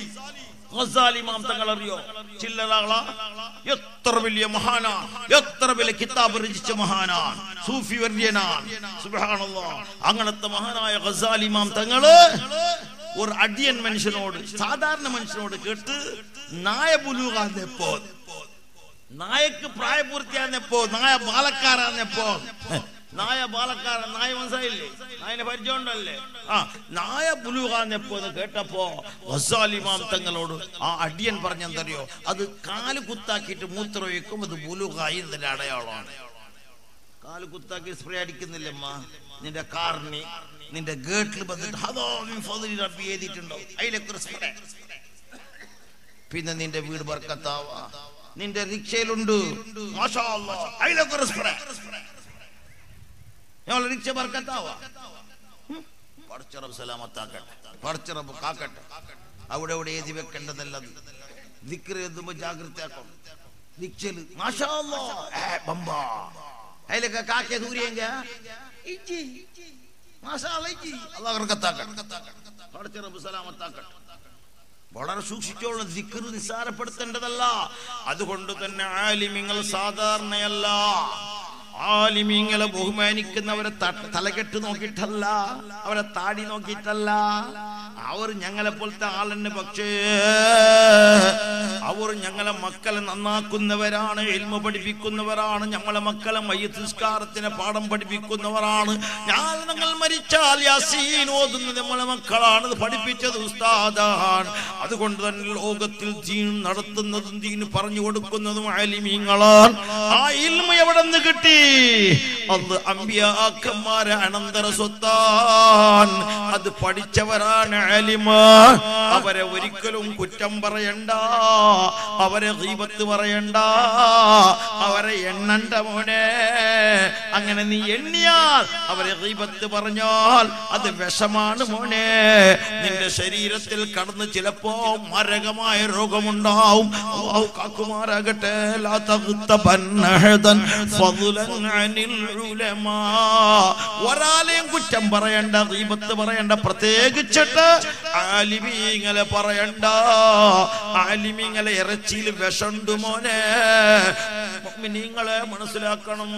ഖസാലി ഇമാം തങ്ങൾ അറിയോ ചില്ലറകള എത്ര വലിയ മഹാനാ എത്ര വലിയ കിതാബ് രചിച്ച മഹാനാണ് സൂഫി വര്യനാണ് സുബ്ഹാനല്ലാഹ് അങ്ങനത്തെ മഹാനായ ഖസാലി ഇമാം തങ്ങള് ഒരു അടിയൻ മനുഷ്യനോട് സാധാരണ മനുഷ്യനോട് കേട്ട് നായ പുലുകാന്നപ്പോ നായക്ക് പ്രായപൂർത്തിയാന്നപ്പോ നായ ബാലക്കാരാന്നപ്പോ നായ ബാലക്കാരൻ നായ മനസ്സിലായില്ലേ നായനെ പരിചയമുണ്ടല്ലേ ആ നായ പുലുകാന്നപ്പോ എന്ന് കേട്ടപ്പോ വസാലിമാം തങ്ങളോട് ആ അടിയൻ പറഞ്ഞെന്തറിയോ അത് കാല് കുത്താക്കിയിട്ട് മൂത്രമൊഴിക്കും അത് പുലുകായി ഇതിന്റെ അടയാളമാണ് കാല് കുത്താക്കി സ്പ്രേ അടിക്കുന്നില്ലമ്മ നിന്റെ കാറിന് നിന്റെ ഗേട്ടിൽ വന്നിട്ട് ഹദോ മിൻ ഫദ്ലി റബ്ബി എഴുതിയിട്ടുണ്ടോ അതിലേക്ക് ഒരു സ്പ്രേ പിന്നെ നിന്റെ വീട് ബർക്കത്താവാ നിന്റെ റിക്ഷയിലുണ്ട് മാഷാ അല്ലാ, അതിലൊക്കെ ഒരു സ്പ്രേ ഞങ്ങൾ റിക്ഷ ബർക്കത്താവാ ഉം. പടച്ചറബ് സലാമത്താക്കട്ടെ പടച്ചറബ് കാക്കട്ടെ അവിടെ അവിടെ എഴുതി വെക്കേണ്ടതല്ല ദിക്റ് എഴുതുമ്പോ ജാഗ്രത ആക്കണം റിക്ഷയില് മാഷാ അല്ലാ, ഏ, ബമ്പാ അതിലൊക്കെ കാക്കിയ ദൂരെങ്ക മാഷാ അല്ലാ, ഇജ്ജി. അല്ലാഹ് ബർക്കത്താക്കട്ടെ പടച്ചറബ് സലാമത്താക്കട്ടെ വളരെ സൂക്ഷിച്ചോളണം ദിക്ർ നിസ്സാരപ്പെടുത്തേണ്ടതല്ല അതുകൊണ്ട് തന്നെ ആലിമിങ്ങൾ സാധാരണയല്ല ആലിമിങ്ങളെ ബഹുമാനിക്കുന്നവരെ ത- തലകെട്ട് നോക്കിയിട്ടല്ല അവരെ താടി നോക്കിയിട്ടല്ല അവർ ഞങ്ങളെ പോലത്തെ ആളെന്നെ പക്ഷേ അവർ ഞങ്ങളെ മക്കളെ നന്നാക്കുന്നവരാണ് എൽമ പഠിപ്പിക്കുന്നവരാണ് ഞങ്ങളെ മക്കളെ മയ്യത്ത് നിസ്കാരത്തിന് പാഠം പഠിപ്പിക്കുന്നവരാണ് ഞാൻ ഞങ്ങൾ മരിച്ചാൽ യാസീൻ ഓതുന്നത് നമ്മളെ മക്കളാണ് ഇത് പഠിപ്പിച്ചത് ഉസ്താദാണ് അതുകൊണ്ട് തന്നെ ലോകത്തിൽ ദീൻ നടത്തുന്നതും ദീൻ പറഞ്ഞു കൊടുക്കുന്നതും ആലിമീങ്ങളാണ് ആ ഇൽമ എവിടെ നിന്ന് കിട്ടി അത് അമ്പിയാക്കന്മാരെ അനന്തര സ്വത്താൻ അത് പഠിച്ചവരാണ് ആലിമ അവരെ ഒരിക്കലും കുറ്റം പറയണ്ട അവരെ ഗീബത്ത് പറയണ്ട അവരെ എണ്ണണ്ട മോനെ അങ്ങനെ നീ എണ്ണിയാൽ അവരെ ഗീബത്ത് പറഞ്ഞാൽ അത് വിഷമാണ് മോനെ നിന്റെ ശരീരത്തിൽ കടന്ന് ചിലപ്പോ മരകമായ രോഗമുണ്ടാവും അള്ളാഹു കാക്കുമാരാകട്ടെ ലാ തഗ്തബന്ന അഹദൻ ഫضلا അനിൽ ഉലമാ ഒരാളെയും കുറ്റം പറയണ്ട ഗീബത്ത് പറയണ്ട പ്രത്യേകിച്ചിട്ട് ആലിമീങ്ങളെ പറയണ്ട ആലിമീങ്ങളെ ഇറച്ചിയിൽ വിഷണ്ട് മോനെ നിങ്ങളെ മനസ്സിലാക്കണം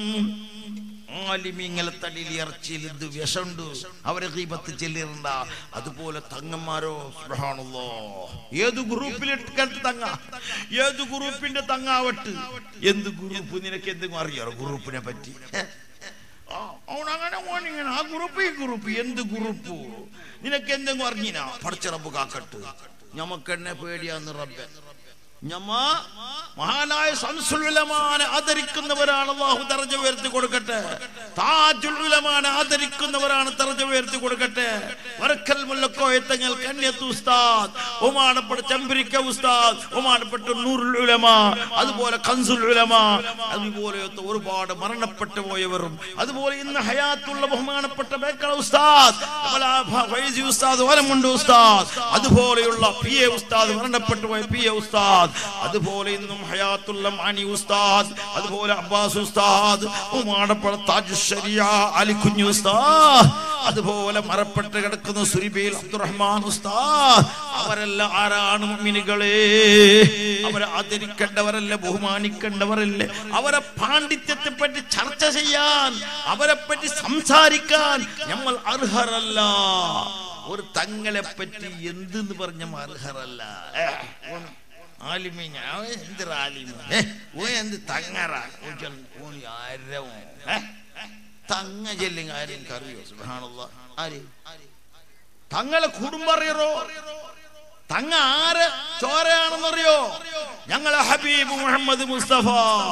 ആലിമീങ്ങളെ തടിയിൽ ഇറച്ചിയിൽ ഇത് വിഷമുണ്ട് അവരെ ഗീബത്ത് ചെല്ലിരണ്ട അതുപോലെ തങ്ങന്മാരോ സുബ്ഹാനല്ലോ ഏത് ഗ്രൂപ്പിലിട്ട് തങ്ങ ഏത് ഗ്രൂപ്പിന്റെ തങ്ങാവട്ട് എന്ത് ഗ്രൂപ്പ് നിനക്ക് എന്തെങ്കിലും അറിയാറോ ഗ്രൂപ്പിനെ പറ്റി ആ, അവനങ്ങനെ ഓനിങ്ങനെ ആ ഗ്രൂപ്പ് ഈ ഗ്രൂപ്പ് എന്ത് ഗ്രൂപ്പ് നിനക്ക് എന്തെങ്കിലും അറിഞ്ഞിനാ പഠിച്ചറബ് കാക്കട്ട് ഞമ്മക്കെന്നെ പേടിയാന്ന് റബ്ബെ ഞമ്മ മഹാനായ സംസുൽ ഉലമാനെ ആദരിക്കുന്നവരാണ് അള്ളാഹു ദർജ ഉയർത്തി കൊടുക്കട്ടെ താജുൽ ഉലമാനെ ആദരിക്കുന്നവരാണ് ദർജ ഉയർത്തി കൊടുക്കട്ടെ വരക്കൽ മുല്ലക്കോയത്തങ്ങൾ കന്യത്ത് ഉസ്താദ് ഒമാനപ്പെട്ട ചമ്പരിക്ക ഉസ്താദ് ഒമാനപ്പെട്ട നൂറുൽ ഉലമ അതുപോലെ കൻസുൽ ഉലമ അതുപോലെയൊക്കെ ഒരുപാട് മരണപ്പെട്ടു പോയവരും അതുപോലെ ഇന്ന് ഹയാത്തുള്ള ബഹുമാനപ്പെട്ട ബേക്കള ഉസ്താദ് നമ്മളെ ആ ഭ- ഫൈസി ഉസ്താദ് ഓലമുണ്ട് ഉസ്താദ് അതുപോലെയുള്ള പി എ ഉസ്താദ് മരണപ്പെട്ടു പോയ പി എ ഉസ്താദ് അതുപോലെ ഇന്നും ഹയാത്തുള്ള മാനി ഉസ്താദ് അതുപോലെ അബ്ബാസ് ഉസ്താദ് ഉമാടപ്പുഴ താജു ശരിയ അലി കുഞ്ഞു ഉസ്താദ് അതുപോലെ മറപ്പെട്ട് കിടക്കുന്ന സുരിബേൽ അബ്ദുറഹ്മാൻ ഉസ്താദ് അവരെല്ലാം ആരാണ് മുഅ്മിനുകളെ അവരെ ആദരിക്കേണ്ടവരല്ലേ ബഹുമാനിക്കേണ്ടവരല്ലേ അവരെ പാണ്ഡിത്യത്തെ പറ്റി ചർച്ച ചെയ്യാൻ അവരെ പറ്റി സംസാരിക്കാൻ നമ്മൾ അർഹരല്ല ഒരു തങ്ങളെ പറ്റി എന്തെന്ന് പറഞ്ഞ അർഹരല്ല ഏ, ഓൻ ആലിമീൻ അവൻ എന്തൊരു ആലിമീൻ ഏ, ഓൻ എന്ത് തങ്ങറ ഓൻ ചെൽ- ഓൻ ആരാ ഓൻ? ഏ? തങ്ങ ചെല്ലിങ് ആരെയും അറിയോ സുബ്ഹാനല്ലാ ആര് തങ്ങളെ കുടുംബം അറിയറോ തങ്ങ ആര് ചോരയാണെന്നറിയോ ഞങ്ങളെ ഹബീബ് മുഹമ്മദ് മുസ്തഫ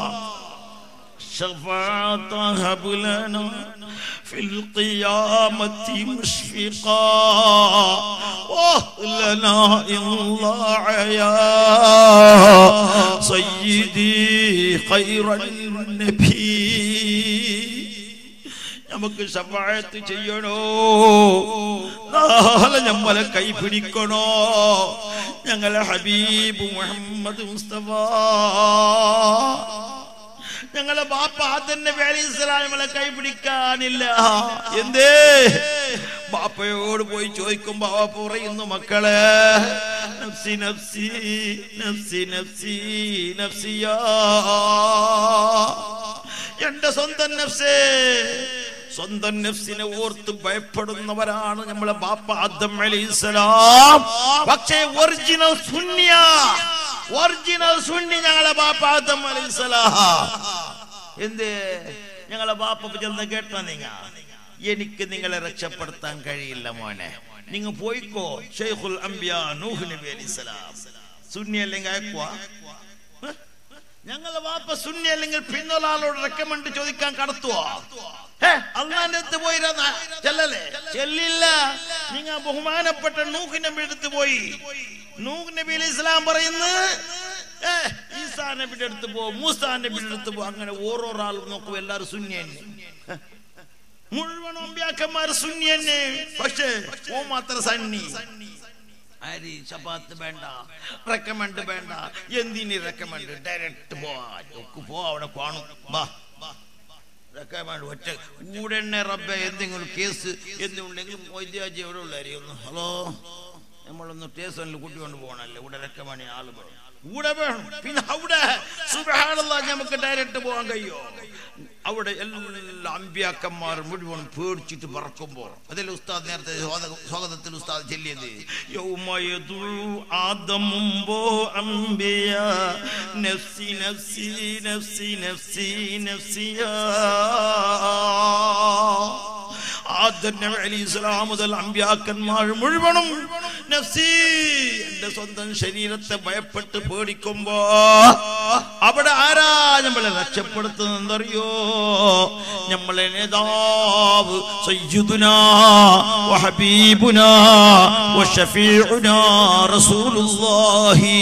شفاعة هب لنا في القيامة مشفقا وأهلنا إن ضاع يا سيدي خير النبي നമുക്ക് ശഫായത്ത് ചെയ്യണോ നാളെ നമ്മളെ കൈ പിടിക്കണോ ഞങ്ങളെ ഹബീബ് മുഹമ്മദ് മുസ്തഫ ഞങ്ങളെ ബാപ്പ ആദ്യന്റെ വേലീസ്ലാമെ കൈ പിടിക്കാനില്ല എന്തേ ബാപ്പയോട് പോയി ചോദിക്കുമ്പോ ബാപ്പ പറയുന്നു മക്കളെ നഫ്സി നഫ്സി നഫ്സി നഫ്സി നഫ്സിയാ എന്റെ സ്വന്തം നഫ്സേ സ്വന്തം നഫ്സിനെ ഓർത്ത് ഭയപ്പെടുന്നവരാണ് നമ്മളെ ബാപ്പ ആദം അലൈഹിസ്സലാം പക്ഷേ ഒറിജിനൽ ശൂന്യ ഒറിജിനൽ ശൂന്യ ഞങ്ങളെ ബാപ്പ ആദം അലൈഹിസ്സലാം എന്ത് ഞങ്ങളെ ബാപ്പ ചെന്ന് കേട്ടോ നിങ്ങ എനിക്ക് നിങ്ങളെ രക്ഷപ്പെടുത്താൻ കഴിയില്ല മോനെ നിങ്ങൾ പോയിക്കോ ഷെയ്ഖുൽ അംബിയ നൂഹ് നബി അലൈഹിസ്സലാം ശൂന്യ അല്ലെങ്കിൽ അയക്കുവാ ഞങ്ങളെ വാപ്പ സുന്നി അല്ലെങ്കിൽ പിന്നൊരാളോട് റെക്കമെൻഡ് ചോദിക്കാൻ കടത്തുവോ അള്ളാന്റെ അടുത്ത് പോയിരുന്ന ചെല്ലല്ലേ ചെല്ലില്ല നിങ്ങൾ ബഹുമാനപ്പെട്ട നൂഹ് നബി അടുത്ത് പോയി നൂഹ് നബി അലൈഹി ഇസ്ലാം പറയുന്നു ഏ, ഈസാ നബിയുടെ അടുത്ത് പോ മൂസാ നബിയുടെ അടുത്ത് പോ അങ്ങനെ ഓരോരാൾ നോക്കും എല്ലാവരും സുന്നി തന്നെ ഏ, മുഴുവൻ ഒമ്പ്യാക്കന്മാർ സുന്നി തന്നെ പക്ഷേ ഓ മാത്രം സണ്ണി ആര് ചപ്പാത്ത് വേണ്ട റെക്കമെൻഡ് വേണ്ട എന്തിന് റെക്കമെൻഡ് ഡയറക്റ്റ് പോവാ ഒക്കെ പോ അവിടെ കാണും വാ റെക്കമെൻഡ് ഒറ്റ കൂടെന്നെ റബ്ബെ എന്തെങ്കിലും കേസ് എന്തുണ്ടെങ്കിൽ വൈദ്യാജി എവിടെ ഉള്ളായിരിക്കുന്നു ഹലോ നമ്മളൊന്ന് സ്റ്റേഷനിൽ കൂട്ടിക്കൊണ്ട് പോകണല്ലേ ഇവിടെ റെക്കമെൻഡ് ആള് വേണം കൂടെ വേണം പിന്നെ അവിടെ സുബഹാനല്ലാ നമുക്ക് ഡയറക്റ്റ് പോകാൻ കഴിയോ അവിടെ എല്ലാ അമ്പ്യാക്കന്മാർ മുഴുവൻ പേടിച്ചിട്ട് പറക്കുമ്പോ അതിൽ ഉസ്താദ് നേരത്തെ സ്വാഗത- സ്വാഗതത്തിൽ ഉസ്താദ് ചെല്ലിയത് യൗമയദു ആദമുമ്പോ അമ്പിയ നഫ്സി നഫ്സി നഫ്സി നഫ്സി നഫ്സിയാ ആദം നബി അലൈഹി സ്വലാം മുതൽ അമ്പ്യാക്കന്മാർ മുഴുവനും നഫ്സി എന്റെ സ്വന്തം ശരീരത്തെ ഭയപ്പെട്ട് പേടിക്കുമ്പോ അവിടെ ആരാ നമ്മളെ രക്ഷപ്പെടുത്തുന്നറിയോ നമ്മളെ നേതാവ് സയ്യിദുനാ വഹബീബുനാ വശഫീഉനാ റസൂലുള്ളാഹി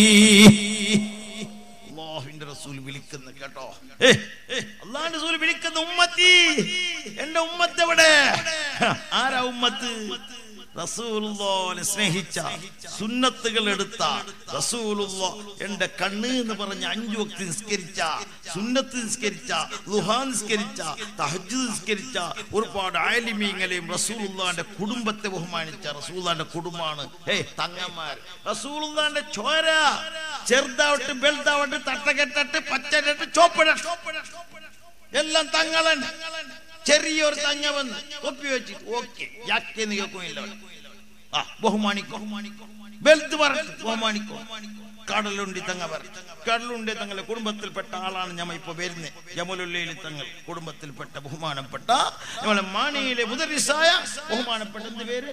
അല്ലാഹുവിന്റെ റസൂൽ വിളിക്കുന്ന കേട്ടോ ഏ, ഏ, അള്ളാഹുവിന്റെ റസൂൽ വിളിക്കുന്ന ഉമ്മത്തി എന്റെ ഉമ്മത്ത് എവിടെ ആരാ ഉമ്മത്ത് റസൂലുള്ളാനെ സ്നേഹിച്ച സുന്നത്തുകൾ എടുത്ത റസൂലുള്ള എന്റെ കണ്ണ് എന്ന് പറഞ്ഞ അഞ്ചു വക്തി നിസ്കരിച്ച സുന്നത്ത് നിസ്കരിച്ച ലുഹാ നിസ്കരിച്ച തഹജ്ജുദ് നിസ്കരിച്ച ഒരുപാട് ആലിമീങ്ങളെയും റസൂലുള്ളാന്റെ കുടുംബത്തെ ബഹുമാനിച്ച റസൂലുള്ളാന്റെ കുടുംബമാണ് ഹേ തങ്ങന്മാർ റസൂലുള്ളാന്റെ ചോര ചെറുതാവട്ടെ ബെൽതാവട്ടെ തട്ടകെട്ടട്ട് പച്ചരട്ട് ചോപ്പിടട്ട് എല്ലാം തങ്ങളൻ ചെറിയൊരു തങ്ങ വന്ന് ഒപ്പി വെച്ച് ഓക്കെ യാക്കെന്ന് കേൾക്കുമില്ല ആ ബഹുമാനിക്കോ ബെൽത്ത് പറഞ്ഞു ബഹുമാനിക്കോ കടലുണ്ടി തങ്ങ പറഞ്ഞു കടലുണ്ടി തങ്ങളെ കുടുംബത്തിൽപ്പെട്ട ആളാണ് ഞമ്മ ഇപ്പൊ വരുന്നത് ജമലുല്ലയിൽ തങ്ങൾ കുടുംബത്തിൽപ്പെട്ട ബഹുമാനപ്പെട്ട നമ്മളെ മാണിയിലെ മുദരിസായ ബഹുമാനപ്പെട്ട എന്ത് പേര്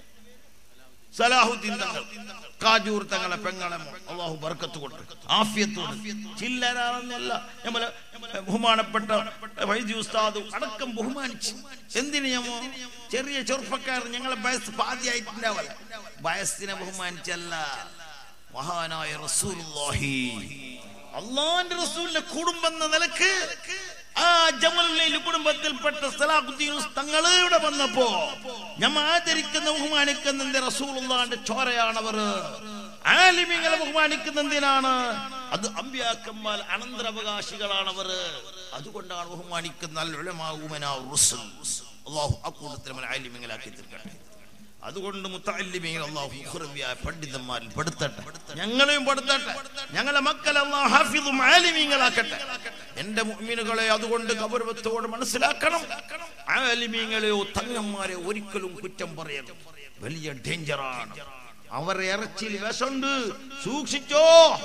സലാഹുദ്ദീൻ തങ്ങൾ കാജൂർ തങ്ങളെ പെങ്ങളെ മോൻ. അള്ളാഹു ബർക്കത്ത് കൊണ്ട് ആഫിയത്ത് കൊണ്ട് ചില്ലരാണെന്നല്ല നമ്മളെ ബഹുമാനപ്പെട്ട വൈദ്യ ഉസ്താദ് അടക്കം ബഹുമാനിച്ചു എന്തിന് ഞമ്മോ ചെറിയ ചെറുപ്പക്കാർ ഞങ്ങളെ വയസ്സ് പാതിയായിട്ടുണ്ടാവല വയസ്സിനെ ബഹുമാനിച്ചല്ല മഹാനായ റസൂലുള്ളാഹി അള്ളാന്റെ റസൂലിന്റെ കുടുംബം എന്ന നിലക്ക് ആ ജമലുല്ലയിൽ കുടുംബത്തിൽപ്പെട്ട സലാഹുദ്ദീൻ തങ്ങള് ഇവിടെ വന്നപ്പോ ഞമ്മ ആദരിക്കുന്ന ബഹുമാനിക്കുന്ന എന്റെ റസൂലുള്ളാന്റെ ചോരയാണവർ ആലിമിങ്ങളെ ബഹുമാനിക്കുന്ന എന്തിനാണ് അത് അമ്പ്യാക്കന്മാർ അനന്തരാവകാശികളാണവർ അതുകൊണ്ടാണ് ബഹുമാനിക്കുന്ന അൽ ഉലമാ ഉമനാ റുസുൽ. അള്ളാഹു അക്കൂട്ടത്തിൽ നമ്മൾ ആലിമിങ്ങളാക്കി തീർക്കട്ടെ അതുകൊണ്ട് മുത്തല്ലിമീൻ അള്ളാഹു ഖുർവിയായ പണ്ഡിതന്മാരിൽ പെടുത്തട്ടെ ഞങ്ങളെയും പെടുത്തട്ടെ ഞങ്ങളെ മക്കൾ അള്ളാഹു ഹാഫിദും ആലിമീങ്ങളാക്കട്ടെ എന്റെ മുഅ്മിനുകളെ അതുകൊണ്ട് ഗൗരവത്തോട് മനസ്സിലാക്കണം ആലിമീങ്ങളെയോ തങ്ങന്മാരെ ഒരിക്കലും കുറ്റം പറയരുത് വലിയ ഡേഞ്ചറാണ് അവരെ ഇറച്ചിയിൽ വിഷമുണ്ട് സൂക്ഷിച്ചോ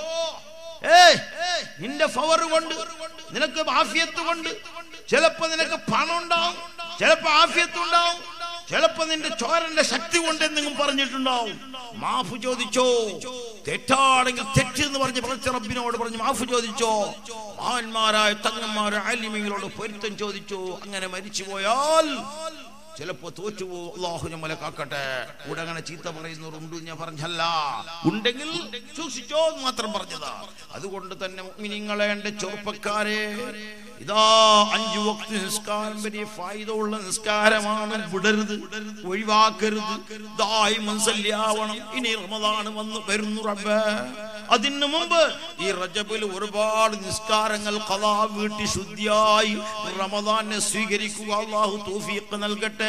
ഏയ് നിന്റെ ഫവർ കൊണ്ട് നിനക്ക് ആഫിയത്ത് കൊണ്ട് ചിലപ്പോ നിനക്ക് പണം ഉണ്ടാവും ചിലപ്പോ ആഫിയത്ത് ഉണ്ടാവും ചിലപ്പോ നിന്റെ ചോരന്റെ ശക്തി കൊണ്ട് എന്തെങ്കിലും പറഞ്ഞിട്ടുണ്ടാവും മാഫ് ചോദിച്ചോ തെറ്റാണെങ്കിൽ തെറ്റ് എന്ന് പറഞ്ഞ് പടച്ച റബ്ബിനോട് പറഞ്ഞ് മാഫ് ചോദിച്ചോ മഹാന്മാരായ തങ്ങന്മാരായ ആലിമികളോട് പൊരുത്തം ചോദിച്ചോ അങ്ങനെ മരിച്ചു പോയാൽ ചിലപ്പോ തോറ്റുപോ അള്ളാഹു നമ്മളെ കാക്കട്ടെ കൂടെ അങ്ങനെ ചീത്ത പറയുന്നവരുണ്ട് ഞാൻ പറഞ്ഞല്ല ഉണ്ടെങ്കിൽ സൂക്ഷിച്ചോ എന്ന് മാത്രം പറഞ്ഞതാ അതുകൊണ്ട് തന്നെ മുഅ്മിനീങ്ങളെ എന്റെ ചെറുപ്പക്കാരെ ഇതാ അഞ്ചു വക്ത് നിസ്കാരം വലിയ ഫായിദ ഉള്ള നിസ്കാരമാണ് വിടരുത് ഒഴിവാക്കരുത് ദായി മനസ്സല്യാവണം ഇനി റമദാൻ വന്ന് വരുന്നു റബ്ബേ അതിനു മുമ്പ് ഈ റജബിൽ ഒരുപാട് നിസ്കാരങ്ങൾ കഥാ വീട്ടി ശുദ്ധിയായി റമദാനെ സ്വീകരിക്കുക അള്ളാഹു തൗഫീഖ് നൽകട്ടെ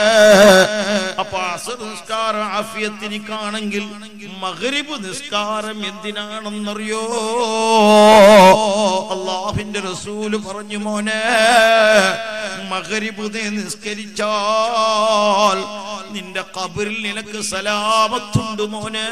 അപ്പൊ അസർ നിസ്കാരം ആഫിയത്തിനിക്കാണെങ്കിൽ മഗ്രിബ് നിസ്കാരം എന്തിനാണെന്നറിയോ അള്ളാഹുവിന്റെ റസൂല് പറഞ്ഞു മോനെ മഗ്രിബ് നീ നിസ്കരിച്ചാൽ നിന്റെ കബറിൽ നിനക്ക് സലാമത്തുണ്ട് മോനെ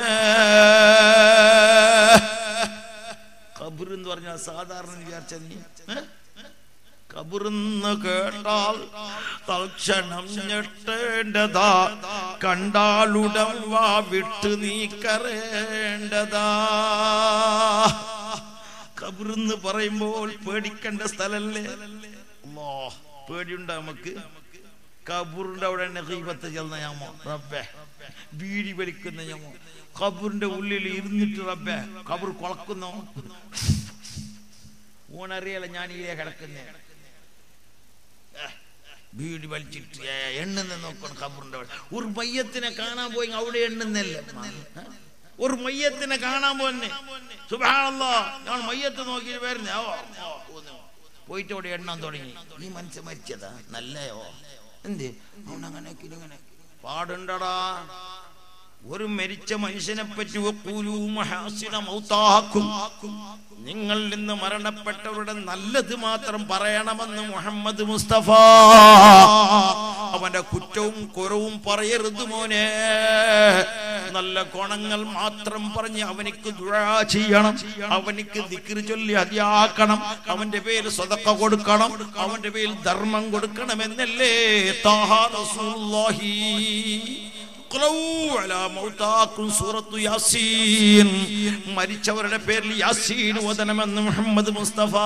കബർ എന്ന് പറഞ്ഞാൽ സാധാരണ വിചാരിച്ച നീ ഏ? കബറെന്ന് കേട്ടാൽ തൽക്ഷണം ഞെട്ടേണ്ടതാ കണ്ടാലുടൻ വാ വിട്ട് നീ കരേണ്ടതാ കബറെന്ന് പറയുമ്പോൾ പേടിക്കേണ്ട സ്ഥലല്ലേ അല്ലാ പേടിയുണ്ടോ നമുക്ക് കബൂറിന്റെ അവിടെ ഗീബത്ത് ചെന്ന ഞാമോ റബ്ബേ ബീഡി വലിക്കുന്ന ഞാമോ കബൂറിന്റെ ഉള്ളിൽ ഇരുന്നിട്ട് റബ്ബേ കബൂർ കൊളക്കുന്നോ ഊണറിയല ഞാൻ ഈ കിടക്കുന്നേ ബീഡി വലിച്ചിട്ട് ഏ, എണ്ണുന്ന നോക്കണം ഖബറിന്റെ അവിടെ ഒരു മയ്യത്തിനെ കാണാൻ പോയി അവിടെ എണ്ണുന്നല്ലേ ഒരു മയ്യത്തിനെ കാണാൻ പോന്നെ സുബാണല്ലോ ഞാൻ മയ്യത്ത് നോക്കി വരുന്നേ ഓ ഓ, ഓ, പോയിട്ട് അവിടെ എണ്ണാൻ തുടങ്ങി ഈ മനുഷ്യൻ മരിച്ചതാ നല്ലയോ എന്ത് അവനങ്ങനെ ഇങ്ങനെ പാടുണ്ടടാ ഒരു മരിച്ച മനുഷ്യനെ പറ്റി വഖൂലൂ മഹാസിന മൗതാക്കും നിങ്ങൾ നിന്ന് മരണപ്പെട്ടവരുടെ നല്ലത് മാത്രം പറയണമെന്ന് മുഹമ്മദ് മുസ്തഫ അവന്റെ കുറ്റവും കുറവും പറയരുത് മോനെ നല്ല ഗുണങ്ങൾ മാത്രം പറഞ്ഞ് അവനിക്ക് ദുആ ചെയ്യണം അവനിക്ക് ദിക്ർ ചൊല്ലി അതിയാക്കണം അവന്റെ പേര് സ്വതക്ക കൊടുക്കണം അവന്റെ പേരിൽ ധർമ്മം കൊടുക്കണം എന്നല്ലേ താഹ റസൂലുള്ളാഹി ഇഖ്റഊ അലാ മൗതാക്കും സൂറത്തു യാസീൻ മരിച്ചവരുടെ പേരിൽ യാസീൻ ഓതണമെന്ന് മുഹമ്മദ് മുസ്തഫ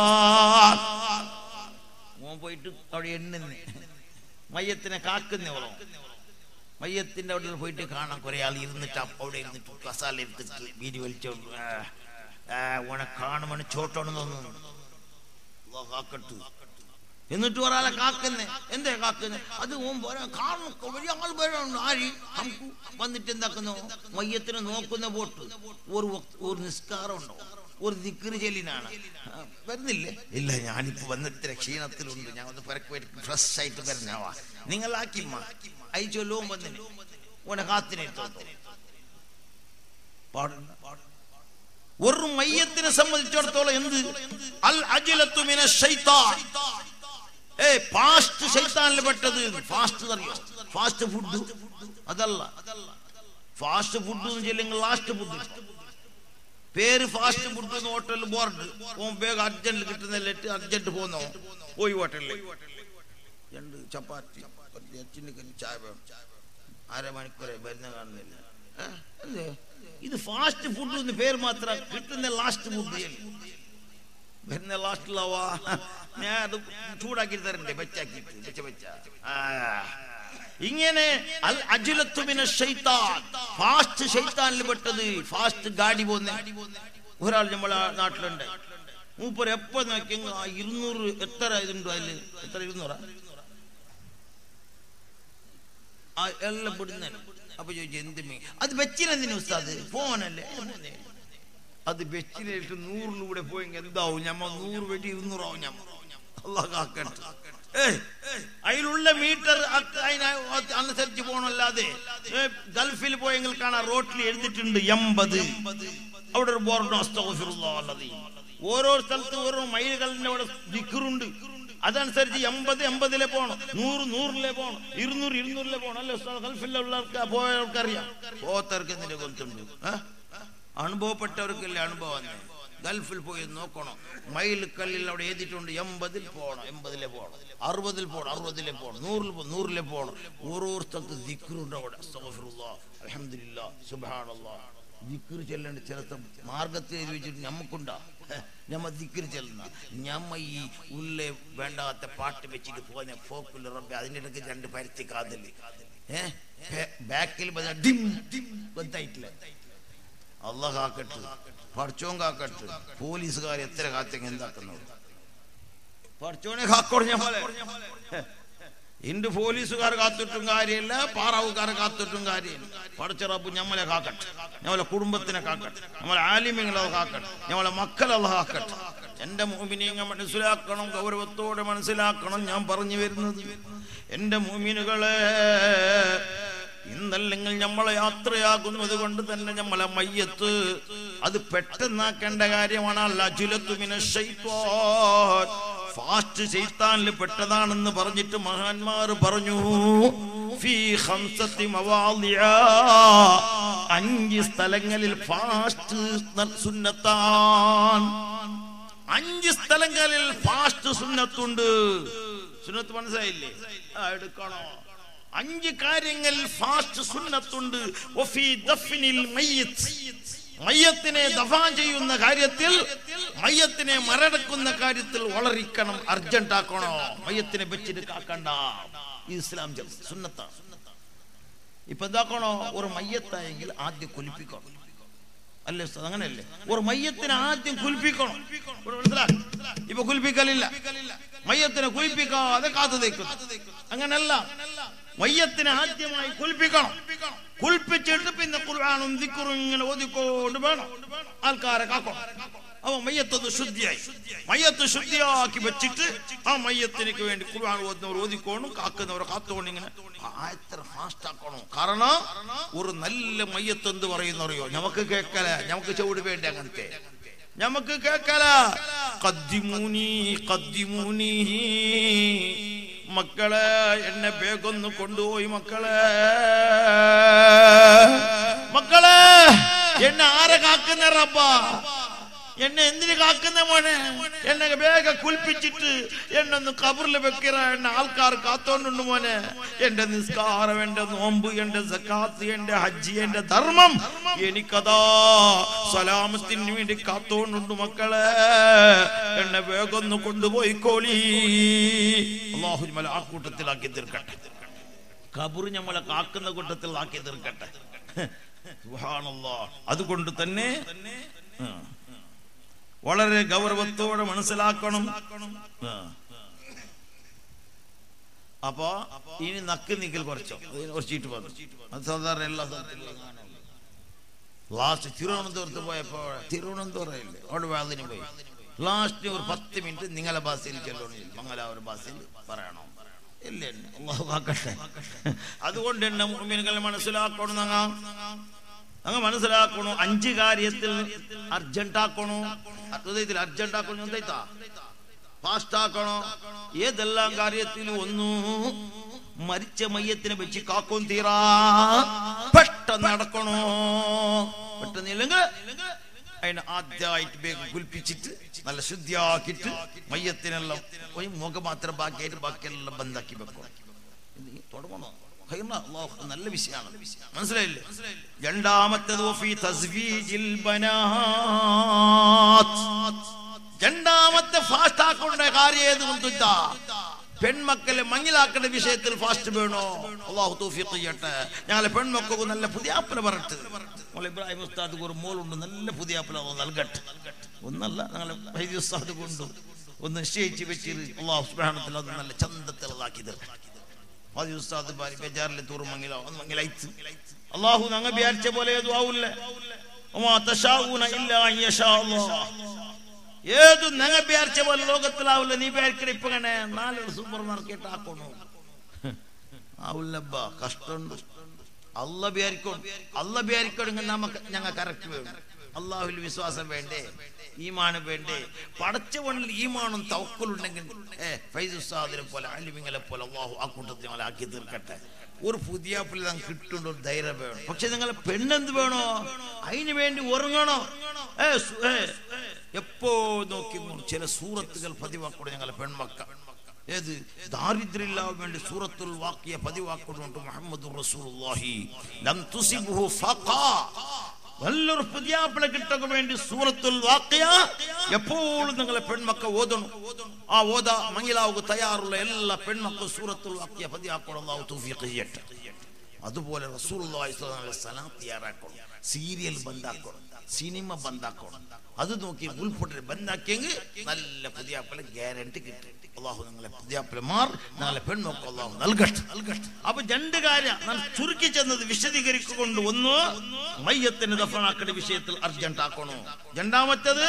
മോൻ പോയിട്ട് അവിടെ എണ്ണുന്നേ മയ്യത്തിനെ കാക്കുന്നവളോ മയ്യത്തിന്റെ അവിടെ പോയിട്ട് കാണാം കുറെ ആൾ ഇരുന്നിട്ട് അപ്പ അവിടെ ഇരുന്നിട്ട് കസാല എടുത്തിട്ട് വീതി വലിച്ചോണ്ട് ആ, ആ, ഓനെ കാണുമ്പോൾ ചോട്ടോണെന്ന് തോന്നുന്നു അല്ലാഹ് കാക്കട്ടു എന്നിട്ട് ഒരാളെ കാക്കുന്നേ എന്തേ കാക്കുന്നേ അത് ഓൻ വരാൻ കാരണം വലിയ ആൾ വരാനുണ്ട് ആര് നമുക്ക് വന്നിട്ട് എന്താക്കുന്നു മയ്യത്തിനെ നോക്കുന്ന പോട്ട് ഒരു വക്ത്- ഒരു നിസ്കാരം ഉണ്ടോ ഒരു ദിക്കറ് ചെല്ലിനാണ് ആ, വരുന്നില്ലേ ഇല്ല ഞാനിപ്പോ വന്നിട്ട് ക്ഷീണത്തിലുണ്ട് ഞാൻ ഒന്ന് പരക്ക് ഫ്രഷ് ആയിട്ട് വരുന്നവാ നിങ്ങൾ ആക്കിമ്മ അയച്ചൊല്ലോ വന്നിന് ഓനെ കാത്തിനെടുത്തോ പാടില്ല ഒരു മയ്യത്തിനെ സംബന്ധിച്ചിടത്തോളം എന്ത് അൽ അജിലത്തു മിന ശൈത്താൻ ഏ ഫാസ്റ്റ് ശൈത്താനിൽ പെട്ടത് ഫാസ്റ്റ് അറിയോ ഫാസ്റ്റ് ഫുഡ് അതല്ല ഫാസ്റ്റ് ഫുഡ് എന്ന് ചെല്ലെങ്കിൽ ലാസ്റ്റ് ഫുഡ് പേര് ഫാസ്റ്റ് ഫുഡ് എന്ന് ഹോട്ടലിൽ ബോർഡ് ഓൻ വേഗം അർജന്റ് കിട്ടുന്നില്ലിട്ട് അർജന്റ് പോന്നോ പോയി ഹോട്ടലിൽ രണ്ട് ചപ്പാത്തി കുറച്ച് അച്ചിന് കഞ്ഞി ചായ വേണം അരമണിക്കൂറെ വരുന്ന കാണുന്നില്ല ഏ? എന്തേ? ഇത് ഫാസ്റ്റ് ഫുഡ് എന്ന് പേര് മാത്രം കിട്ടുന്ന ലാസ്റ്റ് ഫുഡ് വരുന്ന ലാസ്റ്റിലാവാ ഞാൻ അത് ചൂടാക്കി തരണ്ടേ വെച്ചാക്കിട്ട് വെച്ച വെച്ച ആ. ഇങ്ങനെ അൽ അജുലത്തുമിന ഷൈത്താൻ ഫാസ്റ്റ് ഷൈത്താനിൽ പെട്ടത് ഫാസ്റ്റ് ഗാഡി പോന്നെ ഒരാൾ നമ്മളെ നാട്ടിലുണ്ട് മൂപ്പർ എപ്പോ നോക്കി ആ ഇരുന്നൂറ് എത്ര ഇതുണ്ടോ അതില് എത്ര ഇരുന്നൂറാ ആ എല്ലാം പെടുന്ന അപ്പൊ ചോദിച്ചു എന്ത് മീ അത് വെച്ചിനെന്തിനു ഉസ്താദ് ഫോണല്ലേ ഫോനെ. അത് വെച്ചിനായിട്ട് നൂറിലൂടെ പോയെങ്കിൽ എന്താവും ഞമ്മ നൂറ് വെട്ടി ഇരുന്നൂറാവും ഞമ്മ അള്ളാഹ് കാക്കട്ടെ ഏയ്, അതിലുള്ള മീറ്റർ അനുസരിച്ച് പോകണല്ലാതെ ഏ, ഗൾഫിൽ പോയെങ്കിൽ കാണാൻ റോട്ടിൽ എഴുതിയിട്ടുണ്ട് എൺപത് അവിടെ ഒരു ബോർഡ് അസ്തഗഫിറുല്ലാഹ് ഓരോ സ്ഥലത്ത് ഓരോ മൈലുകളുടെ അവിടെ ദിക്കറുണ്ട് അതനുസരിച്ച് എൺപത് എൺപതിലെ പോകണം നൂറ് നൂറിലെ പോകണം ഇരുന്നൂറ് ഇരുന്നൂറിലെ പോകണം അല്ലേ ഉസ്താദ് ഗൾഫിലുള്ളവർക്ക് പോയവർക്കറിയാം പോത്തർക്ക് എന്തിന്റെ കൊത്തുണ്ട് ഏ? അനുഭവപ്പെട്ടവർക്കല്ലേ അനുഭവം വന്നേ ഗൾഫിൽ പോയി നോക്കണം മയിൽ കല്ലിൽ അവിടെ എഴുതിയിട്ടുണ്ട് എൺപതിൽ പോകണം എൺപതിലെ പോകണം അറുപതിൽ പോകണം അറുപതിലെ പോകണം നൂറിൽ പോ- നൂറിലെ പോകണം ഓരോ സ്ഥലത്ത് ദിക്റുണ്ട് അവിടെ അസ്തഗ്ഫിറുല്ലാ, അൽഹംദുലില്ലാ സുബ്ഹാനല്ലാ ദിക്ർ ചെല്ലേണ്ട ചില മാർഗത്തിൽ എഴുതി വെച്ചിട്ട് നമുക്കുണ്ടാ ഹെ, ഞമ്മ ദിക്ർ ചെല്ലുന്ന ഞമ്മ ഈ ഉള്ളെ വേണ്ടാത്ത പാട്ട് വെച്ചിട്ട് പോന്നെ ഫോക്കുള്ള റബ്ബെ അതിനിടയ്ക്ക് രണ്ട് പരുത്തി കാതല് ഏഹ് ബാക്കിൽ ഡിം ഡിം ബന്ധായിട്ടില്ല അള്ളാഹ് കാക്കട്ട് പഠിച്ചോൻ കാക്കട്ട് പോലീസുകാർ എത്ര കാത്തെങ്കിൽ എന്താക്കുന്നത് പഠിച്ചോനെ കാക്കോട് ഞാൻ പോലെ ഇണ്ട് പോലീസുകാർ കാത്തിട്ടും കാര്യമില്ല പാറാവുകാരെ കാത്തിട്ടും കാര്യമില്ല പഠിച്ച റബ്ബ് ഞമ്മളെ കാക്കട്ടെ ഞമ്മളെ കുടുംബത്തിനെ കാക്കട്ടെ നമ്മളെ ആലിമ്യങ്ങളെ കാക്കട്ടെ ഞമ്മളെ മക്കളെ അള്ളാഹ് കാക്കട്ടെ എന്റെ മോമിനിയങ്ങ മനസ്സിലാക്കണം ഗൗരവത്തോടെ മനസ്സിലാക്കണം ഞാൻ പറഞ്ഞു വരുന്നത് എന്റെ മോമിനുകളെ ഇന്നല്ലെങ്കിൽ നമ്മളെ യാത്രയാകുന്നത് കൊണ്ട് തന്നെ നമ്മളെ മയ്യത്ത് അത് പെട്ടെന്നാക്കേണ്ട കാര്യമാണ് അല്ലാജുലത്തുമിന ഫാസ്റ്റ് ചെയ്ത്താനിൽ പെട്ടതാണെന്ന് പറഞ്ഞിട്ട് മഹാന്മാർ പറഞ്ഞു ഫീ ഖംസത്തി മവാദിഅ. അഞ്ച് സ്ഥലങ്ങളിൽ ഫാസ്റ്റ് സുന്നത്താൻ അഞ്ച് സ്ഥലങ്ങളിൽ ഫാസ്റ്റ് സുന്നത്തുണ്ട് സുന്നത്ത് മനസ്സിലായില്ലേ ആ എടുക്കണോ അഞ്ച് കാര്യങ്ങളിൽ ഫാസ്റ്റ് സുന്നത്തുണ്ട് വഫീ ദഫ്നിൽ മയ്യിത്ത്. മയ്യത്തിനെ ദഫാൻ ചെയ്യുന്ന കാര്യത്തിൽ മയ്യത്തിനെ മരടക്കുന്ന കാര്യത്തിൽ വളരിക്കണം അർജന്റ് ആക്കണോ മയ്യത്തിനെ വെച്ചിട്ട് കാക്കണ്ട ഈ ഇസ്ലാം ജ- സുന്നത്താ ഇപ്പൊ എന്താക്കണോ ഒരു മയ്യത്തായെങ്കിൽ ആദ്യം കുലിപ്പിക്കണം അല്ലേ ഉസ്താദ് അങ്ങനെയല്ലേ ഒരു മയ്യത്തിനെ ആദ്യം കുലിപ്പിക്കണം ഇവിടെ മനസ്സിലാക്ക്? ഇപ്പൊ കുലിപ്പിക്കലില്ല മയ്യത്തിനെ കുലിപ്പിക്കാതെ കാത്തു തേക്കുന്നു അങ്ങനല്ല മയ്യത്തിനെ ആദ്യമായി കുലിപ്പിക്കണം കുളിപ്പിച്ചിട്ട് പിന്നെ ഖുർആാനും ദിക്കറും ഇങ്ങനെ ഓതിക്കൊണ്ട് വേണം ആൾക്കാരെ കാക്കണം അപ്പൊ മയ്യത്തൊന്ന് ശുദ്ധിയായി മയ്യത്ത് ശുദ്ധിയാക്കി വെച്ചിട്ട് ആ മയ്യത്തിനേക്ക് വേണ്ടി ഖുർആൻ ഓതുന്നവർ ഓതിക്കോണം കാക്കുന്നവർ കാത്തോണ്ട് ഇങ്ങനെ ആ എത്ര ഫാസ്റ്റ് ആക്കണം കാരണം ഒരു നല്ല മയ്യത്ത് എന്ത് പറയുന്ന അറിയോ നമുക്ക് കേക്കല നമുക്ക് ചവിട് വേണ്ട അങ്ങനത്തെ നമുക്ക് കേക്കല കദ്ദിമൂനി കദ്ദിമൂനി മക്കളെ എന്നെ വേഗൊന്ന് കൊണ്ടുപോയി മക്കളെ മക്കളെ എന്നെ ആരെ കാക്കുന്ന റബ്ബ എന്നെ എന്തിനു കാക്കുന്ന മോനെ എന്നെ വേഗം കുളിപ്പിച്ചിട്ട് എന്നെ ഒന്ന് കബറിൽ വെക്കിറ എന്നെ ആൾക്കാർ കാത്തോണ്ടുണ്ട് മോനെ എന്റെ നിസ്കാരം എന്റെ നോമ്പ് എന്റെ സക്കാത്ത് എന്റെ ഹജ്ജ് എന്റെ ധർമ്മം എനിക്കതാ സലാമത്തിന് വേണ്ടി കാത്തോണ്ടുണ്ട് മക്കളെ എന്നെ വേഗം ഒന്ന് കൊണ്ടുപോയി കോളി അള്ളാഹു മല ആ കൂട്ടത്തിലാക്കി തീർക്കട്ടെ കബറ് നമ്മളെ കാക്കുന്ന കൂട്ടത്തിൽ ആക്കി തീർക്കട്ടെ സുബ്ഹാനല്ലാഹ്. അതുകൊണ്ട് തന്നെ ആ, വളരെ ഗൗരവത്തോടെ മനസ്സിലാക്കണം ആ. അപ്പോ ഇനി നക്ക് നിക്കൽ കുറച്ചോ അതിന് കുറച്ചിട്ട് വന്നു അത് സാധാരണ എല്ലാ സ്ഥലത്തിലും ലാസ്റ്റ് തിരുവനന്തപുരത്ത് പോയപ്പോ തിരുവനന്തപുരമില്ലേ അവിടെ വാതിന് പോയി ലാസ്റ്റ് ഒരു പത്ത് മിനിറ്റ് നിങ്ങളെ ബസ്സിൽ ചെല്ലണം മംഗലാപുരം ബസ്സിൽ പറയണോ ഇല്ല അള്ളാഹു കാക്കട്ടെ അതുകൊണ്ട് തന്നെ മുഅ്മിനുകൾ മനസ്സിലാക്കണം അങ്ങ അങ്ങ് മനസ്സിലാക്കണു അഞ്ച് കാര്യത്തിൽ അർജന്റ് ആക്കണു ഹൃദയത്തിൽ അർജന്റ് ആക്കണു എന്താ ഫാസ്റ്റ് ആക്കണോ ഏതെല്ലാം കാര്യത്തിലും ഒന്നു മരിച്ച മയ്യത്തിനെ വെച്ച് കാക്കും തീറാ പെട്ടെന്ന് നടക്കണോ പെട്ടെന്നില്ലെങ്കിൽ അതിനെ ആദ്യമായിട്ട് വേഗം കുൽപ്പിച്ചിട്ട് നല്ല ശുദ്ധിയാക്കിയിട്ട് മയ്യത്തിനെല്ലാം ഒരു മുഖം മാത്രം ബാക്കിയായിട്ട് ബാക്കിയെല്ലാം ബന്ധാക്കി വെക്കണം ഇത് തുടങ്ങണോ ഖൈറിന അല്ലാഹു നല്ല വിഷയമാണ് മനസ്സിലായില്ലേ രണ്ടാമത്തേത് വഫീ തസ്വീജിൽ ബനാത്ത് രണ്ടാമത്തെ ഫാസ്റ്റ് ആക്കേണ്ട കാര്യം ഏത് കൊണ്ടിട്ടാ പെൺമക്കളെ മങ്ങിലാക്കേണ്ട വിഷയത്തിൽ ഫാസ്റ്റ് വേണോ അള്ളാഹു തൗഫീഖ് ചെയ്യട്ടെ ഞങ്ങളെ പെൺമക്കൾക്ക് നല്ല പുതിയാപ്പല പറട്ട് മോൾ ഇബ്രാഹിം ഉസ്താദ് ഒരു മോളുണ്ട് നല്ല പുതിയാപ്പല നൽകട്ടെ ഒന്നല്ല ഞങ്ങളെ വൈദ്യ ഉസ്താദ് കൊണ്ട് ഒന്ന് നിശ്ചയിച്ച് വെച്ചിട്ട് അള്ളാഹു സുബ്ഹാനത്തിൽ അത് നല്ല ചന്തത്തിലതാക്കി തീർക്കട്ടെ വൈദ്യ ഉസ്താദ് ബാരി ബജാറിലെ തൂറ് മങ്ങില ഒന്ന് മങ്ങിലയച്ച് അള്ളാഹു ഞങ്ങൾ വിചാരിച്ച പോലെ ഏതും ആവൂല്ലേ ഒമാ തശാഊന ഇല്ലാ അൻ യശാ അല്ലാഹ് ഏത് ഞങ്ങ വിചാരിച്ച പോലെ ലോകത്തിലാവില്ല നീ വിചാരിക്കണ ഇപ്പൊ ഇങ്ങനെ നാലൊരു സൂപ്പർ മാർക്കറ്റ് ആക്കണു ആവില്ലബ്ബ കഷ്ടമുണ്ട് അല്ല വിചാരിക്കണം അല്ല വിചാരിക്കണമെങ്കിൽ നമുക്ക് ഞങ്ങൾ കറക്റ്റ് വേണം അള്ളാഹുൽ വിശ്വാസം വേണ്ടേ ഈമാന് വേണ്ടേ പടച്ചവണ്ണിൽ ഈമാനും തവക്കലുണ്ടെങ്കിൽ ഏ ഫൈസ് ഉസ്താദിനെ പോലെ അലിമിങ്ങളെ പോലെ അള്ളാഹു ആ കൂട്ടത്തിൽ ഞങ്ങളെ ആക്കി തീർക്കട്ടെ ഒരു പുതിയ പുള്ളി നമുക്ക് കിട്ടുന്ന ഒരു ധൈര്യം വേണം പക്ഷെ നിങ്ങളെ പെണ്ണെന്ത് വേണോ അതിന് വേണ്ടി ഉറങ്ങണോ ഏ സു- ഏ, എപ്പോ നോക്കി ചില സൂറത്തുകൾ പതിവാക്കൂടെ ഞങ്ങളെ പെൺമക്ക ഏത് ദാരിദ്ര്യമില്ലാൻ വേണ്ടി സൂറത്തുൽ വാക്കിയ പതിവാക്കുന്നുണ്ട് മുഹമ്മദ് റസൂലുള്ളാഹി ലം തുസിബുഹു ഫഖാ നല്ലൊരു പുതിയാപ്പിള കിട്ടൊക്കെ വേണ്ടി സൂറത്തുൽ വാക്കിയ എപ്പോഴും നിങ്ങളെ പെൺമക്ക ഓതണം ആ ഓത മങ്ങിലാവുക തയ്യാറുള്ള എല്ലാ പെൺമക്കളും സൂറത്തുൽ വാക്കിയ പതിയാക്കണം അള്ളാഹു തൗഫീഖ് ചെയ്യട്ടെ അതുപോലെ റസൂലുള്ളാഹി സ്വല്ലല്ലാഹു അലൈഹി വസല്ലം തയ്യാറാക്കണം സീരിയൽ ബന്ധാക്കണം സിനിമ ബന്ധാക്കണം അത് നോക്കി ഉൾപ്പെട്ട് ബന്ധാക്കിയെങ്കിൽ നല്ല പുതിയാപ്പിള ഗ്യാരണ്ടി കിട്ടും അള്ളാഹു നിങ്ങളെ പുതിയാപ്പിളമാർ നിങ്ങളെ പെൺമക്കൾ അള്ളാഹു നൽകട്ടെ അപ്പൊ രണ്ട് കാര്യം ഞാൻ ചുരുക്കി ചെന്നത് വിശദീകരിക്കൊണ്ട് ഒന്ന് മയ്യത്തിന് ദഫനാക്കേണ്ട വിഷയത്തിൽ അർജന്റ് ആക്കണോ രണ്ടാമത്തേത്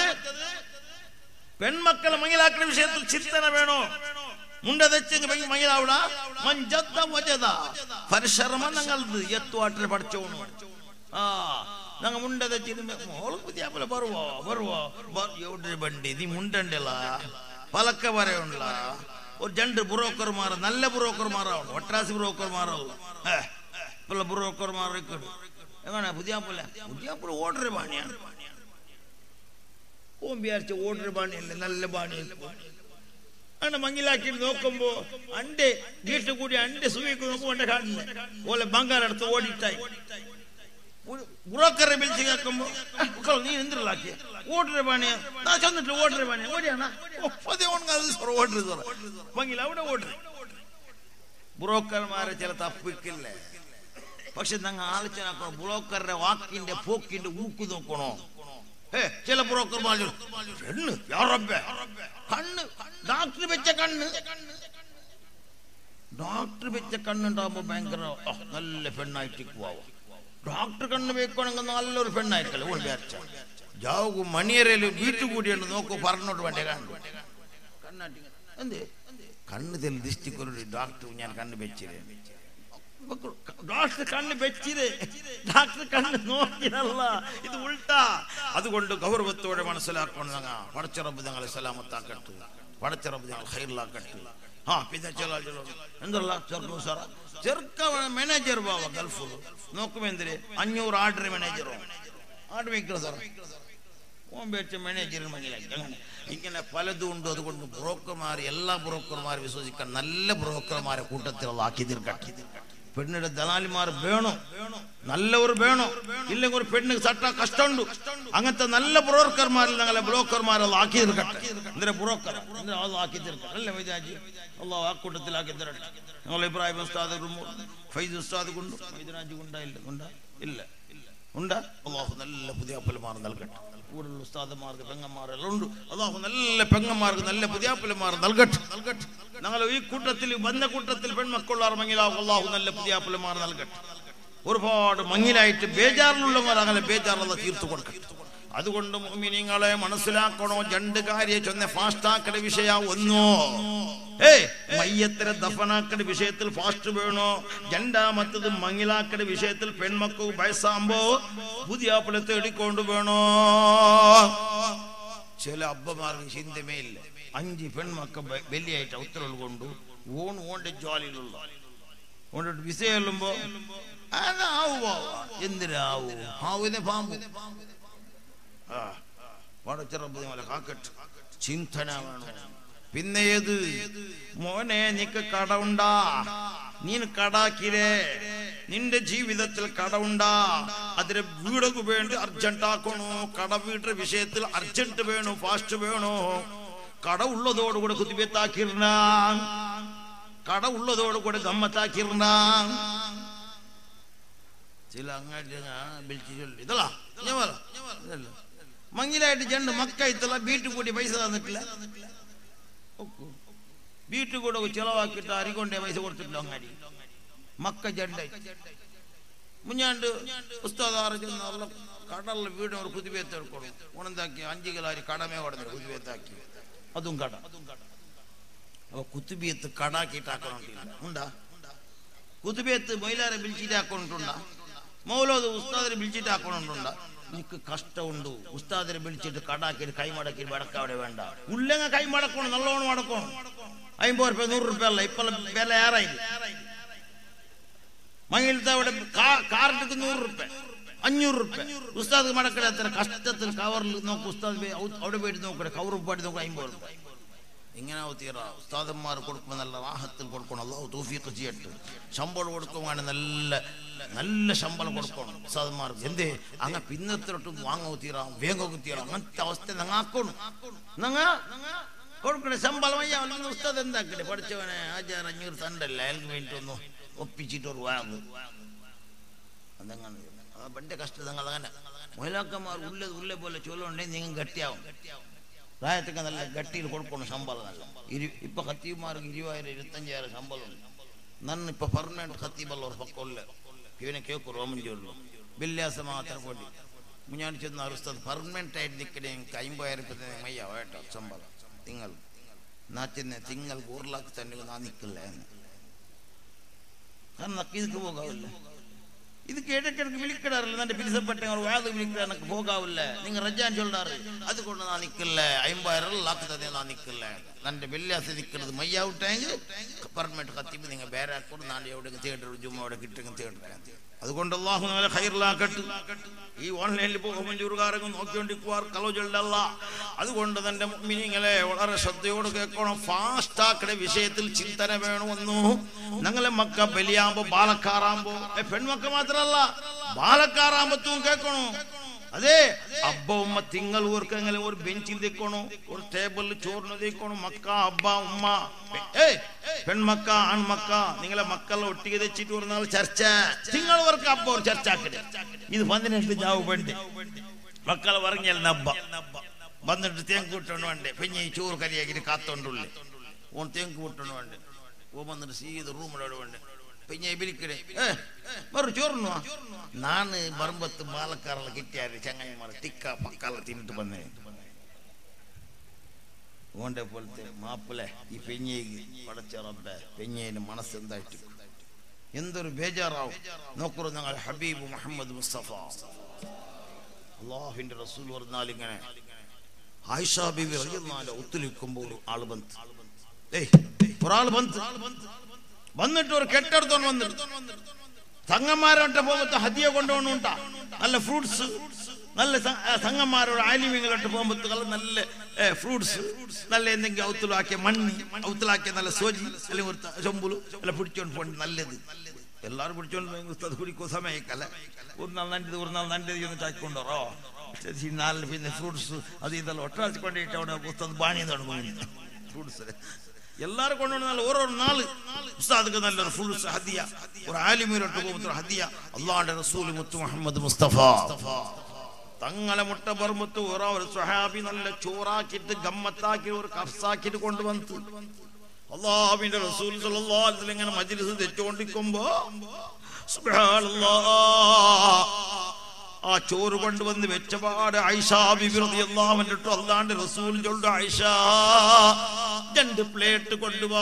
പെൺമക്കളെ മങ്ങിലാക്കുന്ന വിഷയത്തിൽ ചിന്തന വേണോ മുണ്ടതെച്ചെങ്കിൽ മങ്ങിലാവിട മഞ്ചത്ത വജത പരിശ്രമ ഞങ്ങളത് എത്തുവാട്ടിൽ പഠിച്ചോണു ആ ഞങ്ങ മുണ്ടതെച്ചിന് മോള് പുതിയ പോലെ ബറുവോ ബറുവോ എവിടെ ബണ്ടി നീ മുണ്ടണ്ടല്ല പലക്ക വരയുണ്ട ഒരു രണ്ട് ബ്രോക്കർമാർ നല്ല ബ്രോക്കർമാരാവണം ഒട്ടാസി ബ്രോക്കർമാരാവും പല ബ്രോക്കർമാർ എങ്ങനെ പുതിയ പോലെ പുതിയ പോലെ ഓർഡർ പാണിയാണ് ഓൻ വിചാരിച്ച ഓർഡർ പാണിയല്ലേ നല്ല പാണിയല്ലേ അങ്ങനെ മങ്ങിലാക്കി നോക്കുമ്പോ അന്റെ വീട്ടിൽ കൂടി അന്റെ സുഖിക്ക് നോക്കുമ്പോ എന്റെ കാണുന്നു ഓലെ ബംഗാർ അടുത്ത് ഓടിയിട്ടായി ബ്രോക്കറെ വിളിച്ച് കേൾക്കുമ്പോ "മക്കൾ, നീ എന്തിലാക്കിയ ഓർഡർ പണിയ നാ ചെന്നിട്ട് ഓർഡർ പണിയ ഓടിയാണ് ഓർഡർ മങ്ങില അവിടെ ഓർഡർ ബ്രോക്കർമാരെ ചില തപ്പിക്കില്ലേ പക്ഷെ ഞങ്ങൾ ആലോചന ബ്രോക്കറുടെ വാക്കിന്റെ പോക്കിന്റെ ഊക്ക് നോക്കണോ ഏ ചില ബ്രോക്കർമാർ പെണ്ണ് യാ റബ്ബേ. കണ്ണ് ഡോക്ടർ വെച്ച കണ്ണ് ഡോക്ടർ വെച്ച കണ്ണുണ്ടാകുമ്പോ ഭയങ്കര ഓ, നല്ല പെണ്ണായിട്ട് പോവാം ഡോക്ടർ കണ്ണ് വെക്കണമെങ്കിൽ നല്ലൊരു പെണ്ണായിരിക്കല്ലോ ഓൾ വിചാരിച്ച ജാവു മണിയറയിൽ വീട്ടു കൂടിയുണ്ട് നോക്കൂ പറഞ്ഞോട്ട് വേണ്ടേ കണ്ടു കണ്ണാട്ടി എന്ത് കണ്ണ് തെൽ ദിഷ്ടിക്കൊരു ഡോക്ടർ ഞാൻ കണ്ണ് വെച്ചില്ലേ ഡോക്ടർ കണ്ണ് വെച്ചിര് ഡോക്ടർ കണ്ണ് നോക്കിയതല്ല ഇത് ഉൾട്ടാ അതുകൊണ്ട് ഗൗരവത്തോടെ മനസ്സിലാക്കണം ഞങ്ങ പടച്ചറബ് ഞങ്ങളെ സലാമത്താക്കട്ടെ പടച്ചറബ് ഞങ്ങൾ ഹൈറിലാക്കട്ടെ ആ പിന്നെ ചില എന്തല്ല ചെറുക്കും സാറ ചെറുക്ക മാനേജർ ബാവ ഗൾഫ് നോക്കുമ്പോ എന്തിന് അഞ്ഞൂറ് ആർഡർ മാനേജറോ ആർഡർ വെക്കണം സാർ ഓൻ വെച്ച മാനേജറിന് മങ്ങിലാക്കി അങ്ങനെ ഇങ്ങനെ പലതും ഉണ്ട് അതുകൊണ്ട് ബ്രോക്കർമാർ എല്ലാ ബ്രോക്കർമാരും വിശ്വസിക്കാൻ നല്ല ബ്രോക്കർമാരെ കൂട്ടത്തിലുള്ള ആക്കി തീർക്കട്ടെ പെണ്ണിന്റെ ദലാലിമാർ വേണോ നല്ലവർ വേണോ ഇല്ലെങ്കിൽ ഒരു പെണ്ണിന് സട്ട കഷ്ടമുണ്ട് അങ്ങനത്തെ നല്ല ബ്രോക്കർമാരിൽ ഞങ്ങളെ ബ്രോക്കർമാരെല്ലാം ആക്കി തീർക്കട്ടെ എന്തിനാ ബ്രോക്കർ എന്തിനാ അത് ആക്കി തീർക്കട്ടെ അല്ലേ വൈദ്യാജി അള്ളാഹു ആ കൂട്ടത്തിലാക്കി തരട്ടെ ഞങ്ങൾ ഇബ്രാഹിം ഉസ്താദ് ഒരു ഫൈസ് ഉസ്താദ് കൊണ്ടു വൈദ്യരാജ് കൊണ്ടായില്ല കൊണ്ടാ ഇല്ല ഉണ്ടാ അള്ളാഹു നല്ല പുതിയ അപ്പലമാർ നൽകട്ടെ കൂടുതൽ ഉസ്താദന്മാർക്ക് പെങ്ങന്മാരെല്ലാം ഉണ്ട് അള്ളാഹു നല്ല പെങ്ങന്മാർക്ക് നല്ല പുതിയാപ്പിലമാർ നൽകട്ടെ നൽകട്ടെ ഞങ്ങൾ ഈ കൂട്ടത്തിൽ വന്ന കൂട്ടത്തിൽ പെൺമക്കളുള്ള മങ്ങിലാവും അള്ളാഹു നല്ല പുതിയാപ്പിലമാർ നൽകട്ടെ ഒരുപാട് മങ്ങിലായിട്ട് ബേജാറിലുള്ളവർ അങ്ങനെ ബേജാറുള്ള തീർത്തു കൊടുക്കട്ടെ അതുകൊണ്ട് നിങ്ങളെ മനസ്സിലാക്കണോ രണ്ട് കാര്യം ചൊന്ന ഫാസ്റ്റാക്കട വിഷയ ഒന്നോ ഏ മയ്യത്തിനെ ദഫനാക്കട വിഷയത്തിൽ ഫാസ്റ്റ് വേണോ രണ്ടാമത്തത് മങ്ങിലാക്കട വിഷയത്തിൽ പെൺമക്കു വയസ്സാകുമ്പോ പുതിയ തേടിക്കൊണ്ട് വേണോ ചില അബ്ബമാർക്ക് ചിന്തമേ ഇല്ല അഞ്ച് പെൺമക്ക വലിയായിട്ട് ഉത്തരവ് കൊണ്ടു ഓൺ ഓണ്ട് ജോലിയിലുള്ള ഓണ്ടിട്ട് വിസ ചെല്ലുമ്പോ അതാവോ എന്തിനാവൂ ആവുന്ന പാമ്പ് ആ പടച്ചിറപ്പ് നിങ്ങളെ കാക്കട്ട് ചിന്തന വേണം പിന്നെ ഏത് മോനെ നിക്ക് കടവുണ്ടാ നീൻ കടാക്കിരേ നിന്റെ ജീവിതത്തിൽ കടവുണ്ടാ അതിന് വീടൊക്കെ വേണ്ടി അർജന്റ് ആക്കണോ കട വീട്ടിന്റെ വിഷയത്തിൽ അർജന്റ് വേണോ ഫാസ്റ്റ് വേണോ കട ഉള്ളതോടുകൂടെ കുത്തിവെത്താക്കിരണ കട ഉള്ളതോടുകൂടെ ഗമ്മത്താക്കിരണ ചില അങ്ങാടി വിളിച്ചു ചൊല്ലി ഇതല്ല ഞാൻ പറ ഇതല്ല മങ്ങിലായിട്ട് രണ്ട് മക്കയത്തുള്ള വീട്ടിൽ കൂടി പൈസ തന്നിട്ടില്ല വീട്ടിൽ കൂടെ ചെലവാക്കിയിട്ട് അരികൊണ്ടേ പൈസ കൊടുത്തിട്ടില്ല അങ്ങാടി മക്ക ജണ്ട മുഞ്ഞാണ്ട് ഉസ്താദാറ് ചെന്നുള്ള കടലിൽ വീട് ഒരു കുതിവേത്ത് എടുക്കണം ഉണന്താക്കി അഞ്ച് കിലോ അരി കടമേ കൊടുത്തു കുതിവേത്താക്കി അതും കട അപ്പൊ കുത്തുബിയത്ത് കടാക്കിയിട്ടാക്കണോണ്ടില്ല ഉണ്ടാ കുത്തുബിയത്ത് മൊയിലാരെ വിളിച്ചിട്ടാക്കണുണ്ടാ മൗലോദ് ഉസ്താദിനെ വിളിച്ചിട്ട് ആക്കണുണ്ടാ എനിക്ക് കഷ്ടമുണ്ട് ഉസ്താദിനെ വിളിച്ചിട്ട് കടാക്കി കൈമടക്കി വടക്കവിടെ വേണ്ട ഉള്ളങ്ങ കൈ മടക്കണം നല്ലോണം മടക്കണം അമ്പത് റുപ്യ നൂറ് റുപ്യ അല്ല ഇപ്പൊ വില ഏറായില്ല മങ്ങിലത്തെ അവിടെ കാറിട്ട് നൂറ് റുപ്യ അഞ്ഞൂറ് റുപ്യ ഉസ്താദ് മടക്കട എത്ര കഷ്ടത്തിൽ കവറിൽ നോക്ക് ഉസ്താദ് അവിടെ പോയിട്ട് നോക്കട്ടെ കവർ ഉപ്പാടി നോക്കുക അമ്പത് റുപ്യ ഇങ്ങനെ തീറ ഉസ്താദന്മാർ കൊടുക്കുമ്പോൾ നല്ല റാഹത്തിൽ കൊടുക്കണം അല്ലാഹു തൗഫീഖ് ചെയ്യട്ടെ ശമ്പളം കൊടുക്കുവാണ് നല്ല നല്ല ശമ്പളം കൊടുക്കണം ഉസ്താദന്മാർക്ക് എന്തേ അങ്ങ പിന്നത്തിലോട്ട് വാങ്ങോ തീറ വേങ്ങോ തീറ അങ്ങനത്തെ അവസ്ഥ നങ്ങാക്കണം നങ്ങ കൊടുക്കണേ ശമ്പളം അയ്യാ അല്ലെങ്കിൽ ഉസ്താദ് എന്താക്കട്ടെ പഠിച്ചവനെ ആചാര അഞ്ഞൂറ് തണ്ടല്ലേ അയാൾക്ക് വേണ്ടി ഒന്ന് ഒപ്പിച്ചിട്ട് ഒരു വാങ്ങ് അതങ്ങനെ ആ പണ്ട് കഷ്ടതങ്ങൾ അങ്ങനെ മൊയിലാക്കന്മാർ ഉള്ളത് ഉള്ള പോലെ ചൊല്ലുണ്ടെങ്കിൽ നിങ്ങൾ ഗട്ടിയാവും പ്രായത്തൊക്കെ നല്ല ഗട്ടിയിൽ കൊടുക്കണം ശമ്പളം നല്ല ഇരു ഇപ്പൊ ഖത്തീബ്മാർക്ക് ഇരുപതിനായിരം ഇരുപത്തഞ്ചായിരം ശമ്പളം ഉണ്ട് നന്ന് ഇപ്പൊ പെർമനന്റ് ഖത്തീബല്ല ഒരു പക്കമില്ല ഇവനെ കേൾക്കും റോമൻ ചൊല്ലും വില്യാസം മാത്രം കൊണ്ടി മുഞ്ഞാൻ ചെന്ന അവസ്ഥ പെർമനന്റ് ആയിട്ട് നിൽക്കണേ എനിക്ക് അമ്പതിനായിരം ഇപ്പത്തെ മയ്യ വേട്ടോ ശമ്പളം തിങ്കൾ നാച്ചിന്നെ തിങ്കൾ ഊർലാക്ക് തന്നെ നാ നിൽക്കില്ല എന്ന് കാരണം ഇതൊക്കെ പോകാവില്ല ഇത് ഇടയ്ക്കിടയ്ക്ക് വിളിക്കിടാറില്ല എന്റെ പിരിസപ്പെട്ട വാത് വിളിക്കിற എനിക്ക് പോകാവില്ല നിങ്ങൾ റജാൻ ചൊല്ലാറ് അതുകൊണ്ട് നാ നിൽക്കില്ല അമ്പതിനായിരം ലാക്ക് തന്നെ നാ നിൽക്കില്ല നന്റെ വെള്ളിയാസ നിൽക്കുന്നത് മയ്യാവിട്ടെങ്കിൽ പെർമനന്റ് കത്തിപ്പ് നിങ്ങൾ വേറെ ആക്കോട് നാളെ എവിടെ തേട്ടർ ജുമ്മ എവിടെ കിട്ടും തേട്ടർ അതുകൊണ്ട് അള്ളാഹു നമ്മളെ ഹൈറിലാക്കട്ടെ ഈ ഓൺലൈനിൽ പോകുമ്പോൾ ചുരുകാരങ്ങ് നോക്കിക്കൊണ്ടിരിക്കുവാർ കലോചൊല്ലല്ല അതുകൊണ്ട് തന്റെ മിനിങ്ങളെ വളരെ ശ്രദ്ധയോട് കേൾക്കണം ഫാസ്റ്റ് ആക്കടെ വിഷയത്തിൽ ചിന്തന വേണമെന്നു ഞങ്ങളെ മക്ക ബലിയാകുമ്പോ ബാലക്കാറാകുമ്പോ പെൺമക്ക മാത്രല്ല ബാലക്കാറാകുമ്പത്തും കേൾക്കണോ അതെ അബ്ബ ഉമ്മ തിങ്കൾ ഊർക്കെങ്ങനെ ഒരു ബെഞ്ചിൽ നിൽക്കണോ ഒരു ടേബിളിൽ ചോറിന് നിൽക്കണോ മക്ക അബ്ബ ഉമ്മ ഏ പെൺമക്ക ആൺമക്ക നിങ്ങളെ മക്കളെ ഒട്ടിಗೆ തെച്ചിട്ട് ഒരു നാൾ ചർച്ച തിങ്കൾ വർക്ക് അബ്ബ ഒരു ചർച്ച ആക്കട്ടെ ഇത് പതിനെട്ട് ജാവ് പെണ്ണ് മക്കളെ പറഞ്ഞാൽ നബ്ബ വന്നിട്ട് തേങ്ക് കൂട്ടണം വേണ്ടേ പിന്നെ ഈ ചോറ് കരിയാക്കിട്ട് കാത്തോണ്ടുള്ളേ ഓൺ തേങ്ക് കൂട്ടണം വേണ്ടേ ഓ വന്നിട്ട് സീത റൂമിലോട് വേണ്ടേ പിന്നെ വിളിക്കണേ വേറെ ചോറിനോ നാണ് ബർമ്പത്ത് ബാലക്കാരെല്ലാം കിട്ടിയാര് ചങ്ങായിമാർ ടിക്ക പക്കാല തിന്നിട്ട് വന്നേ ഓന്റെ പോലത്തെ മാപ്പിളെ ഈ പെഞ്ഞേക്ക് പടച്ചറമ്പെ പെഞ്ഞേന് മനസ്സെന്തായിട്ട് എന്തൊരു ബേജാറാവും നോക്കൂ ഞങ്ങൾ ഹബീബ് മുഹമ്മദ് മുസ്തഫ അള്ളാഹുവിന്റെ റസൂൽ പറഞ്ഞാൽ ഇങ്ങനെ ആയിഷ ബീബി റളിയല്ലാഹു ഒത്തുലിക്കുമ്പോൾ ഒരു ആള് ബന്ത് ഏയ് ഒരാൾ ബന്ത് വന്നിട്ട് ഒരു കെട്ടെടുത്തോണ്ട് വന്നിട്ട് തങ്ങന്മാരോട്ട് പോകുമ്പോ ഹദിയ കൊണ്ടുപോകണുണ്ടാ നല്ല ഫ്രൂട്ട്സ് നല്ല തങ്ങന്മാരോട് ആലിമ്യങ്ങളോട്ട് പോകുമ്പോൾ നല്ല ഫ്രൂട്ട്സ് നല്ല എന്തെങ്കിലും ഔത്തലാക്കിയ മണ്ണ് ഔത്തലാക്കിയ നല്ല സോജി അല്ലെങ്കിൽ ഒരു ചൊമ്പുളു അല്ല പിടിച്ചോണ്ട് പോകണ്ട നല്ലത് എല്ലാരും പിടിച്ചോണ്ട് അത് കുടിക്കോ സമയക്കല്ല ഒരു നാൾ നണ്ടത് ഒരു നാൾ നണ്ടത് എന്ന് ചാക്കൊണ്ടോ നാല് പിന്നെ ഫ്രൂട്ട്സ് അത് ഇതെല്ലാം ഒട്ടാച്ചിക്കൊണ്ടിട്ട് അവിടെ പുസ്തകം ബാണി തുടങ്ങുന്നു ഫ്രൂട്ട്സ് എല്ലാരും കൊണ്ടുവന്ന ഓരോ നാള് ഉസ്താദുക്ക് നല്ലൊരു ഫുൾ ഹദിയ ഒരു ആലിമീരോട്ട് പോകുന്ന ഹദിയ അള്ളാഹുന്റെ റസൂൽ മുത്തു മുഹമ്മദ് മുസ്തഫ തങ്ങളെ മുട്ട പറമ്പത്ത് വേറെ ഒരു സ്വഹാബി നല്ല ചോറാക്കിയിട്ട് ഗമ്മത്താക്കി ഒരു കഫ്സാക്കിയിട്ട് കൊണ്ടുവന്നു അള്ളാഹുവിന്റെ റസൂൽ സല്ലല്ലാഹു അലൈഹി വസല്ലം ഇങ്ങനെ മജ്ലിസ് തെറ്റുകൊണ്ടിരിക്കുമ്പോ സുബ്ഹാനല്ലാഹ് ആ ചോറ് കൊണ്ടുവന്ന് വെച്ചപാട് ഐഷാ ബിബി റളിയല്ലാഹു അൻഹ ഇട്ടു അല്ലാണ്ട് റസൂൽ ചൊല്ലു ഐഷ രണ്ട് പ്ലേറ്റ് കൊണ്ടുവാ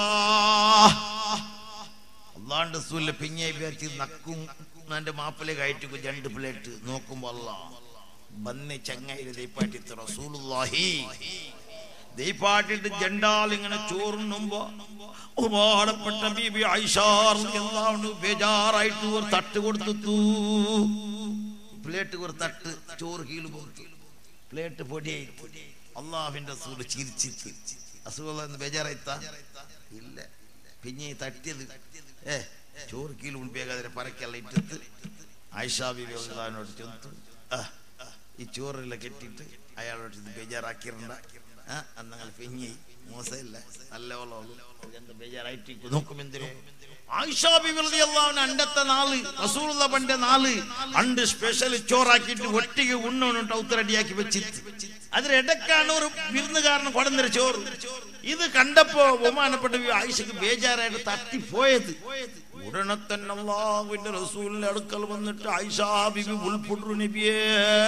അല്ലാണ്ട് റസൂലിനെ പിന്നെ വിചാരിച്ച് നക്കും എന്റെ മാപ്പിലെ കയറ്റിക്കും രണ്ട് പ്ലേറ്റ് നോക്കുമ്പോ അല്ല ബന്ന് ചങ്ങായി ദൈപ്പാട്ടി റസൂലുള്ളാഹി ദൈപ്പാട്ടിട്ട് ജണ്ടാൽ ഇങ്ങനെ ചോറുണ്ണുമ്പോ ഒരുപാടപ്പെട്ട ബീബി ഐഷാർ എന്താണ് ബേജാറായിട്ട് ഒരു തട്ട് കൊടുത്തു പ്ലേറ്റ് ഒരു തട്ട് ചോറ് കീഴ് കൊടുത്തു പ്ലേറ്റ് പൊടിയായി അള്ളാഹുവിന്റെ സൂട് ചിരിച്ചിട്ട് അസുഖം ബേജാറായിത്ത ഇല്ല പിന്നെ ഈ തട്ടിയത് ഏ ചോറ് കീഴ് മുൻപേകാതെ പരക്കല്ല ഇട്ടത്ത് ആയിഷാ ബീബി അള്ളാഹിനോട് ചെന്നു ആ ഈ ചോറെല്ലാം കെട്ടിയിട്ട് അയാളോട് ഇത് ബേജാറാക്കിയിട്ടുണ്ട് ആ അന്നങ്ങൾ പെഞ്ഞി മോശമില്ല നല്ല വെള്ളം ബേജാറായിട്ട് നോക്കും എന്തിനു ആയിഷാ ബീബി റളിയല്ലാഹു അൻഹ അണ്ടത്തെ നാള് റസൂലുള്ള പണ്ട് നാള് അണ്ട് സ്പെഷ്യൽ ചോറാക്കിയിട്ട് ഒട്ടിക്ക് ഉണ്ണോണിട്ട് ഔത്തറടിയാക്കി വെച്ചിട്ട് അതിനിടക്കാണ് ഒരു വിരുന്നുകാരൻ കൊടന്നിര ചോറ് ഇത് കണ്ടപ്പോ ബഹുമാനപ്പെട്ട ആയിഷക്ക് ബേജാറായിട്ട് തട്ടിപ്പോയത് ഉടനെ തന്നെ അള്ളാഹുവിന്റെ റസൂലിന്റെ അടുക്കൽ വന്നിട്ട് ആയിഷാ ബിബി ഉൾപ്പെടു നബിയേ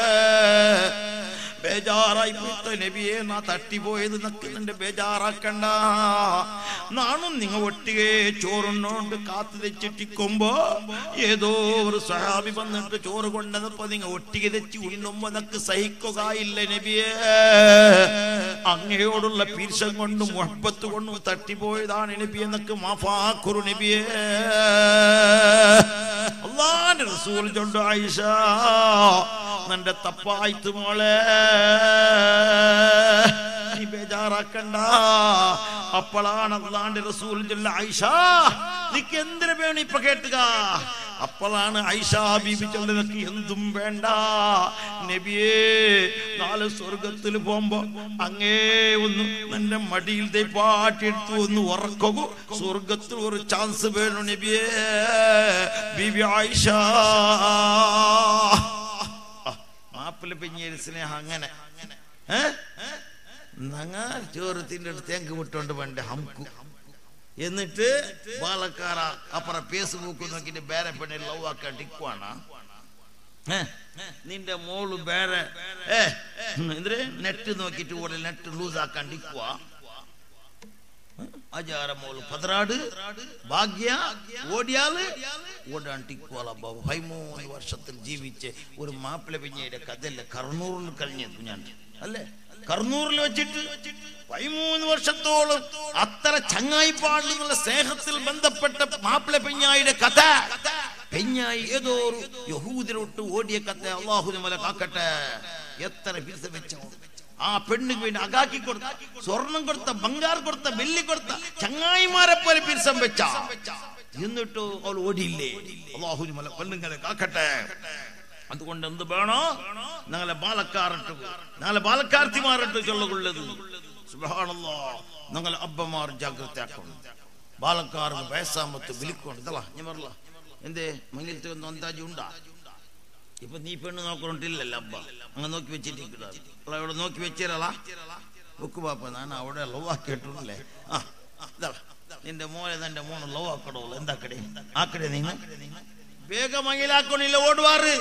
ബേജാറായി പോയിത്ത നബിയെ നാ തട്ടിപ്പോയത് നക്ക് നിന്റെ ബേജാറാക്കണ്ട നാണും നിങ്ങ ഒട്ടികെ ചോറുണ്ണോണ്ട് കാത്തു തെച്ചിട്ടിക്കുമ്പോ ഏതോ ഒരു സഹാബി വന്നിട്ട് ചോറ് കൊണ്ടപ്പോ നിങ്ങ ഒട്ടിക തെച്ച് ഉണ്ണുമ്പോ നക്ക് സഹിക്കുകയില്ല നബിയെ അങ്ങയോടുള്ള പീർഷം കൊണ്ടും മുഹബത്ത് കൊണ്ടും തട്ടിപ്പോയതാണ് നബി എന്നൊക്കെ മാഫാക്കുറു നബിയെ അള്ളാന്റെ റസൂൽ ചൊണ്ടു ആയിഷ നിന്റെ തപ്പായിട്ട് മോളെ നീ ബേജാറാക്കണ്ട അപ്പോഴാണ് അള്ളാന്റെ റസൂൽ ചൊല്ല ആയിഷ നിക്ക് എന്തിനു വേണം ഇപ്പൊ കേട്ടുക അപ്പോഴാണ് ഐഷാ ബീബി ചൊല്ലനക്ക് എന്തും വേണ്ട നബിയേ നാല് സ്വർഗത്തിൽ പോകുമ്പോ അങ്ങേ ഒന്ന് നിന്റെ മടിയിൽ പാട്ടിയെടുത്തു ഒന്ന് ഉറക്കൂ സ്വർഗത്തിൽ ഒരു ചാൻസ് വേണു നബിയേ ബീബി ആയിഷ മാപ്പിള പിഞ്ഞേരി സ്നേഹം അങ്ങനെ ഏ നങ്ങ ചോറ് തിന്നിട്ട് തേങ്ക് വിട്ടോണ്ട് വേണ്ട ഹംകു എന്നിട്ട് പാലക്കാര അപ്പുറം ഫേസ്ബുക്ക് നോക്കിട്ട് വേറെ പെണ്ണെ ലവ് ആക്കാൻ ടിക്കുവാണ് നിന്റെ മോള് വേറെ ഏ എന്തിന് നെറ്റ് നോക്കിട്ട് ഓടെ നെറ്റ് ലൂസ് ആക്കാൻ ടിക്കുവാ അജാര മോള് പതിനാട് ഭാഗ്യ ഓടിയാല് ഓടാൻ ടിക്കുവാള പതിമൂന്ന് വർഷത്തിൽ ജീവിച്ച് ഒരു മാപ്പിള പിഞ്ഞയുടെ കഥയല്ലേ കർണൂറിൽ കഴിഞ്ഞത് ഞാൻ അല്ലേ കർണൂറിൽ വെച്ചിട്ട് പതിമൂന്ന് വർഷത്തോളം അത്ര ചങ്ങായിപ്പാടിലുള്ള സ്നേഹത്തിൽ ബന്ധപ്പെട്ട മാപ്പിള പെഞ്ഞായിയുടെ കഥ പെഞ്ഞായി ഏതോ ഒരു യഹൂദിലോട്ട് ഓടിയ കഥ അള്ളാഹുദിനെ മല കാക്കട്ടെ എത്ര പിരിസ വെച്ചോ ആ പെണ്ണിന് വേണ്ടി അകാക്കി കൊടുത്ത സ്വർണം കൊടുത്ത ബംഗാർ കൊടുത്ത വെള്ളി കൊടുത്ത ചങ്ങായിമാരെ പോലെ പിരിസം വെച്ച എന്നിട്ട് അവൾ ഓടിയില്ലേ അള്ളാഹുദിനെ മല പെണ്ണുങ്ങളെ കാക്കട്ടെ അതുകൊണ്ട് എന്ത് വേണോ ഞങ്ങളെ ബാലക്കാറിട്ട് ഞങ്ങളെ ബാലക്കാർത്തിമാരിട്ട് ചൊല്ലുകൊള്ളത് സുബാണല്ലോ ഞങ്ങളെ അബ്ബമാർ ജാഗ്രത ആക്കണം ബാലക്കാർക്ക് വയസ്സാമ്പത്ത് വിളിക്കണം ഇതല്ല ഞാൻ പറല എന്തേ മംഗലത്തെ ഒന്ന് അന്താജി ഉണ്ടാ ഇപ്പൊ നീ പെണ്ണ് നോക്കണില്ലല്ലോ അബ്ബ അങ്ങ് നോക്കി വെച്ചിട്ടില്ല ഇവിടെ നോക്കി വെച്ചേരാളാ ബുക്ക് പാപ്പ ഞാൻ അവിടെ ലവ് ആക്കിയിട്ടില്ലേ ആ ഇതാ നിന്റെ മോനെ നിന്റെ മോന് ലവ് ആക്കണോ എന്താക്കടേ ആക്കടേ നിങ്ങൾ വേഗം മങ്ങിലാക്കണില്ല ഓടുവാറ്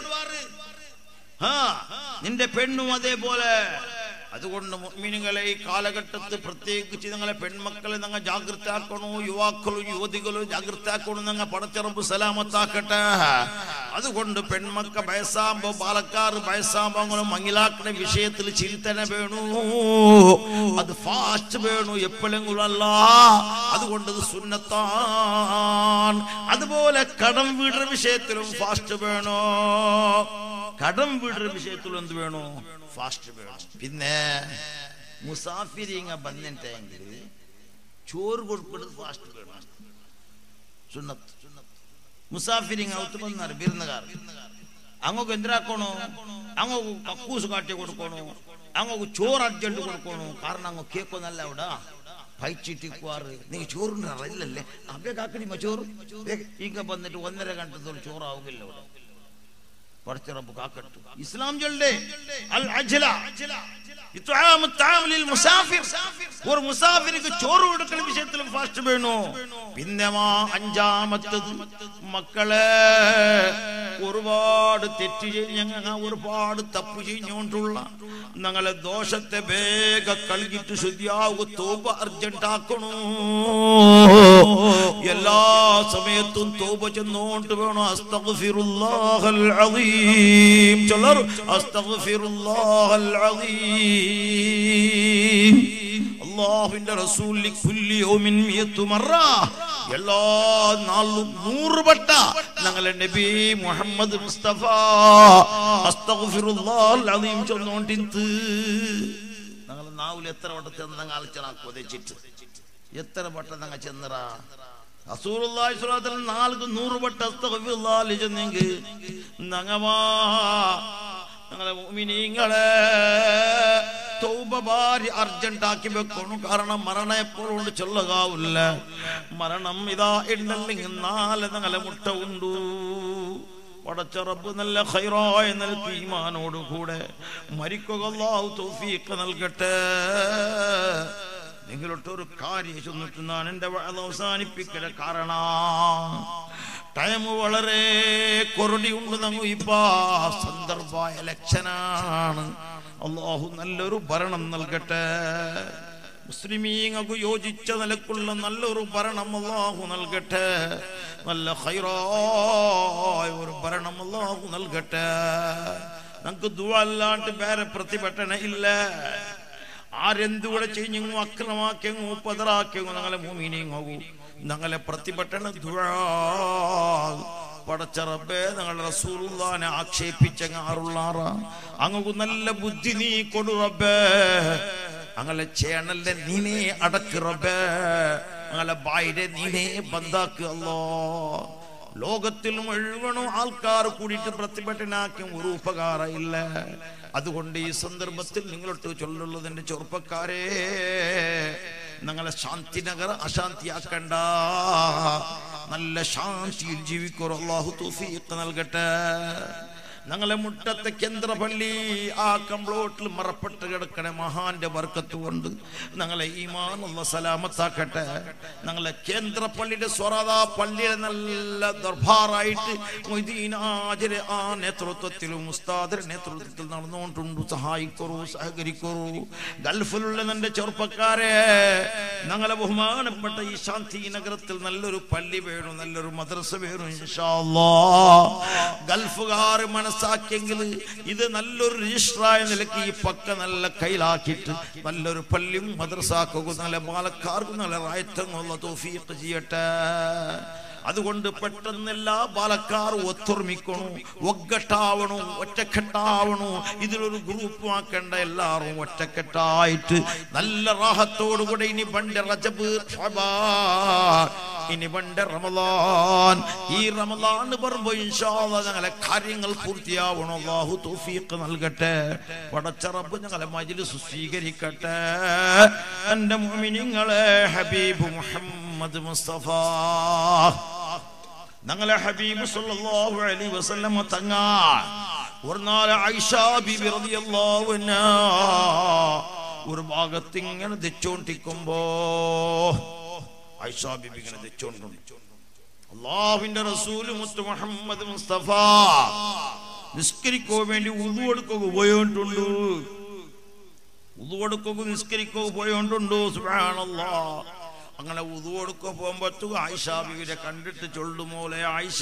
ആ നിന്റെ പെണ്ണും അതേപോലെ അതുകൊണ്ട് മുഅ്മിനുകളെ ഈ കാലഘട്ടത്തിൽ പ്രത്യേകിച്ച് നിങ്ങളെ പെൺമക്കളെ നിങ്ങൾ ജാഗ്രത ആക്കണോ യുവാക്കളും യുവതികളും ജാഗ്രത ആക്കണോ നിങ്ങൾ പടച്ചറമ്പ് സലാമത്താക്കട്ടെ അതുകൊണ്ട് പെൺമക്ക വയസ്സാകുമ്പോ പാലക്കാർ വയസ്സാകുമ്പോ അങ്ങനെ മങ്ങിലാക്കുന്ന വിഷയത്തിൽ ചിന്തന വേണു അത് ഫാസ്റ്റ് വേണു എപ്പോഴെങ്കിലും അല്ല അതുകൊണ്ട് ഇത് സുന്നത്താൻ അതുപോലെ കടം വീടുന്ന വിഷയത്തിലും ഫാസ്റ്റ് വേണോ കടം വീടുന്ന വിഷയത്തിലും എന്ത് വേണോ ഫാസ്റ്റ് വേണം പിന്നെ മുസാഫിരിങ്ങ ಬಂದಿಟ್ಟೆಂಗಿൽ ചോറ് കൊടുക്കുന്നത് ഫാസ്റ്റ് വേണം സുന്നത്ത് മുസാഫിരിങ്ങ ഔത്ത് ಬಂದಾರ ബിരുന്നുകാർ അങ്ങോക്ക് എന്തിനാക്കണോ അങ്ങോക്ക് കക്കൂസ് കാട്ടി കൊടുക്കണോ അങ്ങോക്ക് ചോറ് അർജന്റ് കൊടുക്കണോ കാരണം അങ്ങ് കേക്കൊന്നല്ല അവിടെ പൈച്ചിട്ടിക്കുവാറ് നീ ചോറുണ്ടാറ ഇല്ലല്ലേ അവരെ കാക്കണിമ ചോറ് ദേ, ಈಗ ಬಂದಿട്ട് ഒന്നര ಗಂಟೆ ചോറാവുകില്ല അവിടെ പടച്ച റബ്ബ് കാക്കട്ടു ഇസ്ലാം ചൊല്ലേ അൽ അജ്ല ഇത്ആമു തആം ലിൽ മുസാഫിർ ഒരു മുസാഫിർക്ക് ചോറ് കൊടുക്കുന്ന വിഷയത്തിലും ഫാസ്റ്റ് വേണു പിന്നെ മാ അഞ്ചാമത്തത് മക്കളെ ഒരുപാട് തെറ്റ് ഞങ്ങൾ ഒരുപാട് തപ്പ് ചെയ്ഞ്ഞുകൊണ്ടുള്ള ഞങ്ങളെ ദോഷത്തെ വേഗ കഴുകിട്ട് ശുദ്ധിയാവുക തോപ അർജന്റ് ആക്കണോ എല്ലാ സമയത്തും തോപ ചെന്നോണ്ട് വേണം അസ്തഗ്ഫിറുല്ലാഹൽ അളീം ചിലർ അസ്തഗ്ഫിറുല്ലാഹൽ അളീം അള്ളാഹുവിന്റെ റസൂലി കുല്ലി യൗമിൻ മിയത്തു മറ എല്ലാ നാളും നൂറ് വട്ട ഞങ്ങളെ നബി മുഹമ്മദ് മുസ്തഫ അസ്തഗ്ഫിറുല്ലാഹൽ അളീം ചൊന്നോണ്ടിന്ത് ഞങ്ങൾ നാവിൽ എത്ര വട്ടം ചെന്ന് ഞങ്ങൾ ആലോചന കൊതിച്ചിട്ട് എത്ര വട്ടം ഞങ്ങൾ ചെന്നറ റസൂലുള്ളാഹി സ്വല്ലല്ലാഹു അലൈഹി വസല്ലം നാൾക്ക് നൂറ് വട്ടം അസ്തഗ്ഫിറുല്ലാഹ് ചെന്നെങ്കിൽ ഞങ്ങവാ ഞങ്ങളെ മുഅ്മിനീങ്ങളെ തൗബ ഭാര്യ അർജന്റ് ആക്കി വെക്കണം കാരണം മരണം എപ്പോഴും ചൊല്ലുകാവില്ല മരണം ഇതാ ഉണ്ടല്ലെങ്കിൽ നാല് ഞങ്ങളെ മുട്ട ഉണ്ടു പടച്ചറബ് നല്ല ഖൈറായ നിലക്ക് ഈമാനോട് കൂടെ മരിക്കുക അല്ലാഹു തൗഫീഖ് നൽകട്ടെ നിങ്ങളൊട്ടൊരു കാര്യം ചെന്നിട്ട് ഞാൻ എന്റെ വഴ അവസാനിപ്പിക്കല കാരണം ടൈം വളരെ കൊറടി ഉണ്ട് നമ്മ ഇപ്പൊ സന്ദർഭ ഇലക്ഷനാണ് അള്ളാഹു നല്ലൊരു ഭരണം നൽകട്ടെ മുസ്ലിമീങ്ങൾക്ക് യോജിച്ച നിലക്കുള്ള നല്ലൊരു ഭരണം അള്ളാഹു നൽകട്ടെ നല്ല ഹൈറായ ഒരു ഭരണം അള്ളാഹു നൽകട്ടെ നമുക്ക് ദുവല്ലാണ്ട് വേറെ പ്രതിഭട്ടന ഇല്ല ആരെന്തുകൂടെ ചെയ്ഞ്ഞു അക്രമാക്കിയങ്ങു പതറാക്കിയങ്ങു ഞങ്ങളെ ഭൂമിനെങ്ങു ഞങ്ങളെ പ്രതിഭട്ടണ ദുഴ പടച്ചറബേ ഞങ്ങളുടെ റസൂലുള്ളാനെ ആക്ഷേപിച്ചങ്ങ് ആറുള്ളാറ അങ്ങു നല്ല ബുദ്ധി നീ കൊടു റബ്ബേ അങ്ങനെ ചേണലിന്റെ നീനെ അടക്ക് റബ്ബേ അങ്ങനെ ബായിരെ നീനെ ബന്ധാക്ക് അല്ലോ ലോകത്തിൽ മുഴുവനും ആൾക്കാർ കൂടിയിട്ട് പ്രതിഭട്ടനാക്കിയ ഒരു ഉപകാരം ഇല്ല അതുകൊണ്ട് ഈ സന്ദർഭത്തിൽ നിങ്ങളൊട്ട് ചൊല്ലുള്ളതിന്റെ ചെറുപ്പക്കാരെ ഞങ്ങളെ ശാന്തി നഗർ അശാന്തിയാക്കണ്ട നല്ല ശാന്തിയിൽ ജീവിക്കോ അള്ളാഹു തൗഫീഖ് നൽകട്ടെ ഞങ്ങളെ മുട്ടത്തെ കേന്ദ്രപള്ളി ആ കംപ്ലോട്ടിൽ മറപ്പെട്ട് കിടക്കണ മഹാന്റെ വർക്കത്ത് കൊണ്ട് ഞങ്ങളെ ഈമാനുള്ള സലാമത്താക്കട്ടെ ഞങ്ങളെ കേന്ദ്രപള്ളിയുടെ സ്വറത പള്ളിയുടെ നല്ല ദർബാറായിട്ട് മൊയ്തീനാജര് ആ നേതൃത്വത്തിലും ഉസ്താദിന്റെ നേതൃത്വത്തിൽ നടന്നുകൊണ്ടുണ്ട് സഹായിക്കറു സഹകരിക്കറു ഗൾഫിലുള്ള എന്റെ ചെറുപ്പക്കാരെ ഞങ്ങളെ ബഹുമാനപ്പെട്ട ഈ ശാന്തി നഗരത്തിൽ നല്ലൊരു പള്ളി വേണം നല്ലൊരു മദ്രസ വേണം ഇൻഷാ അല്ലാഹ് ഗൾഫുകാർ മനസ്സാക്കിയെങ്കിൽ ഇത് നല്ലൊരു രജിസ്റ്ററായ നിലയ്ക്ക് ഈ പക്ക നല്ല കയ്യിലാക്കിയിട്ട് നല്ലൊരു പള്ളിയും മദ്രസാക്കുക നല്ല പാലക്കാർക്കും നല്ല റായത്തങ്ങുള്ള തോഫീക്ക് ചെയ്യട്ടെ അതുകൊണ്ട് പെട്ടെന്ന് എല്ലാ പാലക്കാർ ഒത്തൊരുമിക്കണു ഒగ్గട്ടാവണു ഒറ്റക്കെട്ടാവണു ഇതിലൊരു ഗ്രൂപ്പ് ആക്കേണ്ട എല്ലാവരും ഒറ്റക്കെട്ടായിട്ട് നല്ല റാഹത്തോടുകൂടെ ഇനി പണ്ട് റജബ് ഷബാൻ ഇനി പണ്ട് റമദാൻ ഈ റമദാൻ പറയുമ്പോ ഇൻഷാല്ല ഞങ്ങളെ കാര്യങ്ങൾ പൂർത്തിയാവണം അള്ളാഹു തൗഫീഖ് നൽകട്ടെ പടച്ചറബ് ഞങ്ങളെ മജ്ലിസ് സ്വീകരിക്കട്ടെ എന്റെ മുഅ്മിനീങ്ങളെ ഹബീബ് മുഹമ്മദ് മുസ്തഫ ഞങ്ങളെ ഹബീബ് സല്ലല്ലാഹു അലൈഹി വസല്ലം തങ്ങ ഒരു നാൾ ആയിഷ ബീബി റളിയല്ലാഹു അൻഹാ ഒരു ഭാഗത്ത് ഇങ്ങനെ തെച്ചോണ്ടിരിക്കുമ്പോ ആയിഷ ബീബി ഇങ്ങനെ തെച്ചോണ്ടുണ്ട് അള്ളാഹുവിന്റെ റസൂല് മുത്ത് മുഹമ്മദ് മുസ്തഫ നിസ്കരിക്കോ വേണ്ടി ഉതു കൊടുക്കുക പോയോണ്ടുണ്ട് ഉതു കൊടുക്കുക നിസ്കരിക്കോ പോയോണ്ടുണ്ട് സുബ്ഹാനല്ലാ അങ്ങനെ ഉതു കൊടുക്ക പോകുമ്പത്തു ആയിഷ ബീവിനെ കണ്ടിട്ട് ചൊല്ലുമോലെ ആയിഷ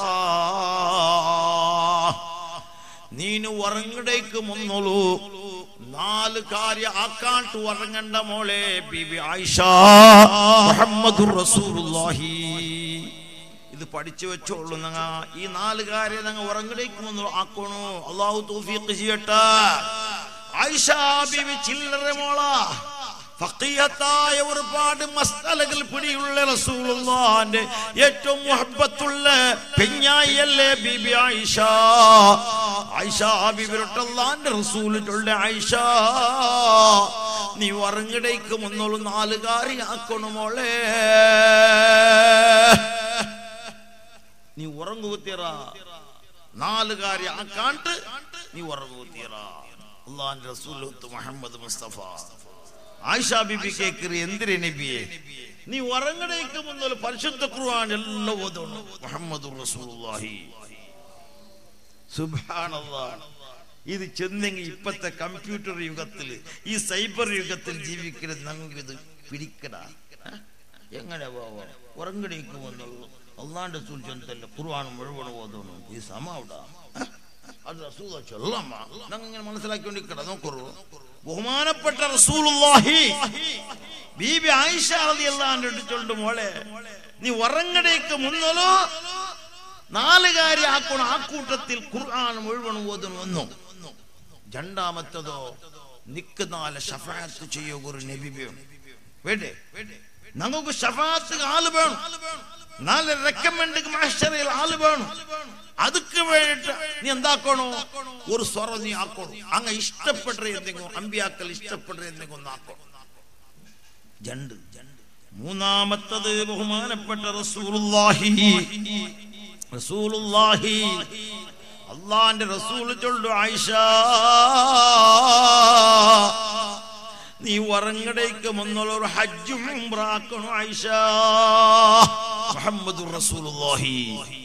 നീನು ഉറങ്ങടേക്ക് മുന്നോളൂ നാല് കാര്യ ആക്കാട്ട് ഉറങ്ങണ്ട മോളെ ബീബി ആയിഷ മുഹമ്മദുർ റസൂലുള്ളാഹി ഇത് പഠിച്ചു വെച്ചോളൂ ഞങ്ങ ഈ നാല് കാര്യം ഞങ്ങൾ ഉറങ്ങടേക്ക് മുന്നോ ആക്കണു അള്ളാഹു തൗഫീഖ് ചെയ്യട്ടെ ആയിഷ ബീബി ചില്ലറ മോളാ ഫഖീഹത്തായ ഒരുപാട് മസ്തലകൾ പിടിയുള്ള റസൂലുള്ളാന്റെ ഏറ്റവും മുഹബത്തുള്ള പെഞ്ഞായിയല്ലേ ബീബി ആയിഷ ആയിഷ ബീബിരട്ടല്ലാന്റെ റസൂലുള്ള ആയിഷ നീ ഉറങ്ങിടയ്ക്ക് മുന്നോളൂ നാല് കാര്യമാക്കണം മോളെ നീ ഉറങ്ങുകുത്തിയറ നാല് കാര്യം ആക്കാണ്ട് നീ ഉറങ്ങൂ തീറ അള്ളാന്റെ റസൂലത്ത് മുഹമ്മദ് മുസ്തഫ ആയിഷ ബിബി കേക്കറി എന്തിരെ നബിയെ നീ ഉറങ്ങടേക്ക് മുന്നോല് പരിശുദ്ധ ഖുർആൻ എല്ലാം ഓതണം മുഹമ്മദ് റസൂലുള്ളാഹി സുബ്ഹാനല്ലാഹ് ഇത് ചെന്നെങ്കിൽ ഇപ്പത്തെ കമ്പ്യൂട്ടർ യുഗത്തിൽ ഈ സൈബർ യുഗത്തിൽ ജീവിക്കരുത് ഞങ്ങൾക്ക് ഇത് പിടിക്കടാ ഏ? എങ്ങനെ പോവാ ഉറങ്ങടേക്ക് വന്നുള്ളൂ അള്ളാന്റെ സൂചിച്ചല്ല ഖുർആൻ മുഴുവൻ ഓതണം ഈ സമാവിടാ അത് റസൂല ചൊല്ലമ്മ ഞങ്ങൾ ഇങ്ങനെ മനസ്സിലാക്കിക്കൊണ്ടിരിക്കട നോക്കൂ ബഹുമാനപ്പെട്ട റസൂലുള്ളാഹി ബീബി ആയിഷ റളിയല്ലാഹു അൻഹ ചൊല്ലുണ്ട് മോളെ നീ ഉറങ്ങടേക്ക് മുന്നലോ നാല് കാര്യം ആക്കണം ആ കൂട്ടത്തിൽ ഖുർആൻ മുഴുവൻ ഓതണം രണ്ടാമത്തതോ നിക്കുന്നാല് ഷഫാത്ത് ചെയ്യുക ഒരു നബി വേണം വേണ്ടേ നമുക്ക് ഷഫാത്ത് ആള് വേണം നാല് റെക്കമെൻഡ് മാസ്റ്ററിൽ ആള് വേണം അതുക്ക് വേണ്ടിട്ട് നീ എന്താക്കണോ ഒരു സ്വറ നീ ആക്കണോ അങ്ങ് ഇഷ്ടപ്പെട്ട എന്തെങ്കിലും അമ്പിയാക്കൽ ഇഷ്ടപ്പെട്ട എന്തെങ്കിലും ഒന്ന് ആക്കണം രണ്ട് മൂന്നാമത്തത് ബഹുമാനപ്പെട്ട റസൂലുള്ളാഹി റസൂലുള്ളാഹി അള്ളാന്റെ റസൂൽ ചൊല്ലു ആയിഷ നീ ഉറങ്ങടേക്ക് മുന്നുള്ള ഒരു ഹജ്ജും ഉംറാക്കണു ആയിഷ മുഹമ്മദ് റസൂലുള്ളാഹി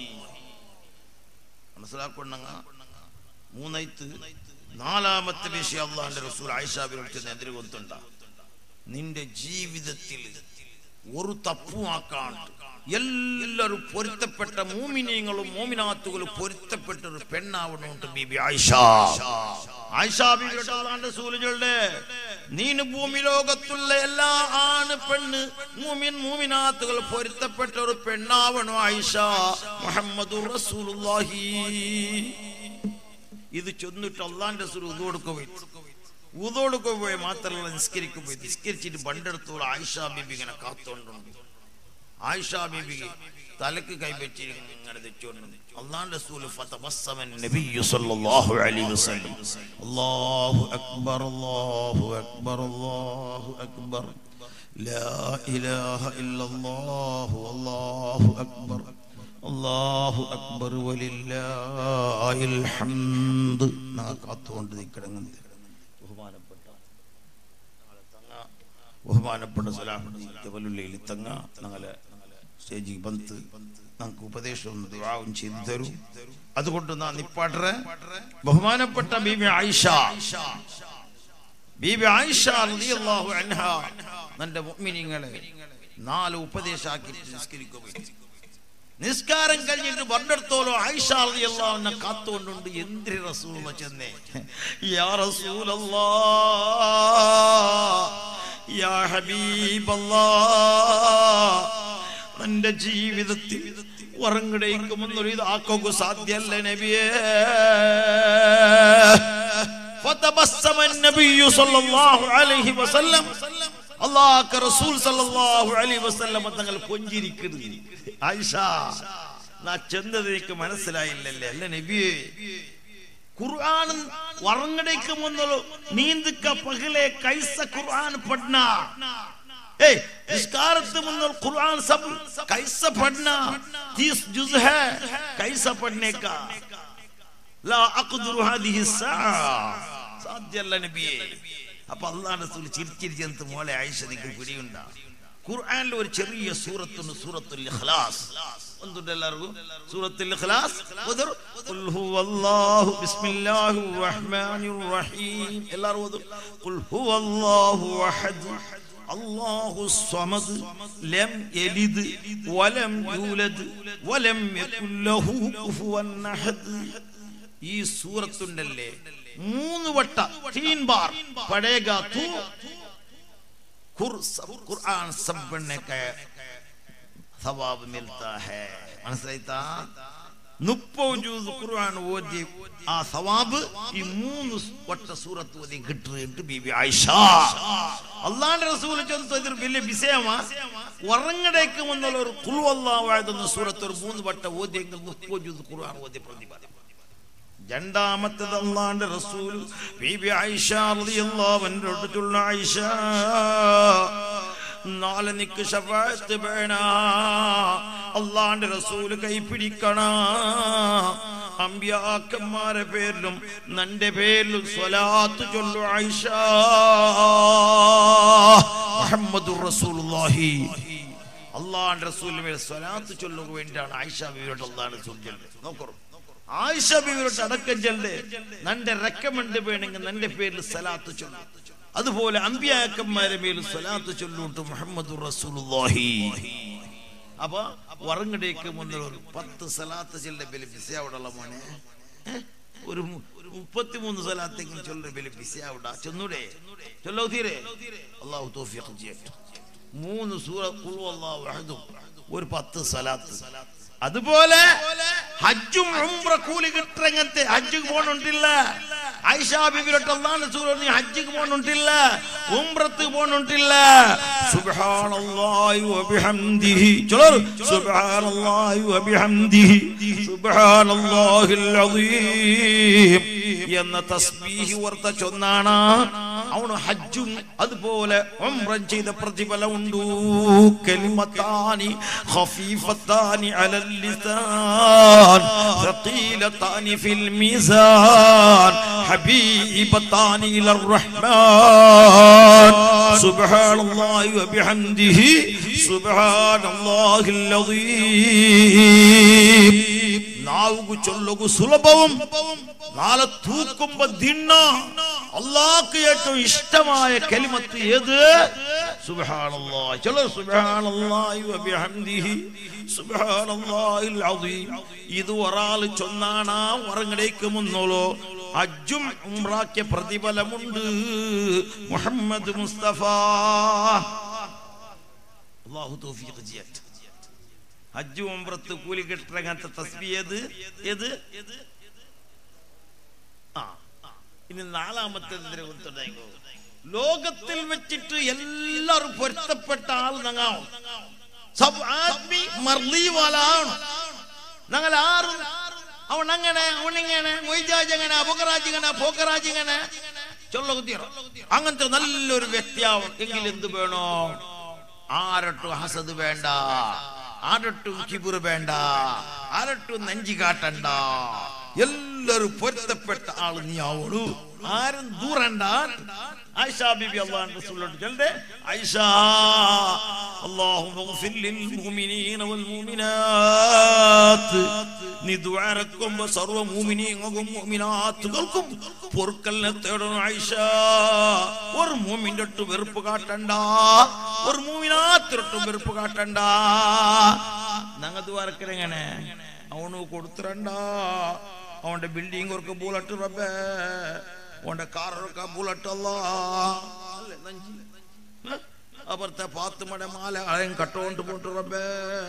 മനസ്സിലാക്കൊണ്ടങ്ങ മൂന്നൈത്ത് നാലാമത്തെ വിഷയം അള്ളാന്റെ റസൂൽ ആയിഷാബിനടുത്ത് എതിര് കൊത്തുണ്ട നിന്റെ ജീവിതത്തിൽ ഒരു തപ്പുമാക്കാണ്ട് എല്ലാവരും പൊരുത്തപ്പെട്ട മൂമിനീങ്ങളും മോമിനാത്തുകളും പൊരുത്തപ്പെട്ട ഒരു പെണ്ണാവണമുണ്ട് ബീബി ആയിഷ ആയിഷ ബീബിയുടെ അള്ളാന്റെ സൂലുകളുടെ നീന് ഭൂമി ലോകത്തുള്ള എല്ലാ ആണ് പെണ്ണ് മൂമിൻ മൂമിനാത്തുകൾ പൊരുത്തപ്പെട്ട ഒരു പെണ്ണാവണം ആയിഷ മുഹമ്മദ് റസൂലുള്ളാഹി ഇത് ചെന്നിട്ട് അള്ളാന്റെ റസൂൽ ഉതു കൊടുക്കുകയും ഊതോടുക്ക് പോയി മാത്രമല്ല നിസ്കരിക്ക് പോയി നിസ്കരിച്ചിട്ട് ബണ്ടെടുത്തോളം ആയിഷ ബീബി ഇങ്ങനെ കാത്തോണ്ടുണ്ട് ആയിഷ ബീബി തലക്ക് കൈവച്ചിരിക്കുന്നു ഇങ്ങനെ തെച്ചുകൊണ്ട് അള്ളാന്റെ റസൂല് ഫതബസ്സമൻ നബിയ്യു സല്ലല്ലാഹു അലൈഹി വസല്ലം അല്ലാഹു അക്ബർ അല്ലാഹു അക്ബർ അല്ലാഹു അക്ബർ ലാ ഇലാഹ ഇല്ലല്ലാഹു അല്ലാഹു അക്ബർ അല്ലാഹു അക്ബർ വലില്ലാഹിൽ ഹംദ് നാ കാത്തുകൊണ്ട് നിൽക്കണമെന്ന് ബഹുമാനപ്പെട്ട ഞങ്ങളെ തങ്ങ ബഹുമാനപ്പെട്ട സലാഹുദ്ദീൻ ജബലുല്ലയിൽ തങ്ങ ഞങ്ങളെ സ്റ്റേജിൽ ബന്ത് നമുക്ക് ഉപദേശവും ദുആവും ചെയ്തു തരും അതുകൊണ്ട് നാ നിപ്പാട്ടറെ ബഹുമാനപ്പെട്ട ബീബി ആയിഷ ബീബി ആയിഷ റളിയല്ലാഹു അൻഹ നന്റെ മുഅ്മിനീങ്ങളെ നാല് ഉപദേശാക്കി നിസ്കരിക്കുക നിസ്കാരം കഴിഞ്ഞിട്ട് വണ്ടെടുത്തോലോ ആയിഷ റളിയല്ലാഹു അൻഹ കാത്തുകൊണ്ടുണ്ട് എന്തിരി റസൂൽ ചെന്നേ യാ റസൂലല്ലാ യാ ഹബീബല്ലാ എന്റെ ജീവിതത്തിൽ ഉറങ്ങടയിക്കുമെന്നൊരു ഇതാക്കുക സാധ്യല്ല നബിയേ فتبسم النبي صلى الله عليه وسلم അള്ളാഹ് റസൂൽ സല്ലല്ലാഹു അലൈഹി വസല്ലം തങ്ങൾ പുഞ്ചിരിക്കുന്നു ആയിഷ നാ ചെന്നത് എനിക്ക് മനസ്സിലായില്ലല്ലേ അല്ല നബിയേ ഖുർആൻ ഉറങ്ങടേക്ക് മുന്നല്ലോ നീന്തുക്ക പകലെ കൈസ ഖുർആൻ പഠന ए निस्कारत मुन्नल कुरान सब कैसा पढ़ना तीस जुज है कैसा पढ़ने का لا أقدر هذه الساعة സാധ്യല്ല നബിയെ അപ്പൊ അള്ളാഹ് റസൂൽ ചിരിച്ചിരിച്ചെന്ന് മോളെ ആയിഷ നിങ്ങൾ പിടിയുണ്ട ഖുർആനിൽ ഒരു ചെറിയ സൂറത്തുണ്ട് സൂറത്തുൽ ഇഖ്ലാസ് എന്തുണ്ട് എല്ലാവർക്കും സൂറത്തുൽ ഇഖ്ലാസ് ഓതർ ഖുൽ ഹുവല്ലാഹു ബിസ്മില്ലാഹിർ റഹ്മാനിർ റഹീം എല്ലാവരും ഓതും ഖുൽ ഹുവല്ലാഹു അഹദ് അല്ലാഹു സ്വമദ് ലം യലിദ് വലം യൂലദ് വലം യകുൽ ലഹു കുഫുവൻ അഹദ് ഈ സൂറത്തുണ്ടല്ലേ മൂന്ന് വട്ട തീൻ ബാർ പടേഗ തൂ ഖുർ സബ് ഖുർആൻ सब पढ़ने का സവാബ് മിൽത്താ ഹേ മനസ്സിലായിത്താ മുപ്പത് ജൂസ് ഖുർആൻ ഓതി ആ സവാബ് ഈ മൂന്ന് വട്ട സൂറത്ത് ഓതി കിട്ടുന്നുണ്ട് ബീബി ആയിഷ അള്ളാന്റെ റസൂൽ ചെന്ന് വലിയ വിഷയമാ ഉറങ്ങടേക്ക് വന്നുള്ള ഒരു കുളുവല്ലാവാഴുന്ന സൂറത്ത് ഒരു മൂന്ന് വട്ട ഓതിയെങ്കിൽ മുപ്പത് ജൂസ് ഖുർആൻ ഓതി പ്രതിപാദം രണ്ടാമത്തത് അള്ളാന്റെ റസൂൽ ബീബി ആയിഷ റളിയല്ലാഹു അൻഹയോടുള്ള ആയിഷ നാളെ നിക്ക് ഷഫായത്ത് വേണ അള്ളാന്റെ റസൂൽ കൈ പിടിക്കണ അമ്പ്യാക്കന്മാരെ പേരിലും നന്റെ പേരിലും സ്വലാത്ത് ചൊല്ലു ആയിഷ മുഹമ്മദുർ റസൂലുള്ളാഹി അള്ളാഹുവിന്റെ റസൂലിന് മേൽ സ്വലാത്ത് ചൊല്ലുക വേണ്ടിയാണ് ആയിഷ ബീവിയോട് അള്ളാഹുടെ റസൂൽ ചൊല്ലുന്നത് നോക്കൂ ആയിഷ ബീവിയോട് അടക്കം ചെല്ല് നന്റെ റെക്കമെൻഡ് വേണമെങ്കിൽ നന്റെ പേരിൽ സ്വലാത്ത് ചൊല്ലും അതുപോലെ അമ്പ്യാക്കന്മാരെ മേൽ സ്വലാത്ത് ചൊല്ലുണ്ട് മുഹമ്മദുർ റസൂലുള്ളാഹി അപ്പൊ ഉറങ്ങടേക്ക് മുന്നിൽ ഒരു പത്ത് സലാത്ത് ചെല്ല ബലി ബിസി അവിടെയുള്ള മോനെ ഏ? ഒരു മു- ഒരു മുപ്പത്തിമൂന്ന് സലാത്തെങ്കിലും ചൊല്ല ബലി ബിസി അവിടെ ചെന്നൂടെ ചൊല്ലോ തീരെ അള്ളാഹു തോഫിയൊക്കെ ചെയ്യട്ടെ മൂന്ന് സൂറ ഖുൽ അല്ലാഹു അഹദും ഒരു പത്ത് സലാത്ത് അതുപോലെ ഹജ്ജും ഉംറ കൂലി കിട്ടങ്ങത്തെ ഹജ്ജ് പോണുണ്ടില്ല ആയിഷാ ബിബിലോട്ട് അള്ളാഹ് സൂറ നീ ഹജ്ജിക്ക് പോണുണ്ടില്ല ഉംറത്ത് പോണുണ്ടില്ല സുബ്ഹാനല്ലാഹി വബിഹംദിഹി ചലോ സുബ്ഹാനല്ലാഹി വബിഹംദിഹി സുബ്ഹാനല്ലാഹിൽ അസീം എന്ന തസ്ബീഹ് വർത്ത ചൊന്നാണ് അവന് ഹജ്ജും അതുപോലെ ഉംറം ചെയ്ത പ്രതിഫലം ഉണ്ടു കലിമത്താനി ഖഫീഫത്താനി അലൽ ലിസാൻ ثقيلتان في الميزان حبيبتان إلى الرحمن سبحان الله وبحمده سبحان الله العظيم നാവുകു ചൊല്ലുകു സുലഭവും നാളെ തൂക്കുമ്പോ ദിണ്ണ അള്ളാഹ്ക്ക് ഏറ്റവും ഇഷ്ടമായ കലിമത്ത് ഏത് സുബ്ഹാനല്ലാഹ് ചൊല്ലു സുബ്ഹാനല്ലാഹി വബിഹംദിഹി സുബ്ഹാനല്ലാഹിൽ അസീം ഇത് ഒരാൾ ചൊന്നാണ് ഉറങ്ങടേക്ക് മുന്നോളോ അജ്ജും ഉംറാക്കിയ പ്രതിഫലമുണ്ട് മുഹമ്മദ് മുസ്തഫ അള്ളാഹു തൗഫീഖ് ചെയ്യട്ടെ ഹജ്ജ് ഉംറത്ത് കൂലി കിട്ടങ്ങനത്തെ തസ്ബി ഏത് ഏത് ആ ഇനി നാലാമത്തെ എന്തിനെ കൊടുത്തിട്ടുണ്ടായിക്കോ ലോകത്തിൽ വെച്ചിട്ട് എല്ലാവരും പൊരുത്തപ്പെട്ട ആൾ നങ്ങാവും സബ് ആദ്മി മർലീവാലാണ് ഞങ്ങൾ ആറും അവൻ അങ്ങനെ അവനിങ്ങനെ മൊയ്ജാജ് അങ്ങനെ അപകരാജ് ഇങ്ങനെ പോക്കരാജ് ഇങ്ങനെ ചൊല്ല കുത്തിയറ അങ്ങനത്തെ നല്ലൊരു വ്യക്തിയാവും എങ്കിൽ എന്ത് വേണോ ആരട്ടും ഹസദ് വേണ്ട ആരട്ടും കിബുർ വേണ്ട ആരട്ടും നെഞ്ചി കാട്ടണ്ട എല്ലാരും പൊരുത്തപ്പെട്ട ആള് നീ ആവണു ആരും ദൂരണ്ട ആയിഷ ബിബി അള്ളാഹു റസൂലോട്ട് ചൊല്ലേ ആയിഷ اللهم اغفر للمؤمنين والمؤمنات നീ ദ്വാരക്കുമ്പോ സർവ്വ മൂമിനീങ്ങൾക്കും മൂമിനാത്തുകൾക്കും പൊറുക്കലിനെ തേടണം ആയിഷ ഒരു മൂമിന്റെ ഒട്ട് വെറുപ്പ് കാട്ടണ്ട ഒരു മൂമിനാത്തിരട്ടും വെറുപ്പ് കാട്ടണ്ട ഞങ്ങൾ ദ്വാരക്കലെങ്ങനെ അവന് കൊടുത്തിരണ്ട അവന്റെ ബിൽഡിംഗ് ഒക്കെ ബുള്ളറ്റ് റബ്ബേ അവന്റെ കാറൊക്കെ ബുള്ളറ്റ് അല്ല അല്ലേ നഞ്ചി ഏ? അപ്പുറത്തെ പാത്തുമട മാല അഴയും കട്ടോണ്ട് പോട്ട് റബ്ബേ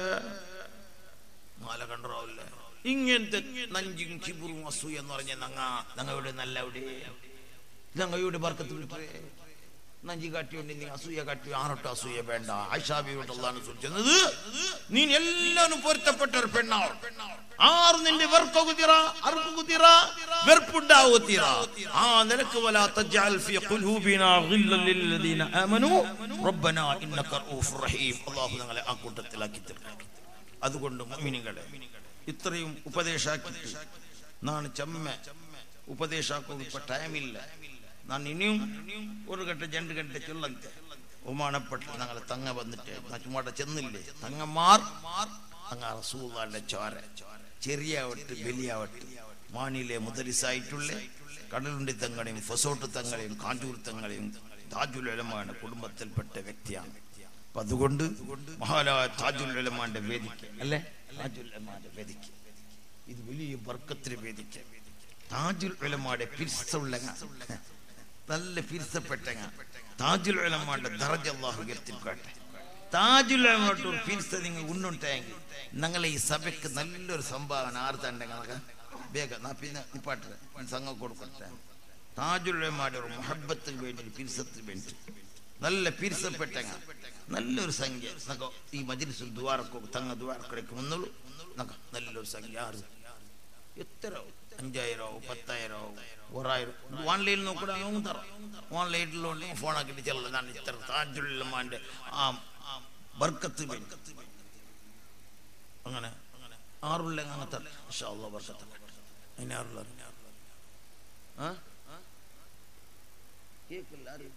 മാല കണ്ടറാവില്ലേ ഇങ്ങനത്തെ നഞ്ചും കിബുറും അസൂയ എന്ന് പറഞ്ഞ നങ്ങ നങ്ങയുടെ നല്ല അവിടെ നങ്ങയുടെ ബർക്കത്ത് വിട്ടേ നഞ്ചി കാട്ടിയോണ്ട് നീ അസൂയ കാട്ടി ആറൊട്ട് അസൂയ വേണ്ട ആയിഷാബിയോട്ടുള്ളതാണ് സൂചിച്ചത് നീ എല്ലാവരും പൊരുത്തപ്പെട്ട ഒരു പെണ്ണാവും ആറ് നിന്റെ വെറുപ്പ് കുതിറ അറുപ്പ് കുതിറ വെറുപ്പുണ്ടാവുക ആ നിനക്ക് വലാ തജ്അൽ ഫീ ഖുലൂബിനാ ഗില്ലൻ ലില്ലദീന ആമനൂ റബ്ബനാ ഇന്നക റഊഫുർ റഹീം അല്ലാഹു ഞങ്ങളെ ആ കൂട്ടത്തിലാക്കി തീർക്കട്ടെ അതുകൊണ്ട് മുഅ്മിനീങ്ങളെ ഇത്രയും ഉപദേശാക്കി നാണ് ചമ്മ ഉപദേശാക്കും ഇപ്പൊ ടൈമില്ല ഞാൻ ഇനിയും ഒരു ഘട്ട രണ്ട് ഘട്ട ചൊല്ലത്തെ ബഹുമാനപ്പെട്ട ഞങ്ങളെ തങ്ങ വന്നിട്ട് ചുമ്മാടെ ചെന്നില്ലേ തങ്ങന്മാർ തങ്ങ റസൂള്ളാന്റെ ചോര ചെറിയാവട്ടെ വലിയാവട്ടെ മാനിലെ മുതലിസായിട്ടുള്ള കടലുണ്ടി തങ്ങളെയും ഫസോട്ട് തങ്ങളെയും കാഞ്ചൂർ തങ്ങളെയും താജുൽ ഉലമാണ് കുടുംബത്തിൽപ്പെട്ട വ്യക്തിയാണ് അപ്പൊ അതുകൊണ്ട് മഹാനായ താജുൽ ഉലമാന്റെ വേദിക്ക് അല്ലേ താജുൽ ഉലമാന്റെ വേദിക്ക് ഇത് വലിയ ബർക്കത്തിന് വേദിക്ക് താജുൽ ഉലമാടെ പിരിസുള്ളങ്ങ നല്ല പിരിസപ്പെട്ടങ്ങ താജുൽ ഉലമാന്റെ ദറജ അല്ലാഹു ഉയർത്തിക്കോട്ടെ താജുൽ ഉലമാട്ട് ഒരു പിരിസ നിങ്ങൾ ഉണ്ണുണ്ടെങ്കിൽ ഞങ്ങളെ ഈ സഭയ്ക്ക് നല്ലൊരു സംഭാവന ആറ് തണ്ടെങ്കിൽ വേഗം നാ പിന്നെ നിപ്പാട്ടെ സംഘം കൊടുക്കട്ടെ താജുൽ ഉലമാടെ ഒരു മുഹബത്തിന് വേണ്ടി പിരിസത്തിന് വേണ്ടി നല്ല പിരിസപ്പെട്ടങ്ങ നല്ലൊരു സംഖ്യ നക്ക ഈ മജിലിസ് ദ്വാരക്കോ തങ്ങ ദ്വാരക്കടയ്ക്ക് വന്നോളൂ നക്ക നല്ലൊരു സംഖ്യ ആറ് എത്ര അഞ്ചായിരോ പത്തായിരോ ഒരായിരം ഓൺലൈനിൽ നോക്കൂടെ അങ്ങ് തരാം ഓൺലൈനിലുണ്ട് ഫോൺ ആക്കിയിട്ട് ചെല്ലാം ഞാൻ ഇത്ര താജുല്ലമാന്റെ ആ ബർക്കത്ത് വേണ്ടി അങ്ങനെ ആറുള്ള അങ്ങനെ തരാം ഇൻഷാ അല്ലാഹ് ബർക്കത്ത് അതിനാറുള്ള ആ കേക്കില്ല ആരും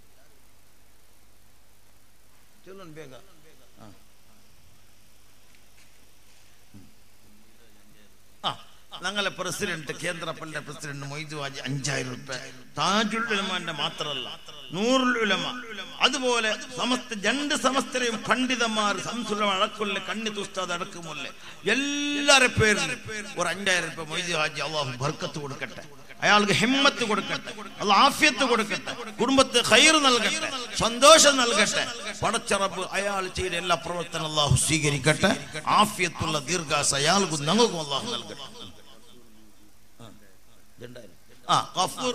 ചൊല്ലണം ಬೇಗ ആ ആ ഞങ്ങളെ പ്രസിഡന്റ് കേന്ദ്ര പള്ളിയുടെ പ്രസിഡന്റ് മൊയ്തു ഹാജി അഞ്ചായിരം റുപ്യ താജുൽ ഉലമാന്റെ മാത്രമല്ല നൂറുൽ ഉലമ അതുപോലെ സമസ്ത രണ്ട് സമസ്തരെയും പണ്ഡിതന്മാർ സംസ്കൃതം അടക്കുള്ള കണ്ണി തുസ്താദ് അടക്കുമല്ലേ എല്ലാരെ പേരിലും ഒരു അഞ്ചായിരം റുപ്യ മൊയ്തു ഹാജി അള്ളാഹു ബർക്കത്ത് കൊടുക്കട്ടെ അയാൾക്ക് ഹിമ്മത്ത് കൊടുക്കട്ടെ അല്ല ആഫ്യത്ത് കൊടുക്കട്ടെ കുടുംബത്ത് ഖൈർ നൽകട്ടെ സന്തോഷം നൽകട്ടെ പടച്ചറബ് അയാൾ ചെയ്ത എല്ലാ പ്രവർത്തനം അള്ളാഹു സ്വീകരിക്കട്ടെ ആഫ്യത്തുള്ള ദീർഘാസ അയാൾക്കും ഞങ്ങൾക്കും അള്ളാഹു നൽകട്ടെ ആ ഗഫൂർ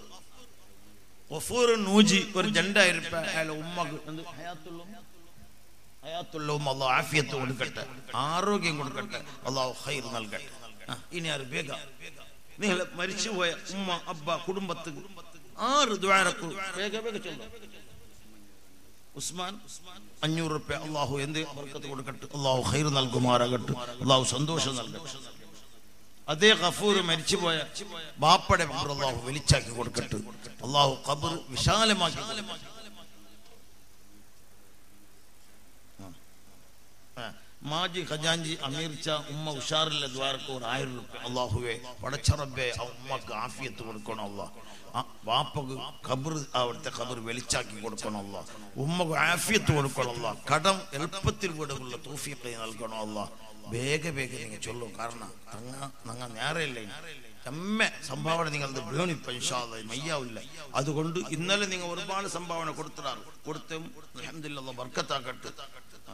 ഗഫൂർ നൂജി ഒരു രണ്ടായിരം രൂപ അയാളെ ഉമ്മക്ക് എന്ത് ഹയാത്തുള്ള ഉമ്മ? ഹയാത്തുള്ള ഉമ്മ അള്ളാഹു ആഫിയത്ത് കൊടുക്കട്ടെ ആരോഗ്യം കൊടുക്കട്ടെ അള്ളാഹു ഖൈർ നൽകട്ടെ ആ, ഇനി ആര് വേഗം നിങ്ങൾ മരിച്ചുപോയ ഉമ്മ അബ്ബ കുടുംബത്ത് ആറ് ദ്വാരക്കു വേഗ വേഗ ചൊല്ലു ഉസ്മാൻ അഞ്ഞൂറ് റുപ്യ അള്ളാഹു എന്ത് ബർക്കത്ത് കൊടുക്കട്ടെ അള്ളാഹു ഖൈർ നൽകുമാറാകട്ടെ അള്ളാഹു സന്തോഷം നൽകട്ടെ അതേ ഗഫൂർ മരിച്ചുപോയ ബാപ്പയുടെ ഖബർ അള്ളാഹു വെളിച്ചാക്കി കൊടുക്കട്ടെ അള്ളാഹു ഖബർ വിശാലമാക്കി കൊടുക്കട്ടെ. ആ. മാജി ഖജാഞ്ചി അമീർച്ച ഉമ്മ ഉഷാറിലെ ദ്വാരക്ക് ഒരു ആയിരം റുപ്യ അള്ളാഹുവെ പടച്ചറബെ ആ ഉമ്മക്ക് ആഫിയത്ത് കൊടുക്കണം അള്ളാഹ് ആ വാപ്പക്ക് ഖബർ അവിടുത്തെ ഖബർ വെളിച്ചാക്കി കൊടുക്കണം അള്ളാഹ് ഉമ്മക്ക് ആഫിയത്ത് കൊടുക്കണം അള്ളാഹ് കടം എളുപ്പത്തിൽ വിടുള്ള തൂഫിയൊക്കെ നൽകണം അള്ളാഹ് വേഗ വേഗ നിങ്ങൾ ചൊല്ലും കാരണം തങ്ങ നങ്ങ നേരെയല്ലേ എമ്മ സംഭാവന നിങ്ങൾ ബ്ലോണിപ്പ മയ്യാവില്ല അതുകൊണ്ട് ഇന്നലെ നിങ്ങൾ ഒരുപാട് സംഭാവന കൊടുത്തിടാറ് കൊടുത്തും അൽഹംദുലില്ലാഹ് ബർക്കത്താക്കട്ടെ ആ.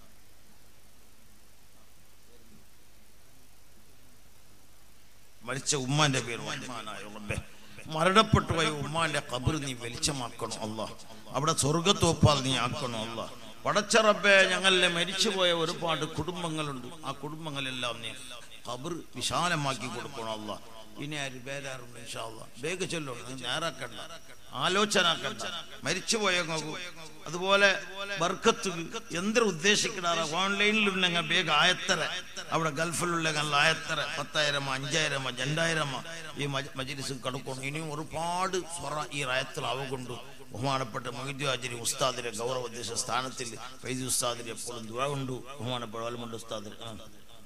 മരിച്ച ഉമ്മാന്റെ പേര് റഹ്മാനായ റബ്ബേ മരണപ്പെട്ടു പോയ ഉമ്മാന്റെ കബർ നീ വെളിച്ചമാക്കണം അല്ല അവിടെ സ്വർഗത്തോപ്പാൽ നീ ആക്കണം അല്ല പടച്ച റബ്ബേ ഞങ്ങളിലെ മരിച്ചുപോയ ഒരുപാട് കുടുംബങ്ങളുണ്ട് ആ കുടുംബങ്ങളെല്ലാം നീ കബർ വിശാലമാക്കി കൊടുക്കണം അല്ല ഇനി ആര് പേരാറുണ്ട് ഇൻഷാല്ല വേഗ ചൊല്ലണം നീ നേരാക്കണ്ട ആലോചനാക്കണ്ട മരിച്ചുപോയ നോക്കൂ അതുപോലെ ബർക്കത്ത് എന്തിനു ഉദ്ദേശിക്കണ ഓൺലൈനിലുണ്ടെങ്ക വേഗ ആയത്തര അവിടെ ഗൾഫിലുള്ള നല്ല ആയത്തര പത്തായിരമോ അഞ്ചായിരമോ രണ്ടായിരമോ ഈ മജ- മജ്ലിസിൽ കിടക്കണം ഇനിയും ഒരുപാട് സ്വറ ഈ റായത്തിൽ അവകൊണ്ട് ബഹുമാനപ്പെട്ട മൊയ്തു ആചരി ഉസ്താദിന്റെ ഗൗരവോദ്ദേശ സ്ഥാനത്തിൽ ഫൈസി ഉസ്താദിന് എപ്പോഴും ദുഴ കൊണ്ടു ബഹുമാനപ്പെട്ട വലമുണ്ട് ഉസ്താദിന് ആ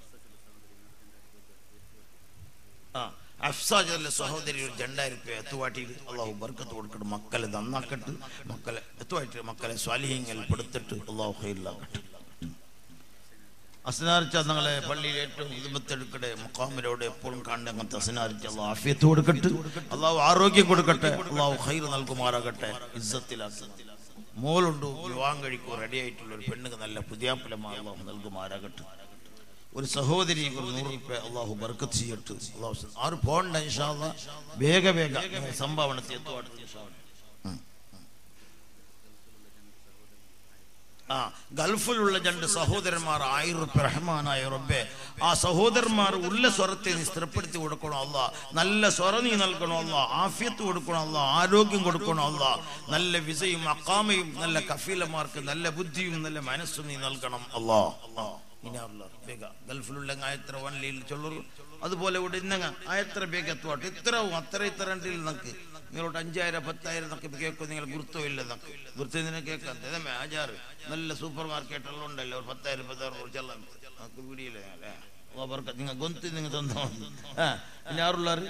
ആ അഫ്സാജറിലെ സഹോദരി ഒരു രണ്ടായിരം രൂപ എത്തുവാട്ടിയിൽ അള്ളാഹു ബർക്കത്ത് കൊടുക്കട്ടെ മക്കളെ നന്നാക്കട്ട് മക്കളെ എത്തുവായിട്ട് മക്കളെ സ്വാലിഹ്യങ്ങൾ പെടുത്തിട്ട് അള്ളാഹു ഹൈലാക്കട്ടെ അസനാരിച്ച ഞങ്ങളെ പള്ളിയിൽ ഏറ്റവും ഇതുമത്തെടുക്കട്ടെ മുക്കാമിനോട് എപ്പോഴും കാണുന്ന അങ്ങനത്തെ അസനാരിച്ച അള്ളാഹു ആഫിയത്ത് കൊടുക്കട്ടെ അള്ളാഹു ആരോഗ്യം കൊടുക്കട്ടെ അള്ളാഹു ഹൈർ നൽകുമാറാകട്ടെ ഇസ്സത്തിലാക്കി മോളുണ്ട് വിവാഹം കഴിക്കും റെഡി ആയിട്ടുള്ള ഒരു പെണ്ണുക്ക് നല്ല പുതിയാപ്പിലമാ അള്ളാഹു നൽകുമാറാകട്ടെ ഒരു സഹോദരി ഒരു നൂറ് രൂപ അള്ളാഹു ബർക്കത്ത് ചെയ്യട്ടെ അള്ളാഹു സ- ആര് പോകണ്ട ഇൻഷാല്ല വേഗ വേഗ നിങ്ങൾ സംഭാവന എത്തുവാട്ടെ ആ ഗൾഫിലുള്ള രണ്ട് സഹോദരന്മാർ ആയിരം റുപ്യ റഹ്മാനായ റബ്ബെ ആ സഹോദരന്മാർ ഉള്ള സ്വരത്തെ നീ സ്ഥിരപ്പെടുത്തി കൊടുക്കണം അല്ല നല്ല സ്വര നീ നൽകണം അല്ല ആഫിയത്ത് കൊടുക്കണം അല്ല ആരോഗ്യം കൊടുക്കണം അല്ല നല്ല വിസയും അക്കാമയും നല്ല കഫീലമാർക്ക് നല്ല ബുദ്ധിയും നല്ല മനസ്സും നീ നൽകണം അല്ലാ ഇനാറുള്ള ಬೇಗ ಗಲ್ಫಿലുള്ള ಆಯತ್ರ ಒನ್ಲಿಲ್ ಚೊಲ್ಲರು അതുപോലെ ഇവിടെ ഇന്നങ്ങ ആയത്ര ಬೇಗ എത്തുവാട്ട് ഇത്രവും അത്ര ഇത്ര ഉണ്ടില്ല നമുക്ക് നിങ്ങളോട് അഞ്ചായിരം പത്തായിരം എന്നൊക്കെ കേൾക്കും നിങ്ങൾ ഗുരുത്വമില്ല എന്നൊക്കെ ഗുരുത്വം ഇതിനെ കേൾക്കാൻ ഇതമേ ആചാറ് നല്ല സൂപ്പർ മാർക്കറ്റെല്ലാം ഉണ്ടല്ലോ ഒരു പത്തായിരം പത്തായിരം ചെല്ലാം നമുക്ക് പിടിയില്ല അല്ലേ അവർക്ക് നിങ്ങൾ ഗൊന്ത് നിങ്ങൾ തന്നോ ആ പിന്നെ ആറുള്ളാറ്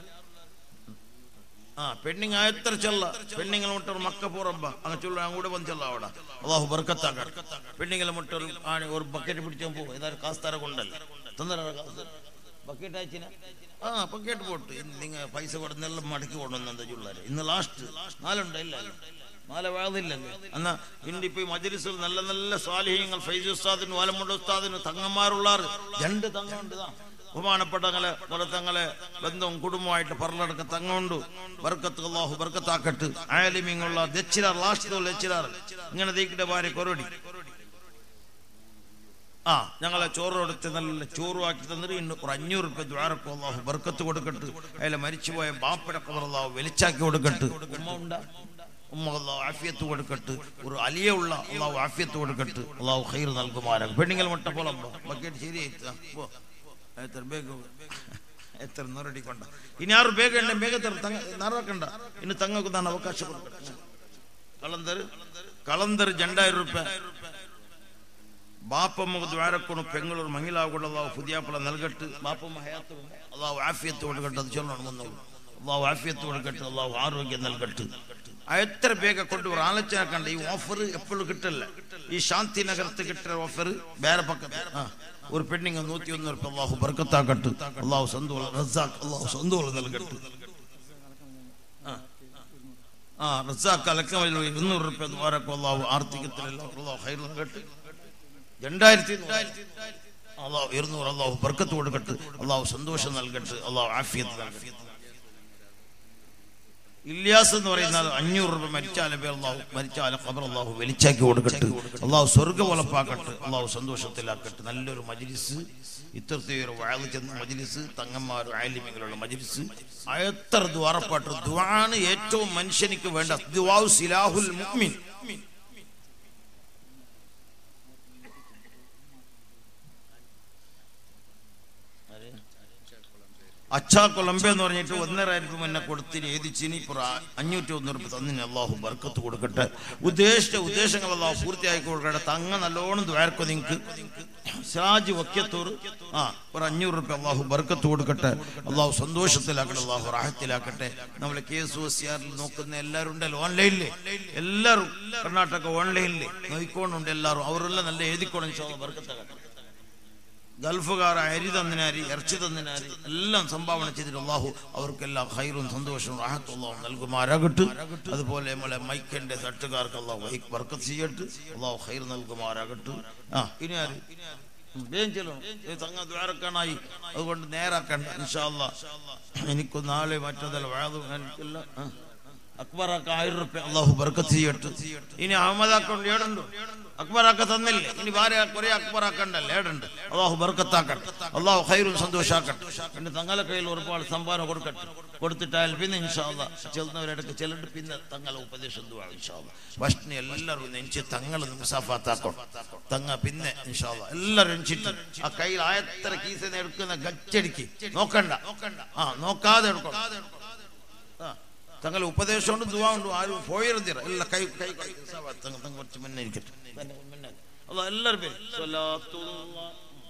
ആ പെണ്ണിങ് ആയത്ര ചെല്ല പെണ്ണിങ്ങൾ മുട്ടർ മക്ക പോറമ്പ അങ്ങ് ചൊല്ല അങ്ങൂടെ ಬಂದ್ ചെല്ല അവിടെ അള്ളാഹു ബർക്കത്താക്ക പെണ്ണിങ്ങളെ മുട്ടർ ആണി ഒരു ബക്കറ്റ് പിടിച്ചാൽ പോകും ഏതായാലും കാസ്താര കൊണ്ടല്ല തന്നറ ബക്കറ്റ് അയച്ചിന ആ ബക്കറ്റ് പോട്ട് ഇന്ന് നിങ്ങൾ പൈസ കൊടുന്നെല്ലാം മടക്കി കൊണ്ടുവന്നത് ചുള്ളാര് ഇന്ന് ലാസ്റ്റ് നാലുണ്ടല്ല നാല് വേദില്ലല്ലേ എന്നാ ഇന്ന് ഇപ്പൊ ഈ മജ്ലിസിൽ നല്ല നല്ല സ്വാലിഹ്യങ്ങൾ ഫൈസ് ഉസ്താദിന് വാലമുണ്ട് ഉസ്താദിന് തങ്ങന്മാരുള്ളാറ് രണ്ട് തങ്ങുണ്ട് ഇതാ ബഹുമാനപ്പെട്ട തങ്ങളെ പോലെ തങ്ങളെ ബന്ധവും കുടുംബമായിട്ട് പറലടക്ക തങ്ങുണ്ട് ബർക്കത്ത് അള്ളാഹു ബർക്കത്താക്കട്ട് ആയാലിമിങ്ങുള്ള ദച്ചിരാർ ലാസ്റ്റ് ദച്ചിരാർ ഇങ്ങനെ തീക്കിന്റെ ഭാര്യ കൊറോടി ആ ഞങ്ങളെ ചോറ് കൊടുത്ത് നല്ല ചോറും ആക്കി തന്നിട്ട് ഇന്ന് ഒരു അഞ്ഞൂറ് റുപ്യ ദ്വാരക്കും അള്ളാഹു ബർക്കത്ത് കൊടുക്കട്ട് അതിലെ മരിച്ചുപോയ ബാപ്പയുടെ കവർ അള്ളാഹു വെളിച്ചാക്കി കൊടുക്കട്ട് ഉമ്മ ഉണ്ടാ ഉമ്മ അള്ളാഹു ആഫിയത്ത് കൊടുക്കട്ട് ഒരു അലിയ ഉള്ള അള്ളാഹു ആഫിയത്ത് കൊടുക്കട്ട് അള്ളാഹു ഖൈർ നൽകുമാരാകും പെണ്ണുങ്ങൾ മുട്ട പോലെ ബക്കറ്റ് ശരിയായി പോ എത്ര ബേഗ് എത്ര നിറടിക്കൊണ്ട ഇനി ആറ് ಬೇಗ എണ്ണ ಬೇಗ ತರ ತಂಗ ನಾರಾಕಂಡ ಇನ್ನು ತಂಗಕ್ಕೂ ನಾನು ಅವಕಾಶ ಕೊಡ್ಬೇಕು ಕಳಂದರ್ ಕಳಂದರ್ ಜಂಡಾಯಿರ ರೂಪಾಯಿ ಬಾಪಮ್ಮಗ ದ್ವಾರಕ್ಕೊನು ಬೆಂಗಳೂರು ಮಂಗಿಲಾಗುಡ ಅಲ್ಲಾವು ಪುದಿಯಾಪಲ ನಲ್ಗಟ್ಟು ಬಾಪಮ್ಮ ಹಯಾತು ಅಲ್ಲಾವು ಆಫಿಯತ್ತು ಒಡಗಟ್ಟು ಅದು ಚಲೋ ಬಂದವು ಅಲ್ಲಾವು ಆಫಿಯತ್ತು ಒಡಗಟ್ಟು ಅಲ್ಲಾವು ಆರೋಗ್ಯ ನಲ್ಗಟ್ಟು ആ എത്ര ಬೇಗ കൊണ്ട് ഒരു ആലോചന കണ്ട ഈ ഓഫർ എപ്പോഴും കിട്ടില്ല ഈ ശാന്തി നഗരത്ത് കിട്ടുന്ന ഓഫർ വേറെ പക്കത്ത് ആ ഒരു പെണ്ണിങ് നൂറ്റി ഒന്ന് റുപ്യ അള്ളാഹു ബർക്കത്താക്കട്ട് അള്ളാഹു സന്തോഷം റസാഖ് അള്ളാഹു സന്തോഷം നൽകട്ട് ആ. ആ റസാഖ് അലക്കം ഇരുന്നൂറ് റുപ്യ ദ്വാരക്കും അള്ളാഹു ആർത്തികത്തിലെല്ലാം അള്ളാഹു ഹൈർ നൽകട്ട് രണ്ടായിരത്തി അള്ളാഹു ഇരുന്നൂറ് അള്ളാഹു ബർക്കത്ത് കൊടുക്കട്ട് അള്ളാഹു സന്തോഷം നൽകട്ട് അള്ളാഹു ആഫിയത്ത് നൽകട്ട് ഇല്യാസ് എന്ന് പറയുന്ന ആൾ അഞ്ഞൂറ് രൂപ മരിച്ചാലും പേർ അള്ളാഹു മരിച്ചാലും ഖബർ അള്ളാഹു വെളിച്ചാക്കി കൊടുക്കട്ടെ അള്ളാഹു സ്വർഗ്ഗ ഉളപ്പാക്കട്ടെ അള്ളാഹു സന്തോഷത്തിലാക്കട്ടെ നല്ലൊരു മജിലിസ് ഇത്രത്തെയൊരു വാഴ ചെന്ന മജിലിസ് തങ്ങന്മാർ ആലിമ്യങ്ങളുള്ള മജിലിസ് എത്ര ദ്വാറപ്പാട്ട് ദ്വാണ് ഏറ്റവും മനുഷ്യനിക്ക് വേണ്ട ദ്വാവ് സിലാഹുൽ മുഅ്മിൻ അച്ഛാ കൊളംബെ എന്ന് പറഞ്ഞിട്ട് ഒന്നര രൂപ മുന്നേ കൊടുത്തിന് എഴുതിച്ചിനി ഇപ്പോൾ അഞ്ഞൂറ്റി ഒന്ന് രൂപ തന്നിന് അള്ളാഹു ബർക്കത്ത് കൊടുക്കട്ടെ ഉദ്ദേശിച്ച ഉദ്ദേശങ്ങൾ അള്ളാഹു പൂർത്തിയാക്കി കൊടുക്കട്ടെ തങ്ങ നല്ലോണം ദ്വാരക്കോ നിങ്ങൾക്ക് സിറാജ് വക്യത്തൂർ ആ ഒരു അഞ്ഞൂറ് രൂപ അള്ളാഹു ബർക്കത്ത് കൊടുക്കട്ടെ അള്ളാഹു സന്തോഷത്തിലാക്കട്ടെ അള്ളാഹു റാഹത്തിലാക്കട്ടെ നമ്മളെ കെ എസ് ഒ സി ആറിൽ നോക്കുന്ന എല്ലാവരും ഉണ്ടല്ലോ ഓൺലൈനില് എല്ലാവരും കർണാടക ഓൺലൈനിൽ നോക്കിക്കൊണ്ടുണ്ട് എല്ലാവരും അവരെല്ലാം നല്ല എഴുതിക്കൊണ്ട് ബർക്കത്താകട്ടെ ഗൾഫുകാർ അരി തന്നിനാരി ഇറച്ചി തന്നിനാരി എല്ലാം സംഭാവന ചെയ്തിട്ട് അള്ളാഹു അവർക്കെല്ലാം ഹൈറും സന്തോഷവും റാഹത്തും അള്ളാഹു നൽകുമാരാകട്ട് അതുപോലെ നമ്മളെ മൈക്കന്റെ തട്ടുകാർക്ക് അള്ളാഹു വൈക്ക് വർക്കത്ത് ചെയ്യട്ട് അള്ളാഹു ഹൈർ നൽകുമാരാകട്ട് ആ ഇനി ആര് വേഗം ചെല്ലണം ഇത് തങ്ങ ദ്വാരക്കാനായി അതുകൊണ്ട് നേരാക്കണ്ട ഇൻഷാല്ല എനിക്ക് നാളെ മറ്റതല്ല വാഴ എനിക്കില്ല ആ. അക്ബറാക്ക ആയിരം റുപ്യ അള്ളാഹു ബർക്കത്ത് ചെയ്യട്ട് ഇനി അഹമ്മദാക്കൊണ്ട് ഏടുണ്ടോ അക്ബറാക്ക തന്നില്ലേ ഇനി വേറെ കുറെ അക്ബറാക്കണ്ടല്ലേ ഏടുണ്ട് അള്ളാഹു ബർക്കത്താക്കട്ടെ അള്ളാഹു ഹൈറും സന്തോഷാക്കട്ടെ എന്റെ തങ്ങളെ കയ്യിൽ ഒരുപാട് സംഭാവന കൊടുക്കട്ടെ കൊടുത്തിട്ടായാൽ പിന്നെ ഇൻഷാല്ല ചെല്ലുന്നവരിടക്ക് ചെല്ലുണ്ട് പിന്നെ തങ്ങളെ ഉപദേശം എന്തുവാ ഇൻഷാല്ല ഭക്ഷണി എല്ലാവരും നെഞ്ച് തങ്ങൾ മുസാഫാത്താക്കണം തങ്ങ പിന്നെ ഇൻഷാല്ല എല്ലാവരും എണിച്ചിട്ട് ആ കയ്യിൽ ആയത്ര കീസ എടുക്കുന്ന ഗച്ചടിക്ക് നോക്കണ്ട ആ നോക്കാതെ എടുക്കണം ആ തങ്ങളുടെ ഉപദേശം കൊണ്ട് ദുവാ കൊണ്ട് ആരും പോയിരുന്നില്ല എല്ലാ കൈ കൈ കൈ തങ്ങ തങ്ങ കുറച്ച് മുന്നേ ഇരിക്കട്ടെ തന്നെ മുന്നേ അല്ല എല്ലാവരും പേര് സ്വലാത്തുല്ലാ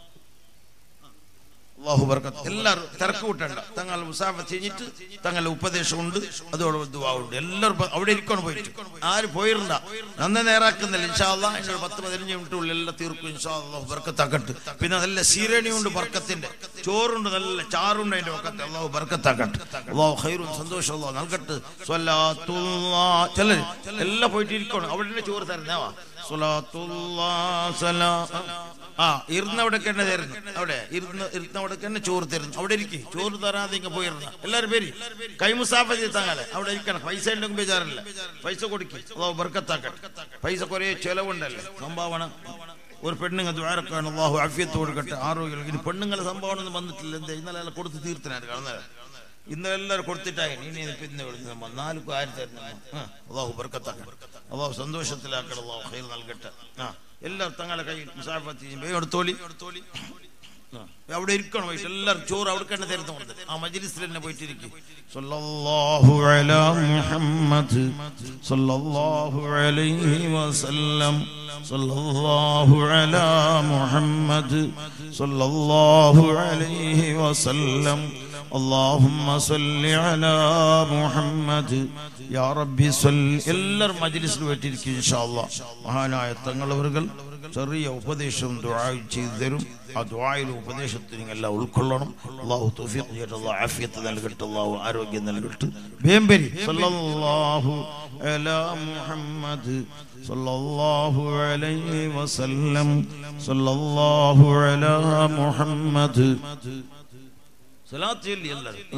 അള്ളാഹു ബർക്കത്ത് എല്ലാവരും തിരക്ക് വിട്ടണ്ട തങ്ങൾ മുസാഫ ചെയ്തിട്ട് തങ്ങളുടെ ഉപദേശം ഉണ്ട് അതോടെ ദുവാ ഉണ്ട് എല്ലാവരും പ- അവിടെ ഇരിക്കണം പോയിട്ട് ആര് പോയിരുന്ന നന്ന നേരാക്കുന്നില്ല ഇൻഷാല്ല എൻ്റെ ഒരു പത്ത് പതിനഞ്ച് മിനിറ്റുള്ളിൽ എല്ലാം തീർക്കും ഇൻഷാ അള്ളാഹു ബർക്കത്താക്കട്ടെ പിന്നെ നല്ല സീരണി ഉണ്ട് ബർക്കത്തിന്റെ ചോറുണ്ട് നല്ല ചാറുണ്ട് അതിന്റെ ഒക്കത്തെ അള്ളാഹു ബർക്കത്താക്കട്ടെ അള്ളാഹു ഹൈറും സന്തോഷം അള്ളാഹു നൽകട്ടെ സ്വലാത്തുല്ലാ ചിലര് എല്ലാം പോയിട്ട് ഇരിക്കണം അവിടെ തന്നെ ചോറ് തരുന്നേവാ സ്വലാത്തുല്ലാ സലാ ആ ഇരുന്നവിടെ തന്നെ തരുന്നു അവിടെ ഇരുന്ന് ഇരുന്നവിടെ തന്നെ ചോറ് തരുന്നു അവിടെ ഇരിക്കും ചോറ് തരാതെ ഇങ്ങ് പോയിരുന്ന എല്ലാവരും പേര് കൈമുസാഫ ചെയ്താങ്ങാലെ അവിടെ ഇരിക്കണം പൈസ ഉണ്ടെങ്കിൽ ബേജാറില്ല പൈസ കൊടുക്കും അതോ ബർക്കത്താക്കട്ടെ പൈസ കുറെ ചെലവുണ്ടല്ലേ സംഭാവന ഒരു പെണ്ണുങ്ങൾ ദ്വാരക്കാണ് അള്ളാഹു അഫ്യത്ത് കൊടുക്കട്ടെ ആരോഗ്യം ഇനി പെണ്ണുങ്ങളെ സംഭാവന ഒന്നും വന്നിട്ടില്ല എന്താ ഇന്നലെ എല്ലാം കൊടുത്ത് തീർത്തനാണ് കാണുന്നത് ഇന്നലെ എല്ലാവരും കൊടുത്തിട്ടായി ഇനി പിന്നെ വിളിക്കുന്ന നാല് ആയിരത്തി തരുന്ന അള്ളാഹു ബർക്കത്താക്കട്ടെ അള്ളാഹു സന്തോഷത്തിലാക്കണം അള്ളാഹു ഹൈർ നൽകട്ടെ ആ എല്ലാവരും തങ്ങളുടെ കയ്യിൽ മുസാഫത്ത് ചെയ്യും വേഗം എടുത്തോളി ആ, അവിടെ ഇരിക്കണം പോയിട്ട് എല്ലാവരും ചോറ് അവിടെ തന്നെ തരുന്നുണ്ട് ആ മജ്ലിസിൽ തന്നെ പോയിട്ട് ഇരിക്കും സല്ലല്ലാഹു അലാ മുഹമ്മദ് സല്ലല്ലാഹു അലൈഹി വസല്ലം സല്ലല്ലാഹു അലാ മുഹമ്മദ് സല്ലല്ലാഹു അലൈഹി വസല്ലം اللهم صل على محمد يا ربي صل എല്ലാവരും മജ്ലിസിൽ വെട്ടിരിക്കും ഇൻഷാല്ലാ മഹാനായ തങ്ങളവர்கள் ചെറിയ ഉപദേശം ദുആ ചെയ്തു തരും ആ ദുആയിലെ ഉപദേശത്തിന് നിങ്ങൾ എല്ലാം ഉൾക്കൊള്ളണം അള്ളാഹു തൗഫീഖ് ചെയ്യട്ടെ അള്ളാഹു ആഫിയത്ത് നൽകട്ടെ അള്ളാഹു ആരോഗ്യം നൽകട്ടെ വേമ്പരി സല്ലല്ലാഹു അലാ മുഹമ്മദ് സല്ലല്ലാഹു അലൈഹി വസല്ലം സല്ലല്ലാഹു അലാ മുഹമ്മദ് സലാത്ത് ചൊല്ലി എല്ലാവരും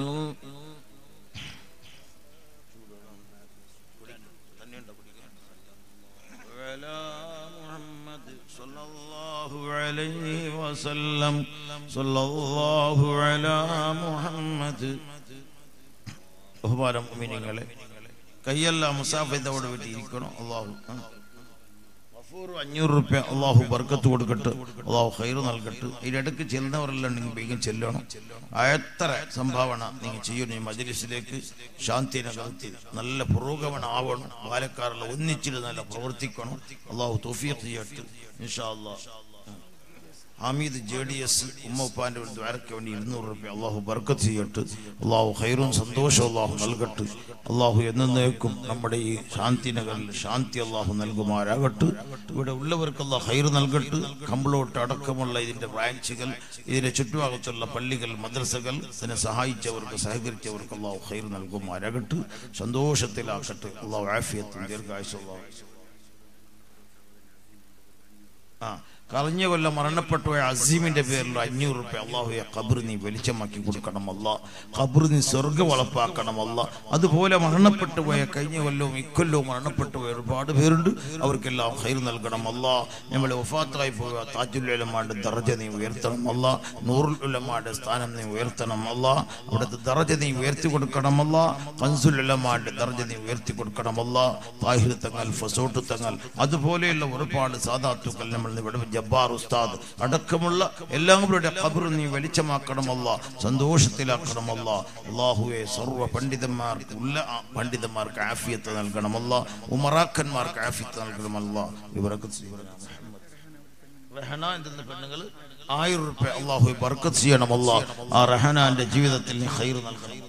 وعلى محمد صلى الله عليه وسلم صلى الله على محمد ബഹുമാനം മുഅ്മിനീങ്ങളെ കൈയെല്ലാം മുസാഫിദോട് വിട്ടിരിക്കണം അള്ളാഹു ആ. ഗഫൂറും അഞ്ഞൂറ് റുപ്യ അള്ളാഹു ബർക്കത്ത് കൊടുക്കട്ടെ അള്ളാഹു ഖൈറ് നൽകട്ടെ ഇതിനിടയ്ക്ക് ചെല്ലുന്നവരെല്ലാം നിങ്ങൾ വേഗം ചെല്ലണം എത്ര സംഭാവന നിങ്ങൾ ചെയ്യണം ഈ മജ്ലിസിലേക്ക് ശാന്തി നഗരത്തിൽ നല്ല പുരോഗമനം ആവണം പാലക്കാരിൽ ഒന്നിച്ചിട്ട് നല്ല പ്രവർത്തിക്കണം അള്ളാഹു തോഫിയത്ത് ചെയ്യട്ടെ ഇൻഷാ Allah Hameed J D S ഉമ്മപ്പാന്റെ ഒരു ദ്വാരയ്ക്ക് വേണ്ടി ഇരുന്നൂറ് റുപ്യ അള്ളാഹു ബർക്കത്ത് ചെയ്യട്ടെ അള്ളാഹു ഖൈറും സന്തോഷവും അള്ളാഹു നൽകട്ടെ അള്ളാഹു എന്നേക്കും നമ്മുടെ ഈ ശാന്തി നഗറിൽ ശാന്തി അള്ളാഹു നൽകുമാരാകട്ടെ ഇവിടെ ഉള്ളവർക്ക് അള്ളാഹു ഖൈർ നൽകട്ടെ കമ്പിളോട്ട് അടക്കമുള്ള ഇതിന്റെ ബ്രാഞ്ചുകൾ ഇതിന്റെ ചുറ്റുഭാഗത്തുള്ള പള്ളികൾ മദ്രസകൾ ഇതിനെ സഹായിച്ചവർക്ക് സഹകരിച്ചവർക്ക് അള്ളാഹു ഖൈർ നൽകുമാരാകട്ടെ സന്തോഷത്തിലാക്കട്ടെ അള്ളാഹു ആഫിയത്തും ദീർഘായുസ് അള്ളാഹു ആ കഴിഞ്ഞ കൊല്ലം മരണപ്പെട്ടുപോയ അസീമിന്റെ പേരിൽ അഞ്ഞൂറ് റുപ്യ അള്ളാഹുയെ ഖബർ നീ വെളിച്ചമാക്കി കൊടുക്കണം അല്ല ഖബർ നീ സ്വർഗ വളപ്പാക്കണം അല്ല അതുപോലെ മരണപ്പെട്ടു പോയ കഴിഞ്ഞ കൊല്ലവും ഇക്കൊല്ലവും മരണപ്പെട്ടു പോയ ഒരുപാട് പേരുണ്ട് അവർക്കെല്ലാം ഹൈർ നൽകണം അല്ല നമ്മളെ വഫാത്തായി പോയ താജുൽ ഉലമാന്റെ ദർജ നീ ഉയർത്തണം അല്ല നൂറുൽ ഉലമാന്റെ സ്ഥാനം നീ ഉയർത്തണം അല്ല അവിടുത്തെ ദർജ നീ ഉയർത്തി കൊടുക്കണം അല്ല കൻസുൽ ഉലമാന്റെ ദർജ നീ ഉയർത്തി കൊടുക്കണം അല്ല താഹിർ തങ്ങൾ ഫസോട്ട് തങ്ങൾ അതുപോലെയുള്ള ഒരുപാട് സാധാത്തുക്കൾ നമ്മൾ ഇവിടെ ജബ്ബാർ ഉസ്താദ് അടക്കമുള്ള എല്ലാവരുടെ ഖബർ നീ വെളിച്ചമാക്കണമല്ല സന്തോഷത്തിലാക്കണമല്ല അള്ളാഹുവെ സർവ്വ പണ്ഡിതന്മാർക്ക് ഉള്ള ആ പണ്ഡിതന്മാർക്ക് ആഫിയത്ത് നൽകണമല്ല ഉമറാക്കന്മാർക്ക് ആഫിയത്ത് നൽകണമല്ല ഇവരൊക്കെ റഹന എന്ന പെണ്ണുങ്ങൾ ആയിരം റുപ്യ അള്ളാഹു ബർക്കത്ത് ചെയ്യണമല്ല ആ റഹനാന്റെ ജീവിതത്തിൽ നീ ഖൈർ നൽകണം